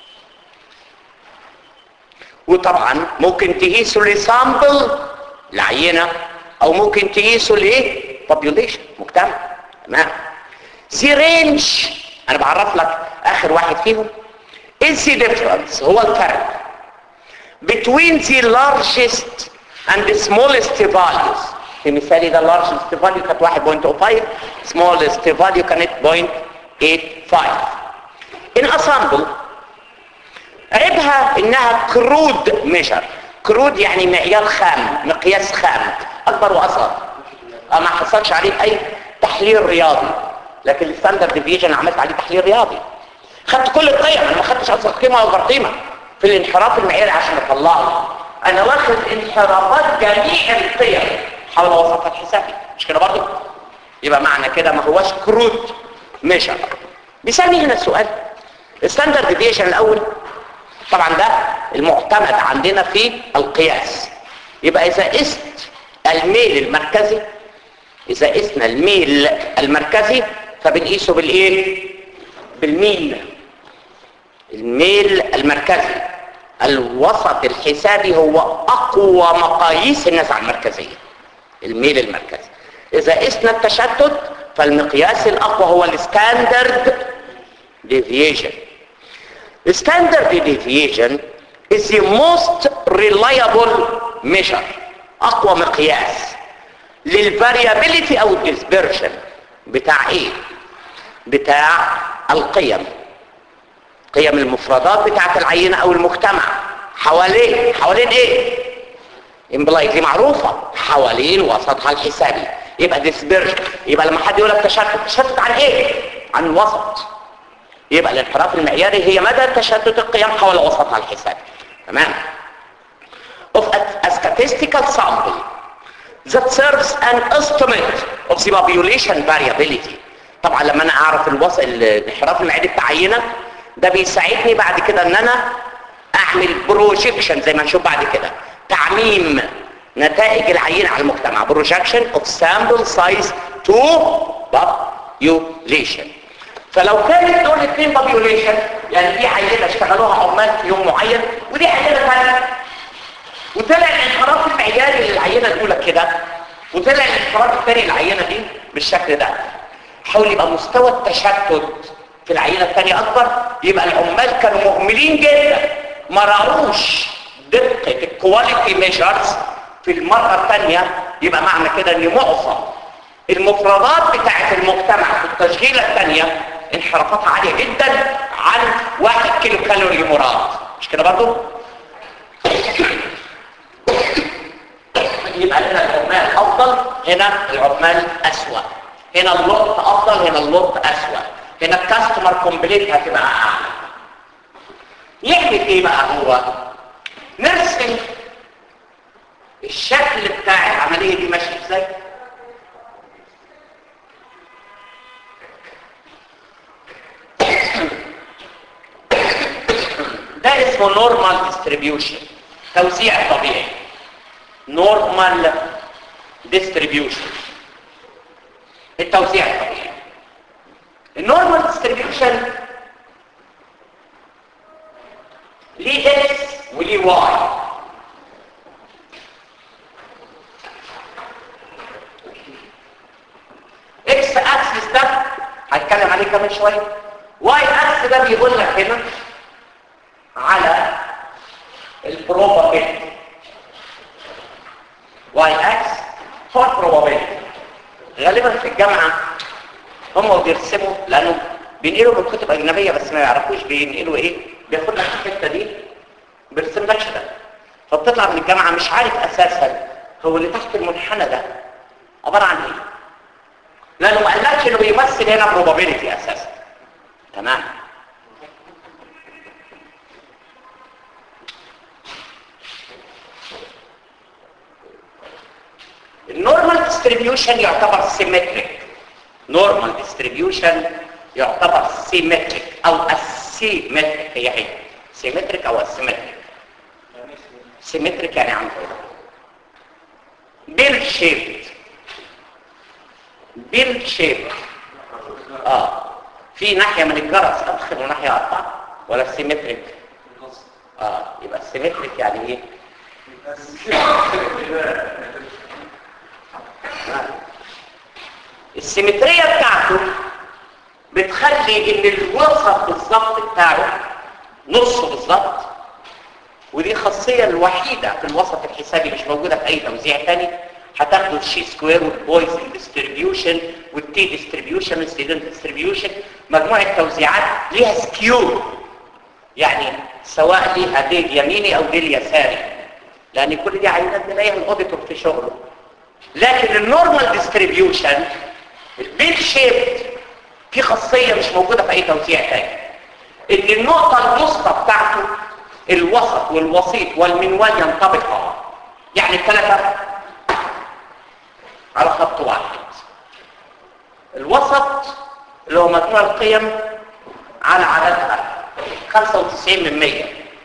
وطبعا ممكن تقيسه لسامبل العينة او ممكن تقيسه لايه population مجتمع تمام the range انا بعرف لك اخر واحد فيهم is the difference هو الفرق between the largest and the smallest values في مثالي ده largest value كانت 1.05 smallest value كانت 0.85 in ensemble عيبها انها كرود ميجر كرود يعني معيار خام مقياس خام اكبر واصغر ما حصلش عليه اي تحليل رياضي لكن الستاندرد ديفيجن عملت عليه تحليل رياضي خدت كل القيم انا ما خدتش اصغر قيمه واكبر قيمه في الانحراف المعياري عشان اطلعه انا واخد انحرافات جميع القيم حول وسطها الحسابي مش كده برضه يبقى معنى كده ما هواش كرود ميجر بيسالني هنا السؤال الستاندرد ديفيشن الاول طبعا ده المعتمد عندنا في القياس يبقى اذا قست الميل المركزي اذا قسنا الميل المركزي فبنقيسه بالايه بالميل الميل المركزي الوسط الحسابي هو اقوى مقاييس النزعه المركزيه الميل المركزي اذا قسنا التشتت فالمقياس الاقوى هو الستاندرد ديفيشن standard deviation is the most reliable measure اقوى مقياس للفاريابيليتي او الديسبرشن بتاع ايه بتاع القيم قيم المفردات بتاعت العينة او المجتمع حوالين حوالين ايه امبلايتلي معروفة حوالين وسطها الحسابي يبقى ديسبرشن يبقى لما حد يقول لك تشتت تشتت عن ايه عن الوسط يبقى الانحراف المعياري هي مدى تشتت القيم حول وسطها الحسابي تمام of a, a statistical sample that serves an estimate of the population variability طبعا لما انا اعرف الوسط الانحراف المعياري بتاع عينه ده بيساعدني بعد كده ان انا اعمل بروجيكشن زي ما نشوف بعد كده تعميم نتائج العينه على المجتمع بروجيكشن of sample size to population فلو كانت دول الاثنين population يعني دي عينه اشتغلوها عمال في يوم معين ودي عينه ثانيه وطلع الانحراف المعياري للعينه الاولى كده وطلع الانحراف الثاني للعينه دي بالشكل ده حاول يبقى مستوى التشتت في العينه الثانيه اكبر يبقى العمال كانوا مهملين جدا ما راعوش دقه الكواليتي ميجرز في المره الثانيه يبقى معنى كده ان معظم المفردات بتاعه المجتمع في التشغيله الثانيه انحرافاتها عاليه جدا عن 1 كيلو كالوري مراد مش كده برضو يبقى هنا العمال افضل هنا العمال اسوأ هنا اللوت افضل هنا اللوت اسوأ هنا الكاستمر كومبليت هتبقى اعلى يعمل ايه بقى هو نرسم الشكل بتاع العمليه دي ماشي ازاي ده اسمه نورمال ديستريبيوشن توزيع طبيعي نورمال ديستريبيوشن التوزيع الطبيعي النورمال ديستريبيوشن ليه اكس وليه واي اكس اكسس ده هتكلم عليه كمان شويه واي اكس ده بيقول لك هنا على البروبابيلتي واي اكس هو البروبابيلتي غالبا في الجامعه هم بيرسموا لانه بينقلوا من كتب اجنبيه بس ما يعرفوش بينقلوا ايه بياخد لك الحته دي بيرسم لك ده فبتطلع من الجامعه مش عارف اساسا هو اللي تحت المنحنى ده عباره عن ايه لانه ما قالكش انه بيمثل هنا probability اساسا تمام النورمال ديستريبيوشن يعتبر سيمتريك نورمال ديستريبيوشن يعتبر سيمتريك او اسيمتريك هي هي سيمتريك او اسيمتريك سيمتريك يعني عامل بيل شيبد بيل شيبد اه في ناحيه من الجرس ادخل وناحيه اقطع ولا سيمتريك اه يبقى السيمتريك يعني ايه السيمترية بتاعته بتخلي ان الوسط بالظبط بتاعه نصه بالظبط ودي خاصية الوحيدة في الوسط الحسابي مش موجودة في اي توزيع تاني هتاخدوا الشي سكوير والبويزن ديستريبيوشن والتي ديستريبيوشن والستيدنت ديستريبيوشن مجموعة توزيعات ليها سكيو يعني سواء ليها ديل يميني او ديل يساري لان كل دي عينات بنلاقيها الاوديتور في شغله لكن النورمال ديستريبيوشن البيل شيبد في خاصيه مش موجوده في اي توزيع تاني ان النقطه الوسطى بتاعته الوسط والوسيط والمنوال ينطبقا يعني الثلاثه على خط واحد الوسط اللي هو مجموع القيم على عددها 95 من 100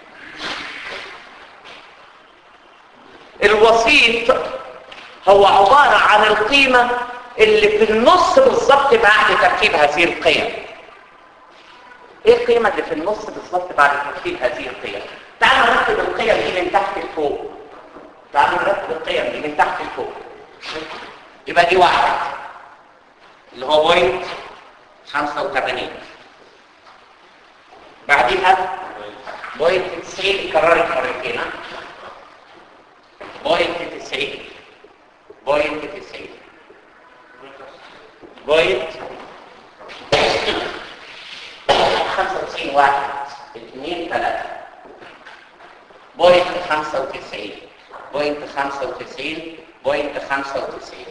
الوسيط هو عبارة عن القيمة اللي في النص بالظبط بعد ترتيب هذه القيم ايه القيمة اللي في النص بالظبط بعد ترتيب هذه القيم تعالوا نرتب القيم دي من تحت لفوق تعالوا نرتب القيم دي من تحت لفوق يبقى دي واحد اللي هو بوينت 85 بعديها بوينت 90 اتكررت مرتين ها؟ بوينت 90 بوينت 90 بوينت 95 واحد اثنين ثلاثة بوينت 95 بوينت 95 بوينت 95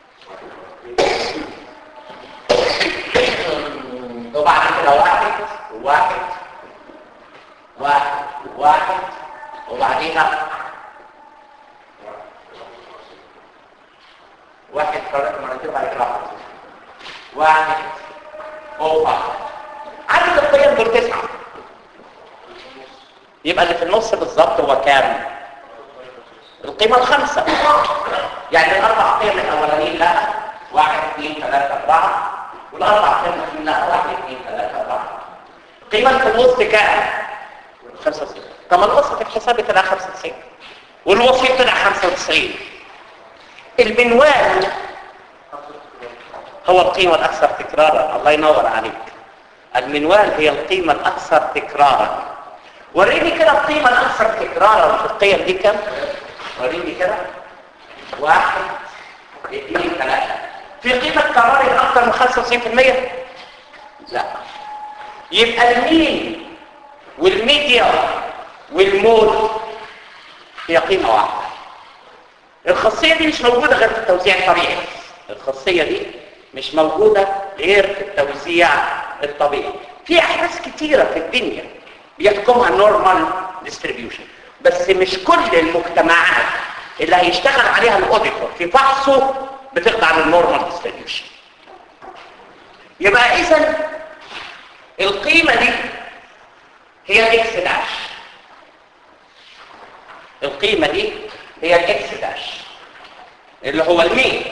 وبعد كده واحد واحد واحد واحد وبعديها واحد كرر مرتين بعد كده واحد واحد فوق واحد عدد القيم دول تسعة يبقى اللي في النص بالظبط هو كام؟ القيمة الخمسة يعني الأربع قيم الأولانيين لا واحد اثنين ثلاثة أربعة والأربع قيم الأخيرين لا واحد اثنين ثلاثة أربعة القيمة اللي في النص كام؟ 95 طب الوسط الحسابي طلع 95 والوسيط طلع 95 المنوال هو القيمة الأكثر تكرارا الله ينور عليك المنوال هي القيمة الأكثر تكرارا وريني كده القيمة الأكثر تكرارا في القيم دي كم وريني كده واحد اثنين ثلاثة في قيمة كرارة أكثر من 95% لا يبقى المين والميديا والمود هي قيمة واحدة الخاصية دي مش موجودة غير في التوزيع الطبيعي الخاصية دي مش موجودة غير في التوزيع الطبيعي في أحداث كتيرة في الدنيا بيحكمها النورمال ديستريبيوشن بس مش كل المجتمعات اللي هيشتغل عليها الاوديتور في فحصه بتخضع للنورمال ديستريبيوشن يبقى اذا القيمة دي هي الاكس داش القيمة دي هي الاكس داش اللي هو المين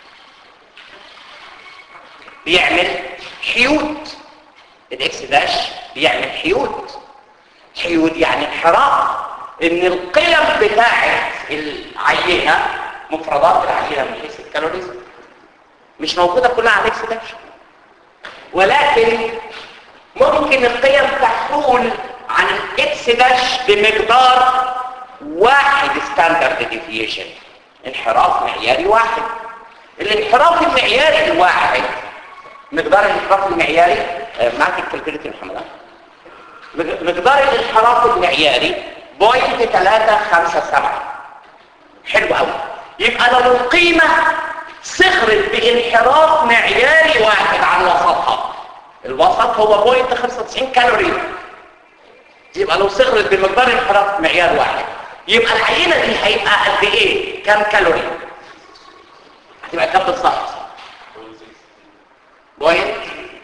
بيعمل حيود الاكس داش بيعمل حيود حيود يعني انحراف ان القيم بتاعه العينة مفردات العينة من حيث الكالوريز مش موجودة كلها على الاكس داش ولكن ممكن القيم تحول عن الاكس داش بمقدار واحد ستاندرد ديفيشن انحراف معياري واحد الانحراف المعياري الواحد مقدار الانحراف المعياري آه، معك الكالكوليتر يا محمد مقدار الانحراف المعياري بوينت 357 حلو قوي يبقى لو القيمة صغرت بانحراف معياري واحد عن وسطها الوسط هو بوينت 95 كالوري يبقى لو صغرت بمقدار انحراف معيار واحد يبقى العينة دي هيبقى قد ايه كام كالوري هتبقى كام بالظبط بوينت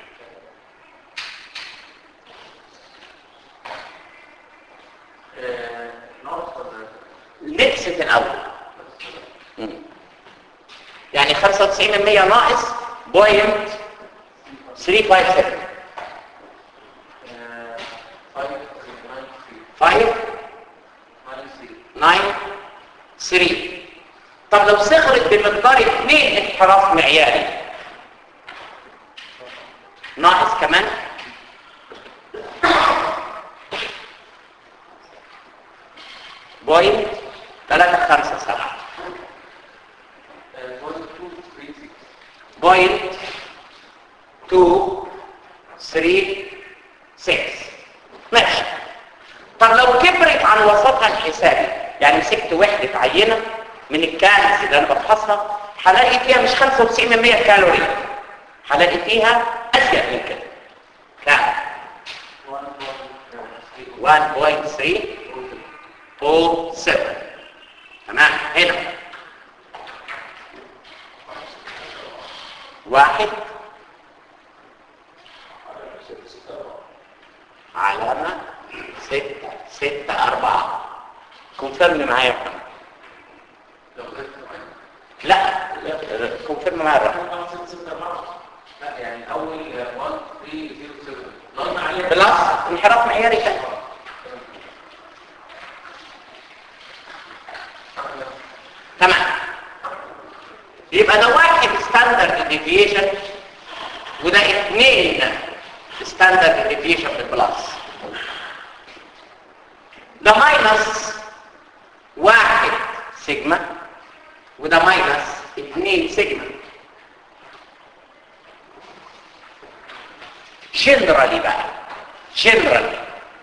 ناقص ولا نقصت الاول مم. يعني 95% ناقص بوينت 357 5 9 3 طب لو صغرت بمقدار 2 انحراف معياري ناقص كمان بوينت 357 بوينت 2 3 6 ماشي طب لو كبرت عن وسطها الحسابي يعني مسكت وحدة عينة من الكالوريز اللي انا بفحصها هلاقي فيها مش 95% كالوري هلاقي فيها ازيد من كده كام 1.307 تمام هنا واحد علامة ستة ستة أربعة كونفيرم معايا يا محمد لا كونفيرم معايا الرقم لا يعني اول 1 3 0 7 ضلنا عليه بلس انحراف معياري كده تمام يبقى ده واحد ستاندرد ديفيشن وده اثنين ستاندرد ديفيشن بالبلس ده ماينس واحد سيجما وده ماينس اثنين سيجما جنرالي بقى جنرالي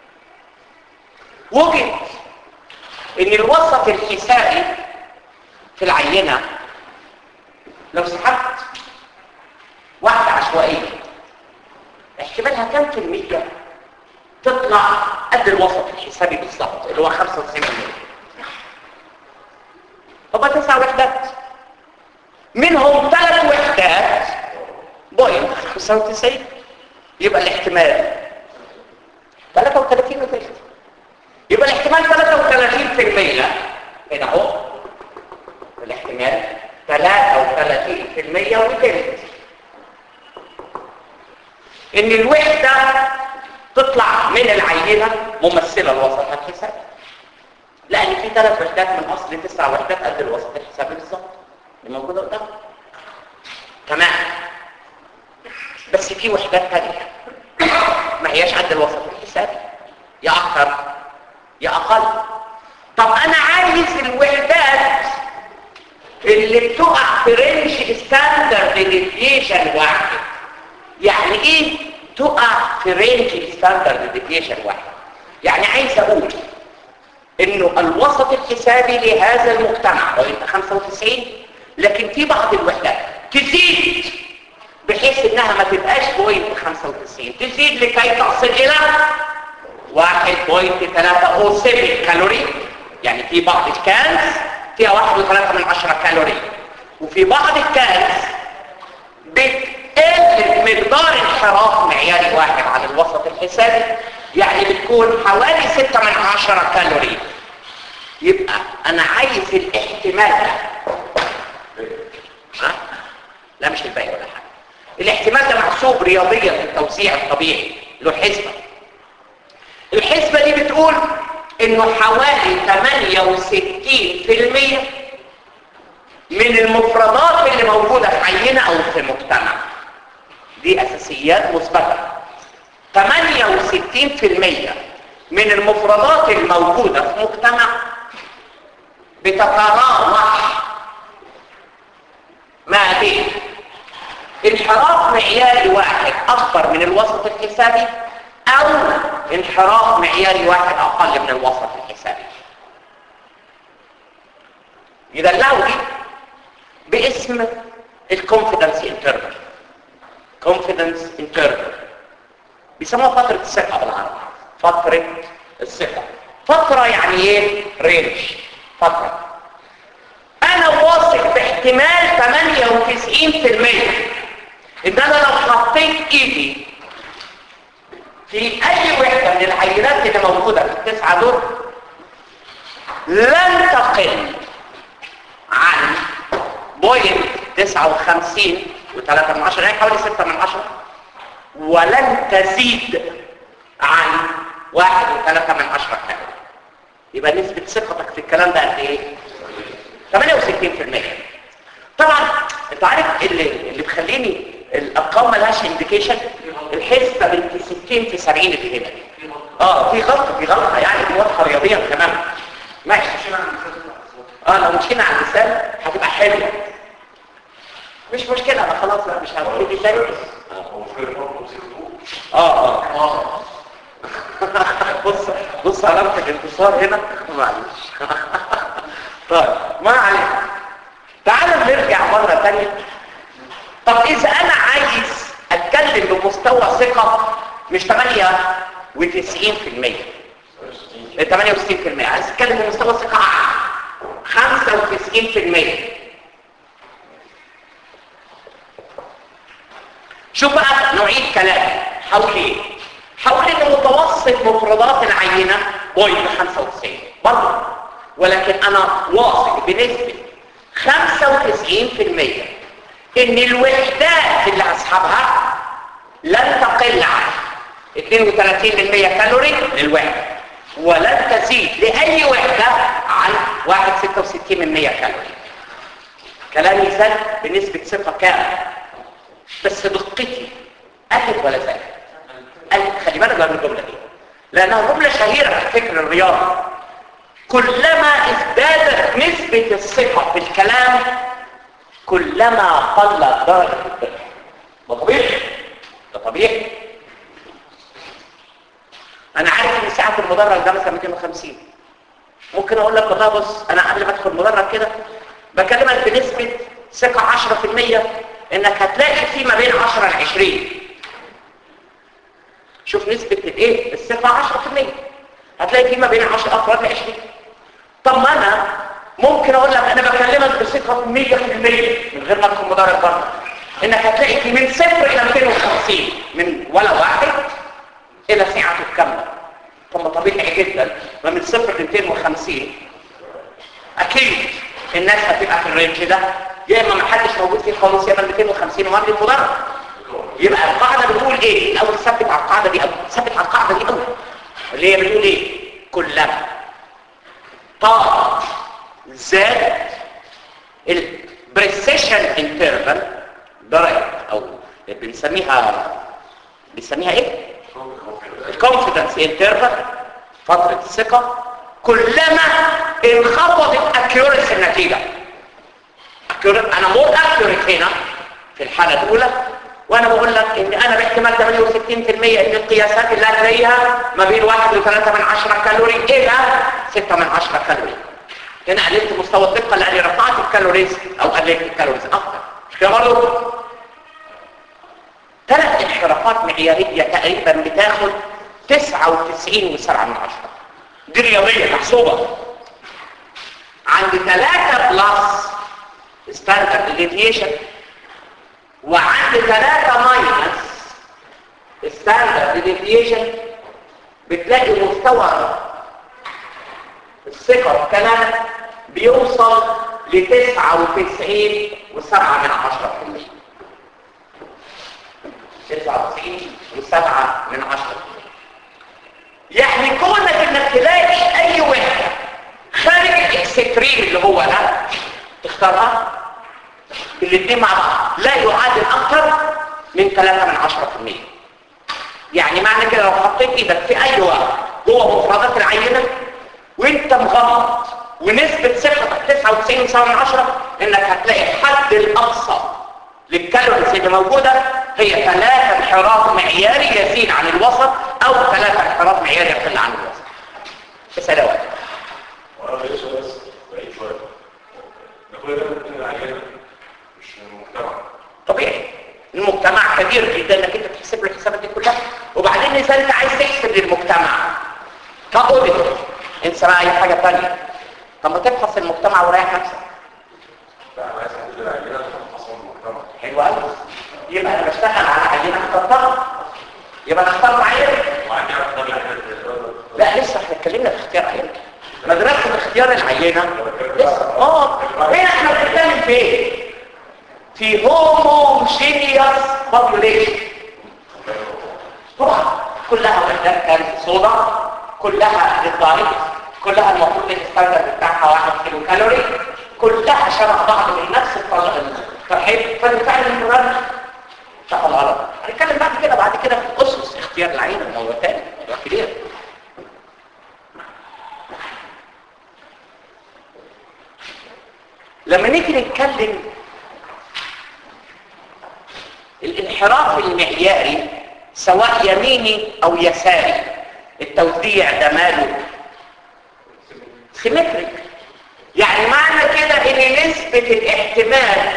وجد ان الوسط الحسابي في العينة لو سحبت واحدة عشوائية احتمالها كام في المية تطلع قد الوسط الحسابي بالظبط اللي هو 95 هما تسع وحدات منهم ثلاث وحدات بوينت 95 يبقى الاحتمال 33 وثلث يبقى الاحتمال 33 في المية هنا اهو الاحتمال 33 في المية وثلث ان الوحدة تطلع من العينة ممثلة الوسط الحسابي لان في ثلاث وحدات من اصل تسع وحدات قد الوسط الحسابي بالظبط اللي موجودة قدامك تمام بس في وحدات تانية ما هياش قد الوسط الحسابي يا اكثر يا اقل طب انا عايز الوحدات اللي بتقع في رينج ستاندرد ديفيشن واحد يعني ايه تقع في رينج ستاندرد ديفيشن واحد يعني عايز اقول انه الوسط الحسابي لهذا المجتمع وانت 95 لكن في بعض الوحدات تزيد بحيث انها ما تبقاش بوينت 95 تزيد لكي تصل الى 1.307 كالوري يعني في بعض الكانز فيها 1.3 من 10 كالوري وفي بعض الكانز بتقل مقدار انحراف معياري واحد عن الوسط الحسابي يعني بتكون حوالي 6 من 10 كالوري يبقى انا عايز الاحتمال ده ها؟ لا مش الباقي ولا حاجه الاحتمال ده محسوب رياضيا في التوزيع الطبيعي له حسبه الحسبه دي بتقول انه حوالي 68% من المفردات اللي موجوده في عينه او في مجتمع دي اساسيات مثبته 68% من المفردات الموجوده في مجتمع بتتراوح ما بين انحراف معياري واحد اكبر من الوسط الحسابي او انحراف معياري واحد اقل من الوسط الحسابي يدلعوا دي باسم الكونفيدنس انترفال كونفيدنس انترفال بيسموها فترة الثقة بالعربي فترة الثقة فترة يعني ايه رينج فترة انا واثق باحتمال 98% ان انا لو حطيت ايدي في اي وحده من العينات اللي موجوده في التسعه دول لن تقل عن بوينت 59 و3 من عشرة يعني حوالي 6 من عشرة ولن تزيد عن واحد وثلاثة من عشرة كامل يبقى نسبة ثقتك في الكلام ده قد ايه؟ 68% طبعا انت عارف اللي اللي مخليني الارقام ملهاش انديكيشن الحسبه بنت 60 في 70 اللي هنا اه في غلطه في غلطه يعني دي واضحه رياضيا تماما ماشي اه لو مشينا على اللسان هتبقى حلوه مش مشكله انا خلاص لا مش هبتدي تاني هو في برضه سيرتو اه اه بص بص علامة الانتصار هنا معلش طيب ما علينا تعال نرجع مرة تانية طب إذا أنا عايز أتكلم بمستوى ثقة مش 8 و90 في المية 68 في المية عايز أتكلم بمستوى ثقة أعلى 95 في المية شوف بقى نعيد كلامي حول ايه حول ان متوسط مفردات العينة بوينت 95 برضه ولكن انا واثق بنسبة 95% ان الوحدات اللي هسحبها لن تقل عن 32% كالوري للوحدة ولن تزيد لأي وحدة عن 1.66% كالوري كلامي زاد بنسبة ثقة كاملة بس دقتي قلت ولا زادت قلت خلي بالك بقى من الجمله دي لانها جمله شهيره في فكر الرياضه كلما ازدادت نسبه الثقه في الكلام كلما قلت درجه الدقه ده طبيعي ده طبيعي انا عارف ان ساعه المدرج ده مثلا 250 ممكن اقول لك والله بص انا قبل ما ادخل المدرج كده بكلمك بنسبه ثقه 10% انك هتلاقي في ما بين 10 ل 20 شوف نسبة الايه الثقة 10% هتلاقي في ما بين 10 افراد ل 20 طب ما انا ممكن اقول لك انا بكلمك بثقة 100% من غير ما ادخل مدرج برضه انك هتلاقي في من صفر الى 250 من ولا واحد الى سعته الكاملة طب ما طبيعي جدا ما من صفر ل 250 اكيد الناس هتبقى في الرينج ده يا اما ما حدش موجود فيه خالص يا اما 250 ومرضي المدرج يبقى القاعده بتقول ايه الاول ثبت على القاعده دي قوي ثبت على القاعده دي قوي اللي هي بتقول ايه كلما طال زاد البريسيشن انترفال درجه او بنسميها بنسميها ايه الكونفيدنس انترفال فتره الثقه كلما انخفضت اكيوريسي النتيجه accurate انا مور اكيوريت هنا في الحالة الاولى وانا بقول لك ان انا باحتمال 68% ان القياسات اللي هتلاقيها ما بين 1 و3 من 10 كالوري الى 6 من 10 كالوري هنا قللت مستوى الدقه لاني رفعت الكالوريز او قللت الكالوريز اكتر مش كده برضه ثلاث انحرافات معياريه تقريبا بتاخد 99 و7 من 10 دي رياضيه محسوبه عند 3 بلس ستاندرد ديفيشن وعند 3 ماينس ستاندرد ديفيشن بتلاقي مستوى الثقة في كلامك بيوصل ل 99 و7 من 10% 99 و7 من 10% يعني كونك انك تلاقي اي وحدة خارج الاكستريم اللي هو ده تختارها الاثنين مع بعض لا يعادل اكثر من 3 من 10% يعني معنى كده لو حطيت ايدك في اي وقت جوه مفردات العينه وانت مغمض ونسبه ثقتك 99.9 من 10 انك هتلاقي الحد الاقصى للكالوريز اللي موجوده هي ثلاثه انحراف معياري يزيد عن الوسط او ثلاثه انحراف معياري يقل عن الوسط بس ده واحد وانا بقيتش بس بعيد شويه ده كل ده ممكن العينه مش من المجتمع طبيعي المجتمع كبير جدا انك انت تحسب له الحسابات دي كلها وبعدين اذا انت عايز تحسب للمجتمع كاوديتور انسى بقى اي حاجه ثانيه طب ما تفحص المجتمع وريح نفسك لا انا عايز احدد العينه تفحص من المجتمع حلو قوي يبقى انا بشتغل على عينه اخترتها يبقى انا اختار عينه وعندي عرف طبيعي لا لسه احنا اتكلمنا في اختيار عينه مدرسه اختيار العينه لسه اه هنا احنا بنتكلم في ايه في هوموجينيوس بوبوليشن طبعا كلها وحدات كانت صودا كلها للضارب كلها المفروض الستاندرد بتاعها 1 كيلو كالوري كلها شبه بعض من نفس الترحيب فبالفعل المراد صح ولا غلط هنتكلم بعد كده بعد كده في اسس اختيار العين الموضوع تاني موضوع كبير لما نيجي نتكلم الانحراف المعياري سواء يميني او يساري التوزيع ده ماله سيمتريك يعني معنى كده ان نسبة الاحتمال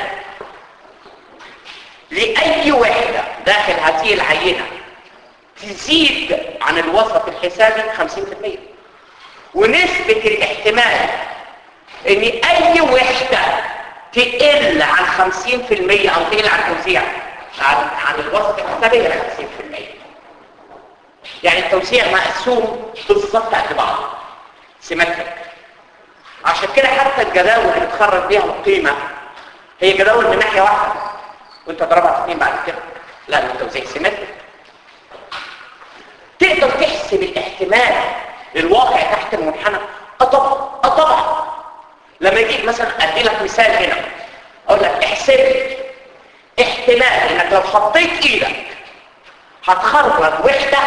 لأي وحدة داخل هذه العينة تزيد عن الوسط الحسابي 50% ونسبة الاحتمال ان اي وحدة تقل عن 50% او تقل عن التوزيع عن, عن الوسط الحسابي هي 50% يعني التوزيع مقسوم بالظبط قد بعض سيمتريك عشان كده حتى الجداول اللي بتخرج بيها القيمة هي جداول من ناحية واحدة وانت ضربها في اثنين بعد كده لا التوزيع سيمتريك تقدر تحسب الاحتمال للواقع تحت المنحنى اه طبعا اه طبعا لما يجيك مثلا ادي لك مثال هنا اقول لك احسب لي احتمال انك لو حطيت ايدك هتخرج وحدة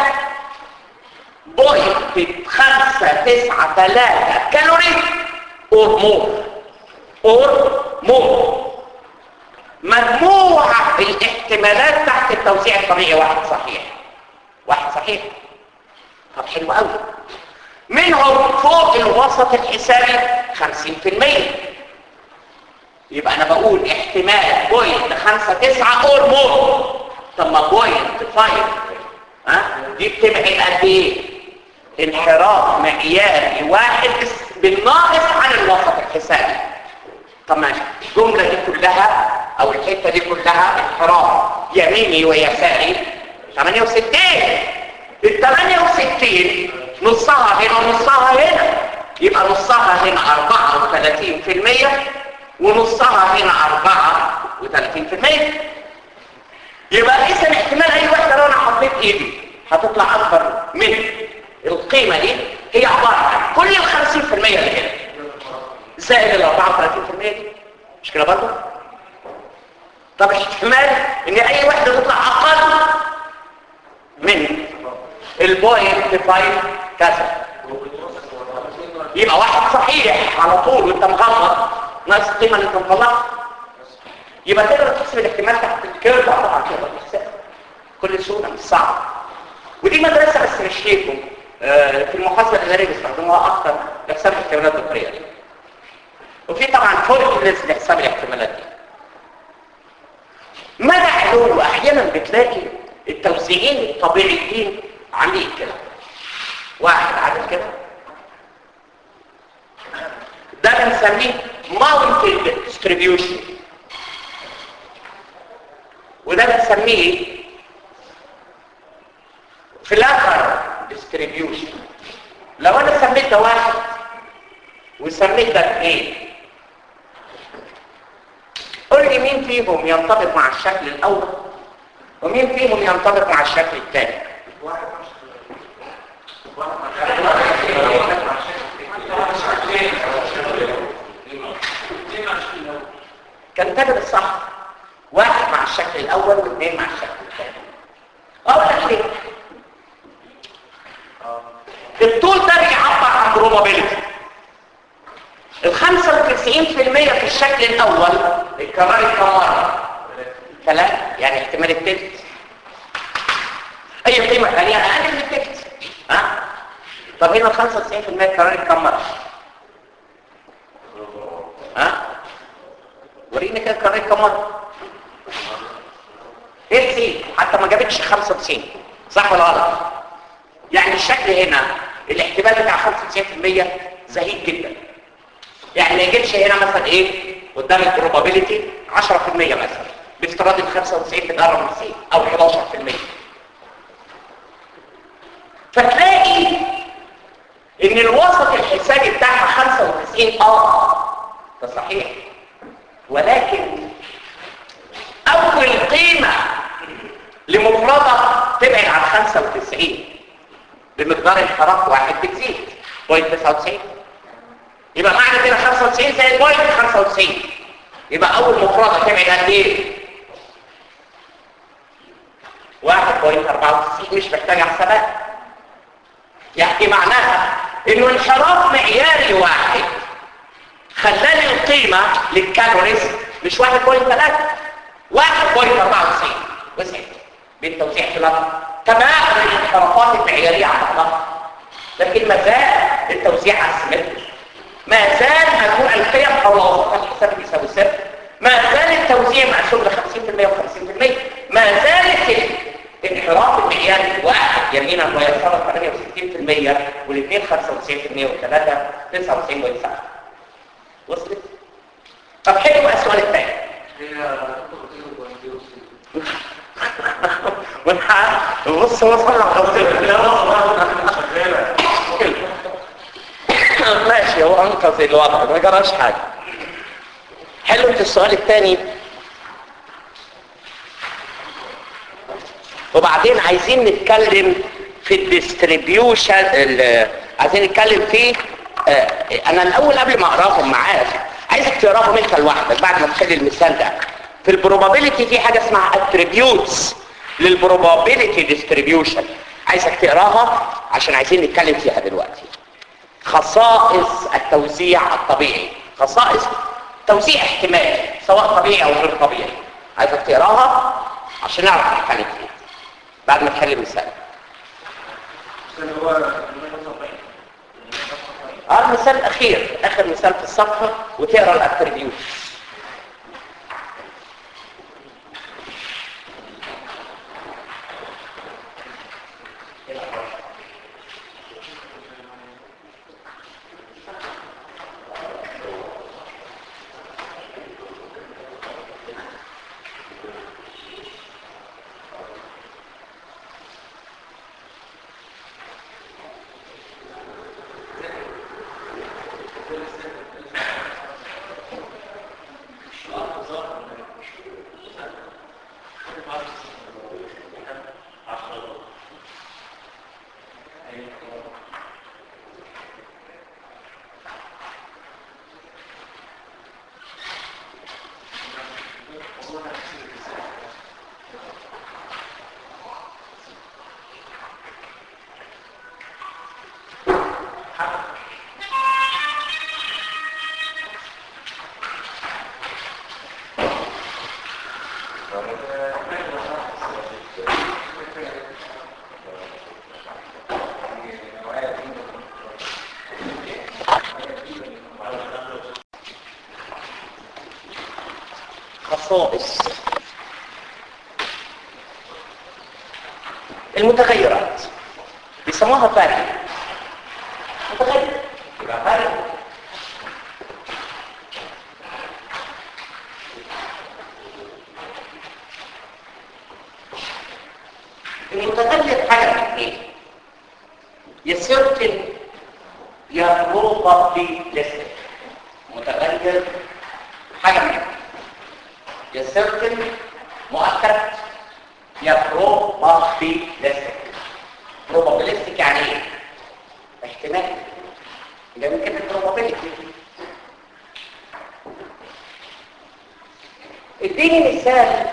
بوينت خمسة تسعة ثلاثة كالوري اور مور اور مور مجموعة الاحتمالات تحت التوزيع الطبيعي واحد صحيح واحد صحيح طب حلو قوي منهم فوق الوسط الحسابي 50% يبقى انا بقول احتمال بوينت خمسة تسعة اور مور طب ما بوينت فايف ها دي بتبعد قد ايه انحراف معياري واحد بالناقص عن الوسط الحسابي طب ماشي الجملة دي كلها او الحتة دي كلها انحراف يميني ويساري 68 ال 68 نصها هنا ونصها هنا يبقى نصها هنا 34% ونصها هنا 34% يبقى اذا احتمال اي واحده لو انا حطيت ايدي هتطلع اكبر من القيمه دي هي عباره عن كل ال 50% اللي هنا زائد ال 34% دي مش كده برضه طب احتمال ان اي واحده تطلع اقل من البوينت 5 كذا يبقى واحد صحيح على طول وانت مغمض ناقص القيمه اللي انت مطلعها يبقى تقدر تحسب الاحتمال تحت الكيرف طبعا تقدر تحسبها كل سهوله مش صعب ودي مدرسه بس مش ليكم آه في المحاسبه الاداريه بيستخدموها اكتر لحساب الاحتمالات بالطريقه دي وفي طبعا فورمولاز لحساب الاحتمالات دي مدى علو احيانا بتلاقي التوزيعين الطبيعيين عاملين كده واحد عامل كده ده بنسميه mounted distribution وده بنسميه فلاتر distribution لو انا سميت ده واحد وسميت ده اثنين قول لي مين فيهم ينطبق مع الشكل الاول ومين فيهم ينطبق مع الشكل الثاني كان تجد الصح واحد مع الشكل الاول واثنين مع الشكل الثاني اقول لك ليه الطول ده بيعبر عن probability ال 95% في الشكل الاول اتكررت كم مره ثلاثة يعني احتمال التلت اي قيمة ثانية اقل من التلت ها طب هنا 95% اتكررت كم مرة ها وريني كده اتكررت كم مرة ايه سي حتى ما جابتش 95 صح ولا غلط يعني الشكل هنا الاحتمال بتاع 95% زهيد جدا يعني ما يجيبش هنا مثلا ايه قدام البروبابيلتي 10% مثلا بافتراض ال 95 تتقرب من 90 او 11% فتلاقي ان الوسط الحسابي بتاعها 95 اه ده صحيح ولكن اول قيمة لمفردة تبعد عن 95 بمقدار انحراف واحد بتزيد بوينت 99 يبقى معنى كده 95 زائد بوينت 95 يبقى اول مفردة تبعد قد ايه 1.94 مش محتاجة حسابات يعني معناها انه انحراف معياري واحد خلاني القيمة للكالوريز مش 1.3 1.94 وسعت بالتوزيع في الارض تمام الانحرافات المعيارية على بعضها لكن ما زال التوزيع اسيمتري ما زال مجموع القيم او الوسط الحساب بيساوي صفر ما زال التوزيع مقسوم ل 50% و50% ما زالت الانحراف المعياري واحد يمينا ويسارا 68% والاثنين 95% والثلاثه 99.7 وصلت؟ طب حلو بقى السؤال الثاني هي والحق بص هو صنع شغالة ماشي هو انقذ الوضع ما جراش حاجه حلو انت السؤال الثاني وبعدين عايزين نتكلم في الديستريبيوشن عايزين نتكلم في آه، انا الاول قبل ما اقراهم معاك عايزك تقراهم انت لوحدك بعد ما تحل المثال ده في البروبابيلتي في حاجه اسمها اتريبيوتس للبروبابيلتي ديستريبيوشن عايزك تقراها عشان عايزين نتكلم فيها دلوقتي خصائص التوزيع الطبيعي خصائص توزيع احتمالي سواء طبيعي او غير طبيعي عايزك تقراها عشان نعرف نتكلم فيها بعد ما تحل المثال اللي هو اه المثال الاخير اخر مثال في الصفحه وتقرا الاتريبيوت خصائص المتغيرات بيسموها فارق متغير يبقى فارق المتغير حاجة من ايه؟ يا certain يا probabilistic متغير حاجة من ايه؟ يا certain مؤكد يا probabilistic probabilistic يعني ايه؟ احتمال ده من كلمة probability اديني مثال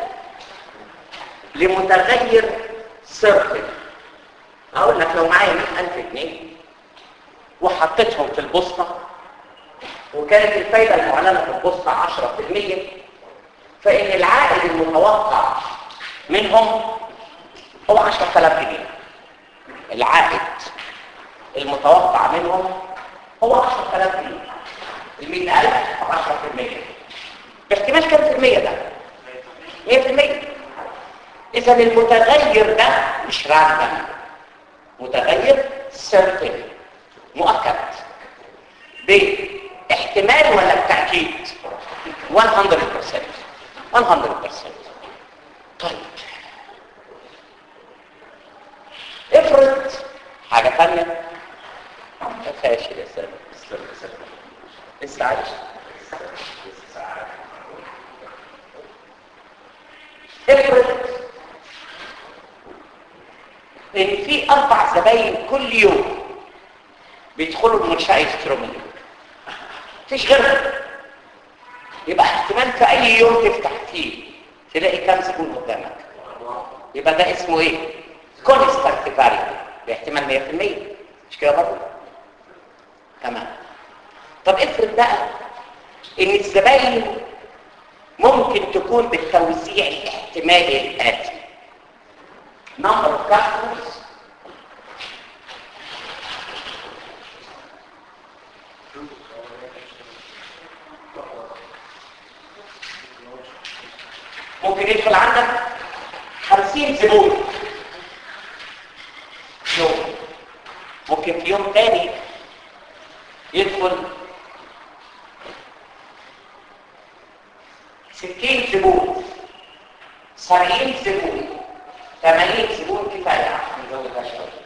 لمتغير certain اقول لك لو معايا 100000 جنيه وحطيتهم في البوسطة وكانت الفايدة المعلنة في البوسطة 10% فإن العائد المتوقع منهم هو 10000 جنيه العائد المتوقع منهم هو 10000 جنيه ال 100000 10% باحتمال كام في المية ده؟ 100% إذا المتغير ده مش راندم متغير certain مؤكد باحتمال ولا بتأكيد 100% 100% طيب افرض حاجة ثانية ما فيهاش يا سلام استنى استنى لسه عايش افرض ان في اربع زباين كل يوم بيدخلوا المنشأة يشتروا منك مفيش غيرهم يبقى احتمال في اي يوم تفتح فيه تلاقي كام زبون قدامك يبقى ده اسمه ايه كونستانت فاريبل باحتمال 100% مش كده برضه تمام طب افرض بقى ان الزباين ممكن تكون بالتوزيع الاحتمالي الاتي number of customers ممكن يدخل عندك 50 زبون يوم ممكن في يوم تاني يدخل 60 زبون 70 زبون 80 زبون كفايه عشان نزودها شويه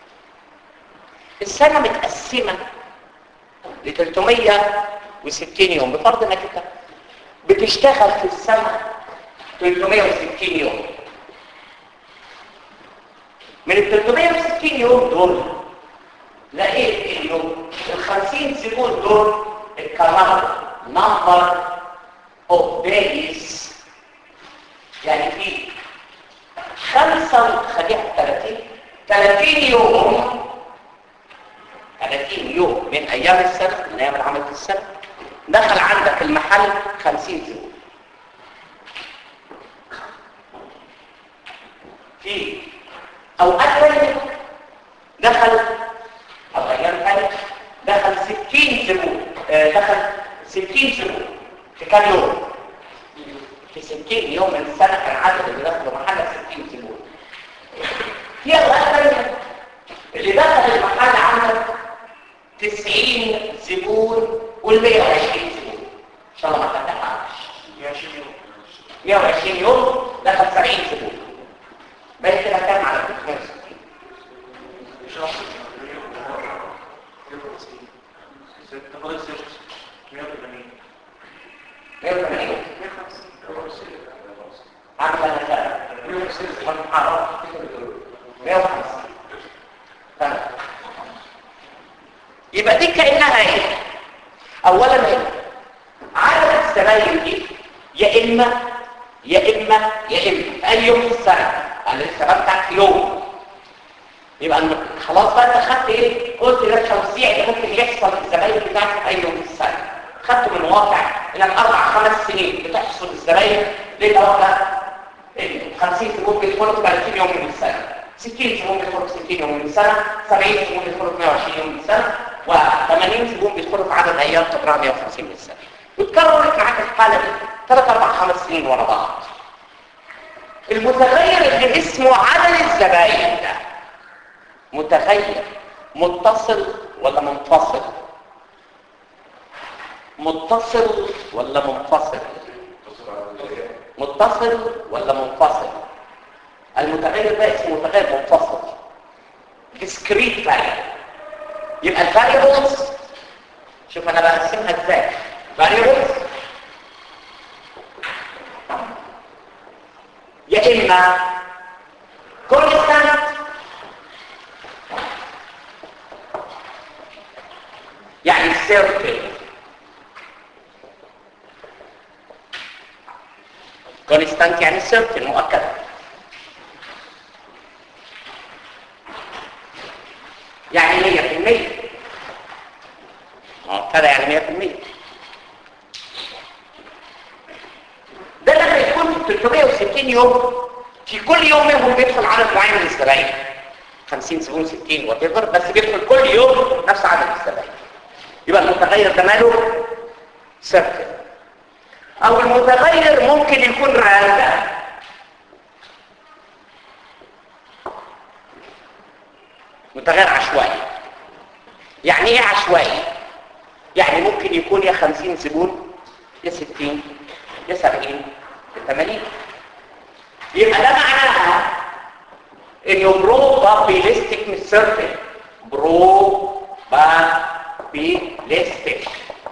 السنه متقسمه ل 360 يوم بفرض انك انت بتشتغل في السنه 360 يوم من ال 360 يوم دول لقيت انه ال 50 زبون دول اتكرروا نمبر اوف دايز يعني في خمسة خليها 30 30 يوم 30 يوم من ايام السنة من ايام العمل في السنة دخل عندك المحل 50 زبون في اوقات ثانيه دخل او ايام ثانيه دخل 60 زبون آه، دخل 60 زبون في كام يوم في 60 يوم من السنه كان عدد اللي دخلوا محل 60 زبون في اوقات ثانيه اللي دخل المحل عندك 90 زبون وال 120 زبون ان شاء الله ما تتحققش 120 يوم دخل 70 زبون بقيت كده كام على 360 180 عامل انا سنه 150 تمام. يبقى دي كانها ايه اولا ايه عدد الزباين دي يا اما يا اما يا اما في اي يوم في السنه انا لسه بفتح يوم يبقى أنا خلاص بقى انت خدت ايه قلت ده التوزيع اللي ممكن يحصل في الزباين بتاعك في اي يوم في السنه خدته من واقع انك اربع خمس سنين بتحصل الزباين ليله واحده 50 زبون بيدخلوا في 30 يوم من السنه 60 زبون بيدخلوا في 60 يوم من السنه 70 زبون بيدخلوا في 120 يوم من السنه و80 زبون بيدخلوا في عدد ايام تقريبا 150 من السنه وتكررت معاك الحاله دي 3 4 5 سنين ورا بعض المتغير اللي اسمه عدد الزباين ده متغير متصل ولا منفصل متصل ولا منفصل متصل ولا منفصل المتغير ده اسمه متغير منفصل discrete variable يبقى الفاريبلز شوف انا بقسمها ازاي variables يا اما constant يعني circle كونستانت يعني سيركل مؤكدة يعني مية في المية مؤكدة يعني مية في المية ده لما يكون في 360 يوم في كل يوم منهم بيدخل عدد معين من الزباين 50 زبون 60 وات بس بيدخل كل يوم نفس عدد الزباين يبقى المتغير ده ماله سيركل او المتغير ممكن يكون راندم متغير عشوائي يعني ايه عشوائي يعني ممكن يكون يا 50 زبون يا 60 يا 70 يا 80 يبقى ده معناها انه probabilistic مش certain probabilistic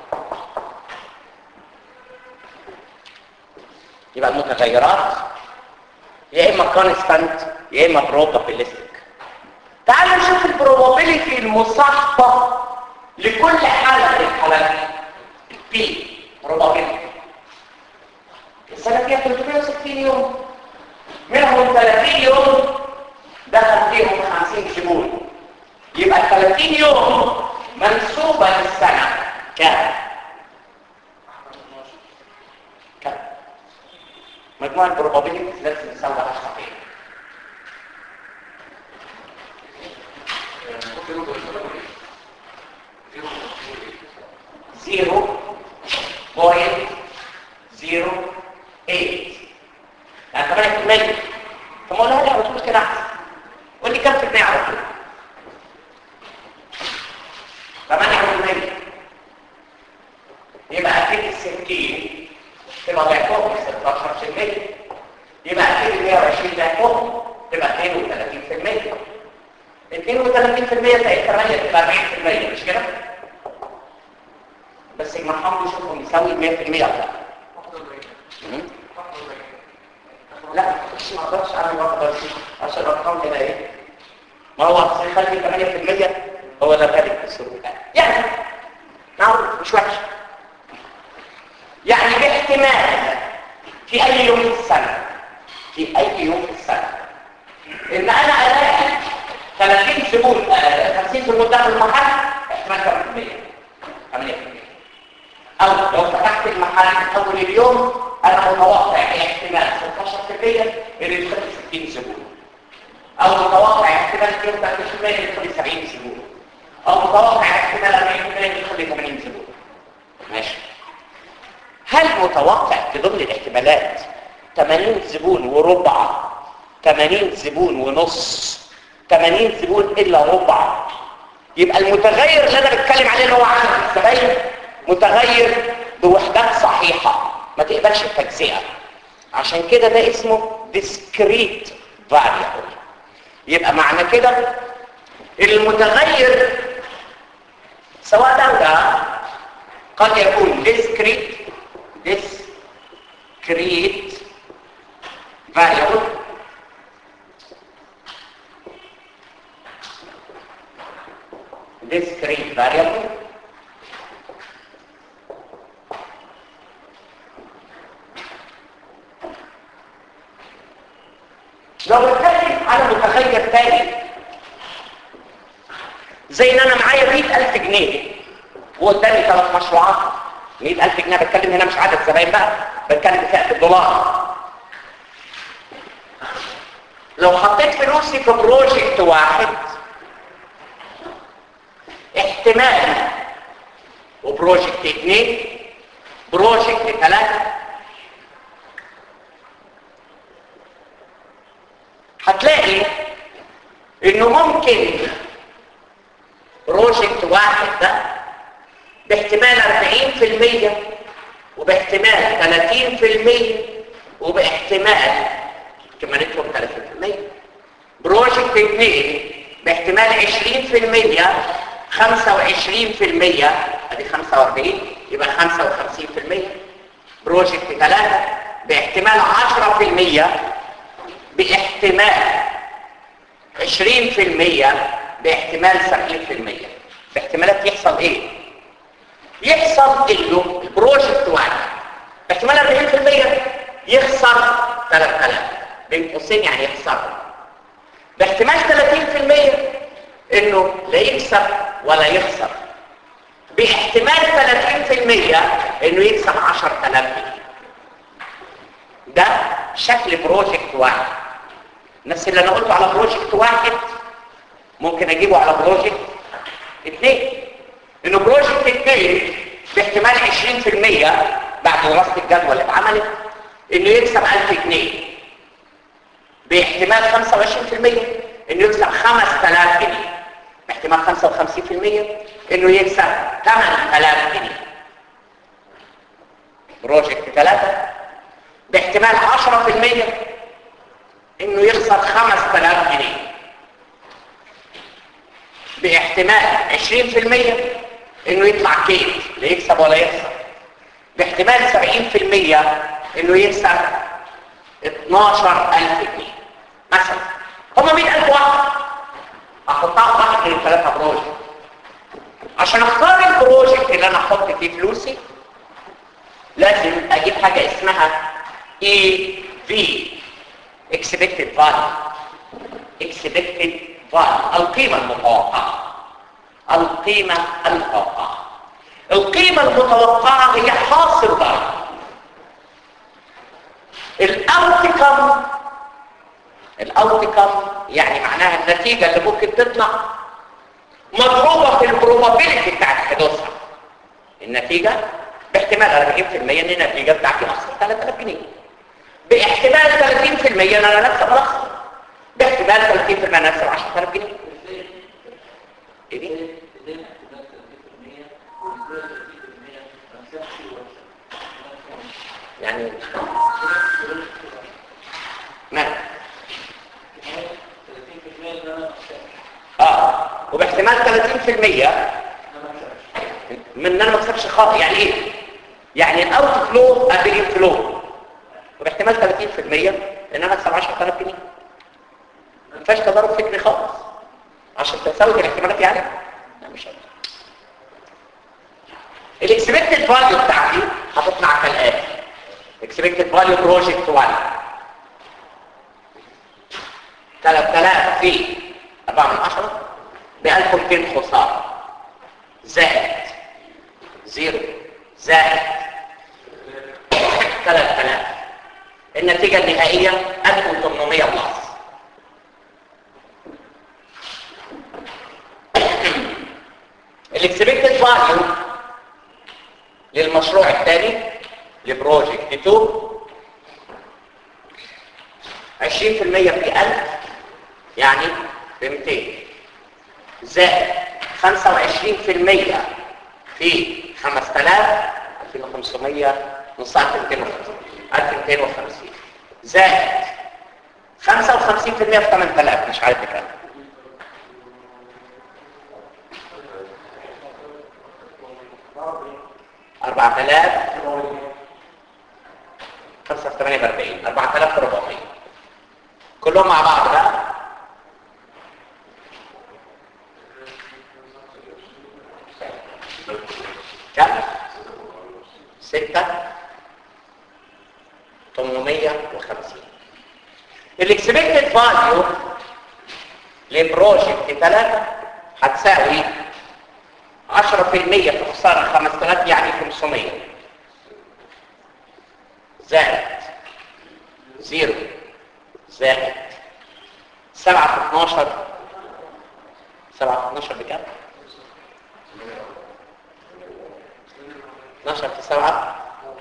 يبقى المتغيرات يا اما constant يا اما probabilistic تعالوا نشوف البروبابيلتي المصاحبه لكل حاله من الحالات دي P probability السنه فيها 360 يوم منهم 30 يوم دخل فيهم 50 زبون يبقى 30 يوم منسوبه للسنه كام كام مجموع البروبابيلتي لازم تساوي 10 فين زيرو بوينت زيرو ايت يعني كمان في المية طب ما قولها لي على طول كده احسن قول لي كام في المية على طول 8 في المية يبقى اكيد الستين تبقى ضعفهم 16 في المية يبقى اكيد ال 120 ضعفهم تبقى 32 في المية 32 في المية زائد 8 تبقى 40 في المية مش كده؟ بس المرحوم يشوفهم يساوي 100 في المية ولا لا؟ مم. لا مش ما اقدرش اعمل ما اقدرش عشان الارقام هنا ايه ما هو خلي 8% هو ده غالب في السوق يعني معروف مش وحش يعني باحتمال في اي يوم في السنه في اي يوم في السنه ان انا الاقي 30 زبون آه، 50 زبون داخل المحل احتمال كام في المية 8% او لو فتحت المحل من اول اليوم انا متوقع احتمال 16% ان يدخل 60 زبون او متوقع احتمال يوم 30% ان يدخل 70 زبون او متوقع احتمال 40% ان يدخل 80 زبون ماشي هل متوقع في ضمن الاحتمالات 80 زبون وربع 80 زبون ونص 80 زبون الا ربع يبقى المتغير اللي انا بتكلم عليه اللي هو عدد الزباين متغير بوحدات صحيحه ما تقبلش التجزئه عشان كده ده اسمه discrete variable يبقى معنى كده المتغير سواء ده وده قد يكون discrete discrete variable discrete variable لو بتكلم على متغير تاني زي ان انا معايا 100000 جنيه وقدامي ثلاث مشروعات 100000 جنيه بتكلم هنا مش عدد زباين بقى بتكلم فئه الدولار لو حطيت فلوسي في بروجكت واحد احتمال وبروجكت اثنين بروجكت ثلاثة هتلاقي انه ممكن بروجكت واحد ده باحتمال 40% وباحتمال 30% وباحتمال كمالتهم 30% بروجكت اثنين باحتمال 20% 25% ادي 45 يبقى 55% بروجكت ثلاثة باحتمال 10% باحتمال 20% باحتمال 70% باحتمالات يحصل ايه يحصل انه البروجكت واحد باحتمال 40% يخسر 3000 بين قوسين يعني يخسر باحتمال 30% انه لا يكسب ولا يخسر باحتمال 30% انه يكسب 10000 جنيه ده شكل بروجكت واحد نفس اللي انا قلته على بروجكت واحد ممكن اجيبه على بروجكت اثنين انه بروجكت اثنين باحتمال 20% بعد دراسه الجدوى اللي اتعملت انه يكسب 1000 جنيه باحتمال 25% انه يكسب 5000 جنيه باحتمال 55% انه يكسب 8000 جنيه بروجكت 3 باحتمال 10% انه يخسر 5000 جنيه باحتمال 20% انه يطلع كيف لا يكسب ولا يخسر باحتمال 70% انه يكسب 12000 جنيه مثلا هم 100000 واحد احطها في واحد من الثلاثه بروجكت عشان اختار البروجكت اللي انا احط فيه فلوسي لازم اجيب حاجه اسمها اي في expected value expected value القيمه المتوقعه القيمه المتوقعه القيمه المتوقعه هي حاصل ضرب الاوتكم الاوتكم يعني معناها النتيجه اللي ممكن تطلع مضروبه في البروبابيلتي بتاعت حدوثها النتيجه باحتمال 40% ان النتيجه بتاعتي اخسر 3000 جنيه باحتمال 30% ان انا نكسب ولا اخسر باحتمال 30% ان اكسب 10000 جنيه ايه دي؟ يعني مال اه وباحتمال 30% من ان انا ما اكسبش خالص يعني ايه يعني الاوت فلو قبل الفلو وباحتمال 30% ان انا اكسب 10000 جنيه ما فيهاش تضارب فكري خالص عشان تساوي الاحتمالات يعني لا مش عارف الاكسبكتد فاليو بتاعتي هتطلع كالاتي اكسبكتد فاليو بروجكت 1 3000 في 4 من 10 ب 1200 خساره زائد زيرو زائد 3000 النتيجة النهائية 1800 بلس الاكسبكتد فاليو للمشروع الثاني لبروجكت 2 20% في 1000 يعني ب 200 زائد 25% في 5000 2500 نص 1250 1250 زائد 55% في 8000 مش عارف كام أربعة آلاف خمسة في ثمانية بأربعين أربعة آلاف وربعمية كلهم مع بعض بقى كم؟ ستة تمنمية وخمسين الاكسبكتد فاليو لبروجكت ثلاثة هتساوي عشرة في المية في خسارة خمسة آلاف يعني خمسمية زائد زيرو زائد سبعة في اتناشر سبعة في اتناشر بكام؟ 12 في 7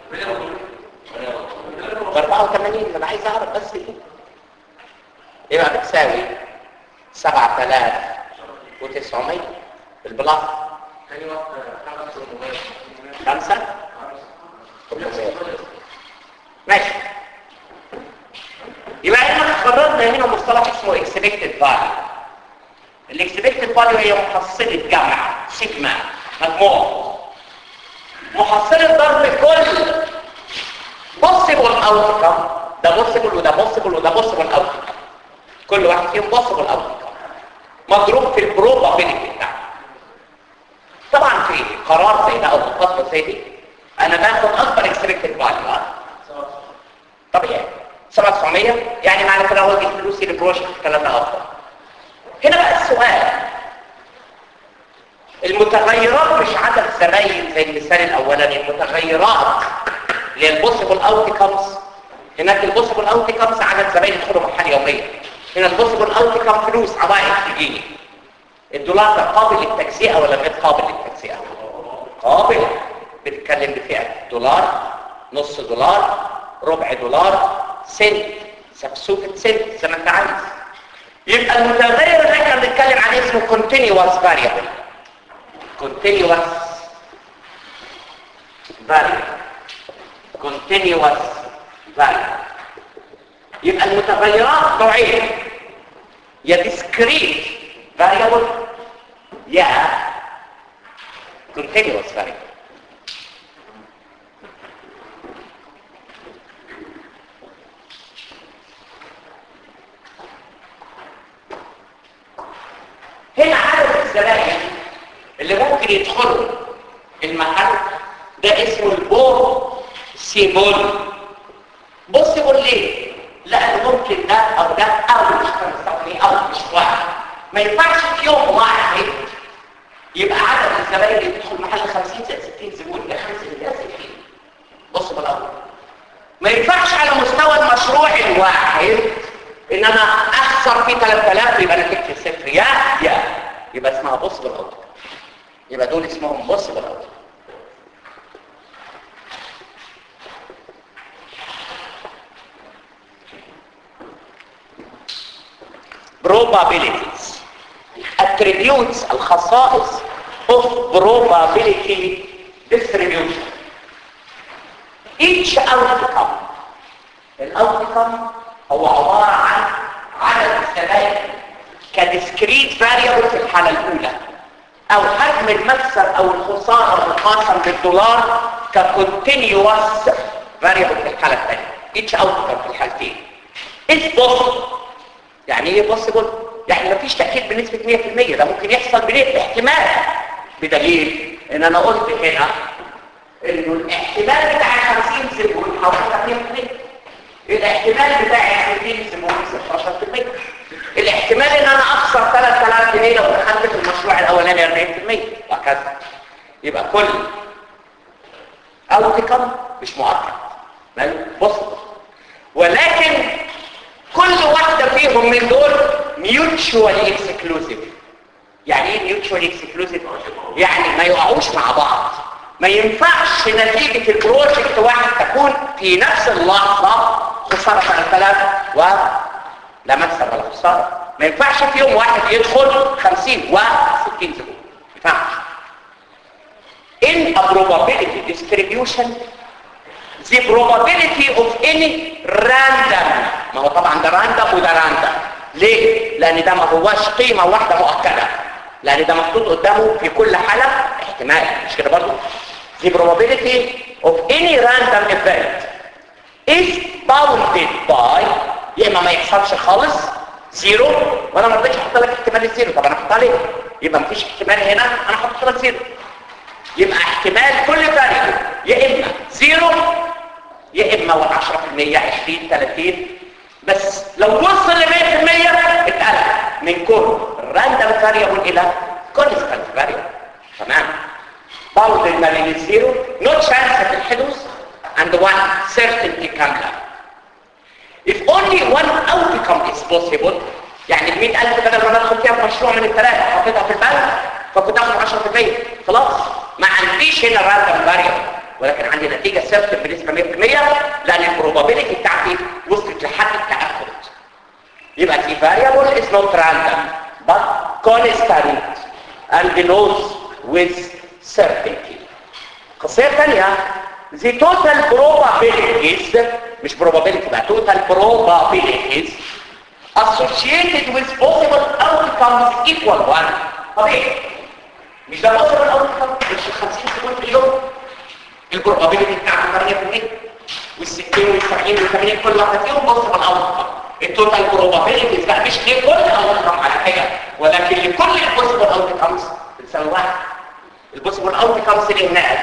ب 84 انا عايز اعرف بس ايه يبقى بتساوي 7900 بالبلاط تاني واحدة خمسة ماشي يبقى احنا قررنا هنا مصطلح اسمه expected value الاكسبكتد فاليو هي محصلة جمع سيجما مجموع محصلة ضرب كل possible outcome ده possible وده possible وده possible outcome كل واحد فيهم possible outcome مضروب في البروبابيلتي بتاعته طبعا في قرار زي ده او مخطط زي دي انا باخد اكبر اكسبكتد فاليو طبيعي 7900 يعني معنى كده اوجه فلوسي لبروجكت ثلاثه افضل هنا بقى السؤال المتغيرات مش عدد زباين زي المثال الاولاني المتغيرات اللي هي البوسيبل اوتكمز هناك البوسيبل اوتكمز عدد زباين يدخلوا محل يوميا هنا البوسيبل اوتكم فلوس عوائد تجيلي الدولار ده قابل للتجزئه ولا غير قابل للتجزئه قابل بتتكلم بفئه دولار نص دولار ربع دولار سنت سفسوفة سنت زي ما انت عايز يبقى المتغير اللي احنا بنتكلم عليه اسمه continuous variable continuous variable continuous variable يبقى المتغيرات نوعين يا discrete variable يا continuous variable هنا عدد الزبائن اللي ممكن يدخلوا المحل ده اسمه البو سيبول بوسيبل ليه؟ لأن ممكن ده أو ده أو مش هنستخدم أو مش واحد ما ينفعش في يوم واحد يبقى عدد الزبائن اللي بيدخل محل 50 زائد 60 زبون ده 5 زائد 60 بص بالأول ما ينفعش على مستوى المشروع الواحد ان انا اخسر فيه 3000 يبقى انا كنت صفر يا يا يبقى اسمها بص بالأول يبقى دول اسمهم بص بالأول probabilities attributes الخصائص of probability distribution each outcome الاوتكم هو عبارة عن عدد الزبائن كديسكريت فاريبل في الحالة الأولى أو حجم المكسب أو الخسارة المقاسم بالدولار ككونتينيوس فاريبل في الحالة الثانية each outcome في الحالتين is possible يعني ايه possible؟ يعني مفيش تأكيد بنسبة 100% ده ممكن يحصل بنسبة احتمال بدليل ان انا قلت هنا انه الاحتمال بتاع 50 زبون حوالي 2% الاحتمال بتاع 20 زبون 16% الاحتمال ان انا اخسر 3000 جنيه لو دخلت في المشروع الاولاني 40% وهكذا يبقى كل اوتكم مش مؤكد بل possible ولكن كل واحدة فيهم من دول mutually exclusive يعني ايه mutually exclusive يعني ما يقعوش مع بعض ما ينفعش نتيجة البروجكت واحد تكون في نفس اللحظة خسارة 3000 ولا مكسب ولا خسارة ما ينفعش في يوم واحد يدخل 50 و 60 زبون ما ينفعش in a probability distribution the probability of any random ما هو طبعا ده راندم وده راندم ليه؟ لأن ده ما هوش قيمة واحدة مؤكدة لأن ده محطوط قدامه في كل حالة احتمال مش كده برضه؟ the probability of any random event is bounded by يا إما ما يحصلش خالص زيرو وأنا ما رضيتش أحط لك احتمال الزيرو طب أنا أحطها ليه؟ يبقى مفيش احتمال هنا أنا أحط احتمال زيرو يبقى احتمال كل فاريبل يا إما زيرو يا إما 10% 20 30 بس لو وصل ل 100% اتقلب من كون راندوم فاريبل الى كونستانت فاريبل تمام باوند ما بين الزيرو نو تشانس في الحدوث and one certainty كامله if only one outcome is possible يعني ال 100000 بدل ما ندخل فيها في مشروع من الثلاثه حطيتها في البنك فكنت اخد 10% خلاص ما عنديش هنا راندوم فاريبل ولكن عندي نتيجة ثابتة بنسبة 100% لأن البروبابيلتي بتاعتي وصلت لحد التأكد يبقى the variable is not random but constant and knows with certainty قصية ثانية the total probabilities مش probability بقى total probabilities associated with possible outcomes equal one طبيعي مش ده possible outcome مش 50 سكون في اليوم البروبابيلتي بتاعته 8% وال60 وال70 وال80 كل واحد فيهم بص على الاوتكم التوتال بروبابيلتيز بقى مش لكل اوتكم على حاجه ولكن لكل البوسيبل اوتكمز بتساوي واحد البوسيبل اوتكمز اللي هناك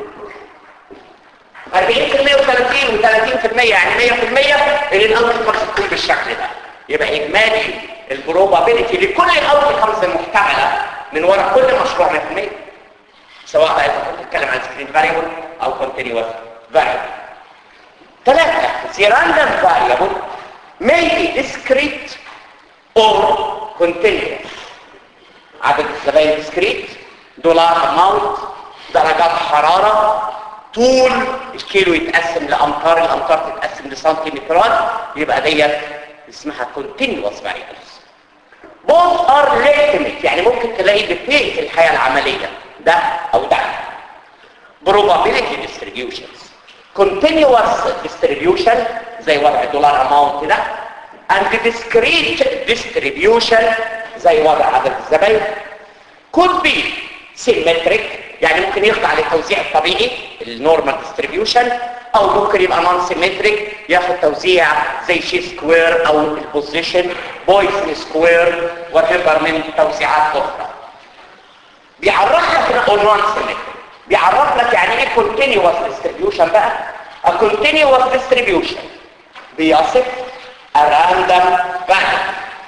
40% و30 و30% يعني 100% اللي الاوتكمز تكون بالشكل ده يبقى اجمالي البروبابيلتي لكل الاوتكمز المحتمله من وراء كل مشروع 100% سواء بقى اذا كنت بتتكلم عن سكرين فاريبل او كونتينيوس فاريبل ثلاثة the random variable may be discrete or continuous عدد الزبائن discrete دولار amount درجات حرارة طول الكيلو يتقسم لأمتار الأمتار تتقسم لسنتيمترات يبقى ديت اسمها continuous variables both are legitimate يعني ممكن تلاقي بفيه في الحياة العملية ده او ده probability distributions continuous distribution زي وضع الدولار اماونت ده and discrete distribution زي وضع عدد الزباين could be symmetric يعني ممكن يخضع للتوزيع الطبيعي النورمال distribution او ممكن يبقى non symmetric ياخد توزيع زي شي سكوير او البوزيشن بويسن سكوير وتبر من توزيعات اخرى بيعرف لك هنا non symmetric بيعرف لك يعني ايه continuous distribution بقى a continuous distribution بيصف a random value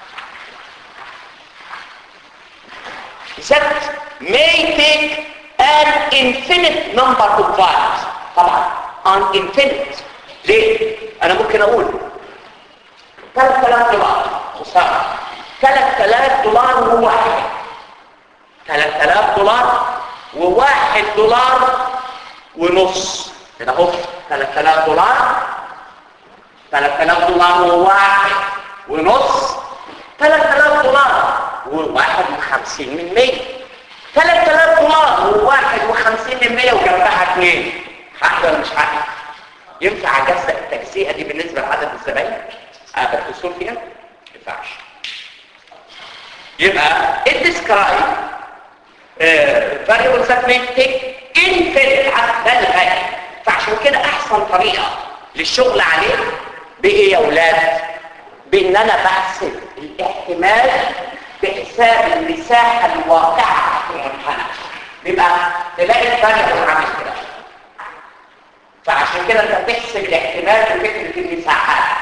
that may take an infinite number of values طبعا an infinite ليه؟ انا ممكن اقول 3000 دولار خسارة 3000 دولار وواحد 3000 دولار وواحد دولار ونص كده اهو 3000 دولار 3000 دولار وواحد ونص 3000 دولار وواحد وخمسين من مية 3000 دولار وواحد وخمسين من مية وجنبها اتنين حق ولا مش حق ينفع اجزء التجزئه دي بالنسبه لعدد الزباين اقدر اصول فيها ما ينفعش يبقى الديسكرايب variable that may take infinite ده الغاية فعشان كده احسن طريقة للشغل عليه بايه يا اولاد بان انا بحسب الاحتمال بحساب المساحة الواقعة في المنحنى بيبقى تلاقي الفاريبل عامل كده فعشان كده انت بتحسب الاحتمال بفكرة المساحات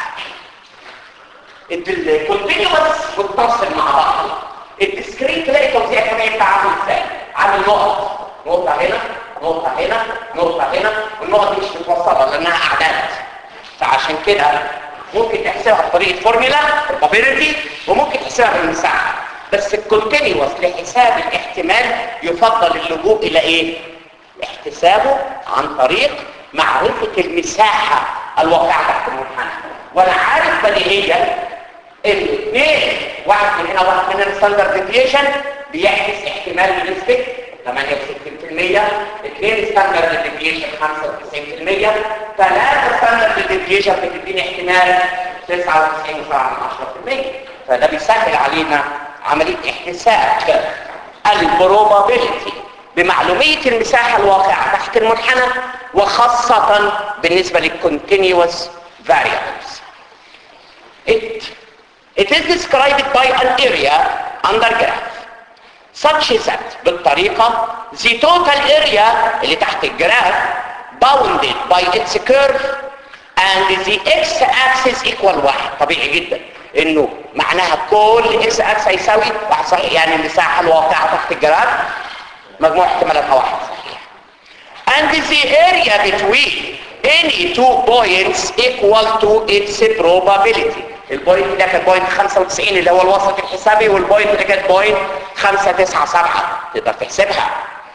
الكونتينوس متصل مع بعض الديسكريت تلاقي توزيع كمان بتاع عامل ازاي عامل نقط نقطة هنا نقطة هنا نقطة هنا والنقط دي مش متوصلة لأنها أعداد فعشان كده ممكن تحسبها بطريقة فورمولا probability وممكن تحسبها بالمساحة بس الكونتينوس لحساب الاحتمال يفضل اللجوء إلى إيه؟ احتسابه عن طريق معرفة المساحة الواقعة تحت المنحنى وأنا عارف بديهيا الاثنين واحد من هنا واحد من هنا ستاندرد ديفيشن بيعكس احتمال بنسبة 68% اثنين ستاندرد ديفيشن 95% ثلاثة ستاندرد ديفيشن بتديني احتمال 99.10% فده بيسهل علينا عملية احتساب البروبابيلتي بمعلومية المساحة الواقعة تحت المنحنى وخاصة بالنسبة للكونتينيوس variables. It It is described by an area under graph such that بالطريقة the total area اللي تحت الجراف bounded by its curve and the x-axis equal واحد طبيعي جدا انه معناها كل x-axis هيساوي واحد صحيح يعني المساحة الواقعة تحت الجراف مجموع احتمالاتها واحد صحيح and the area between any two points equal to its probability البوينت ده كان بوينت 95 اللي هو الوسط الحسابي والبوينت ده كانت بوينت 597 تقدر تحسبها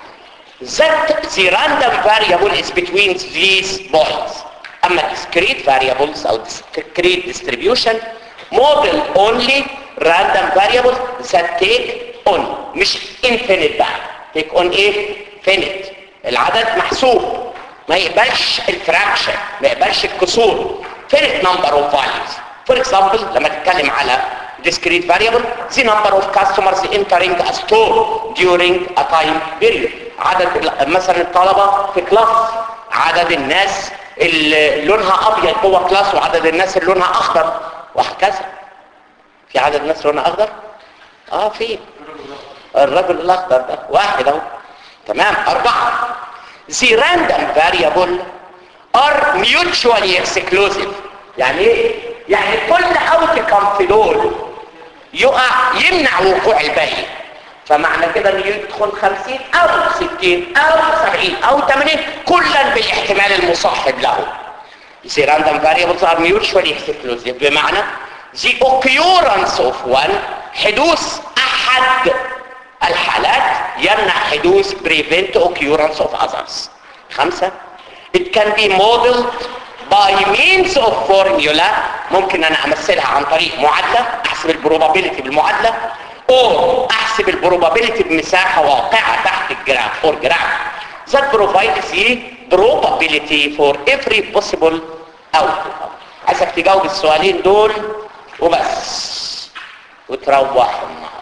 that the random variable is between these points اما discrete variables او discrete distribution model only random variable that take on مش infinite بقى take on ايه finite العدد محسوب ما يقبلش الفراكشن ما يقبلش الكسور finite number of values For example, لما تتكلم على discrete variable, the number of customers entering a store during a time period. عدد مثلا الطلبة في كلاس عدد الناس اللي لونها أبيض جوه كلاس وعدد الناس اللي لونها أخضر وهكذا. في عدد الناس لونها أخضر؟ آه في. الرجل الأخضر ده واحد أهو. تمام أربعة. The random variable are mutually exclusive. يعني إيه؟ يعني كل اوتكم في دول يقع يمنع وقوع الباقي فمعنى كده ان يدخل 50 او 60 او 70 او 80 كلا بالاحتمال المصاحب له The random variables are mutually exclusive بمعنى the occurrence of one حدوث احد الحالات يمنع حدوث prevent occurrence of others خمسة it can be modeled by means of formula ممكن انا امثلها عن طريق معادلة احسب البروبابيلتي بالمعادلة او احسب البروبابيلتي بمساحة واقعة تحت الجراف or graph that provides the probability for every possible outcome عايزك تجاوب السؤالين دول وبس وتروحوا النهارده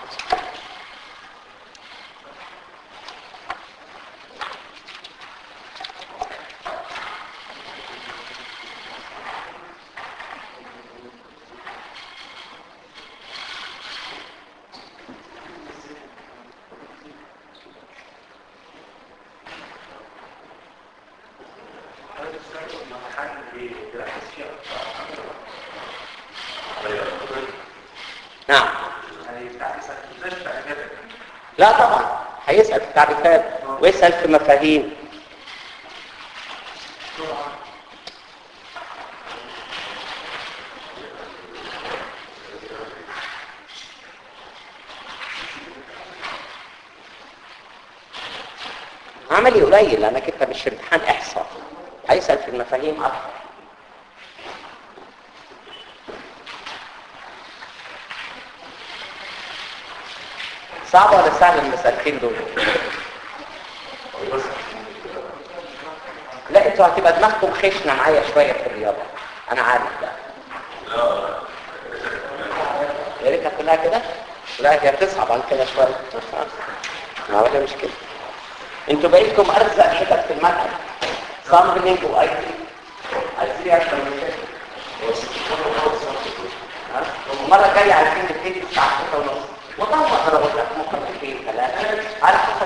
نعم لا طبعا هيسأل في تعريفات ويسأل في مفاهيم عملي قليل لانك انت مش امتحان احصاء هيسأل في المفاهيم اكتر صعب ولا سهل المسألتين دول لا انتوا هتبقى دماغكم خشنه معايا شويه في الرياضه انا عارف ده يا ريتها كلها كده لا هي تصعب عن كده شويه ما ولا مش كده انتوا بقيتكم ارزق حتت في المكتب سامبلينج واي تي عايزين اكتر من كده ها؟ المره الجايه عايزين نبتدي الساعه 6 ونص وطبعا انا بقول لك ممكن في ثلاثه عارف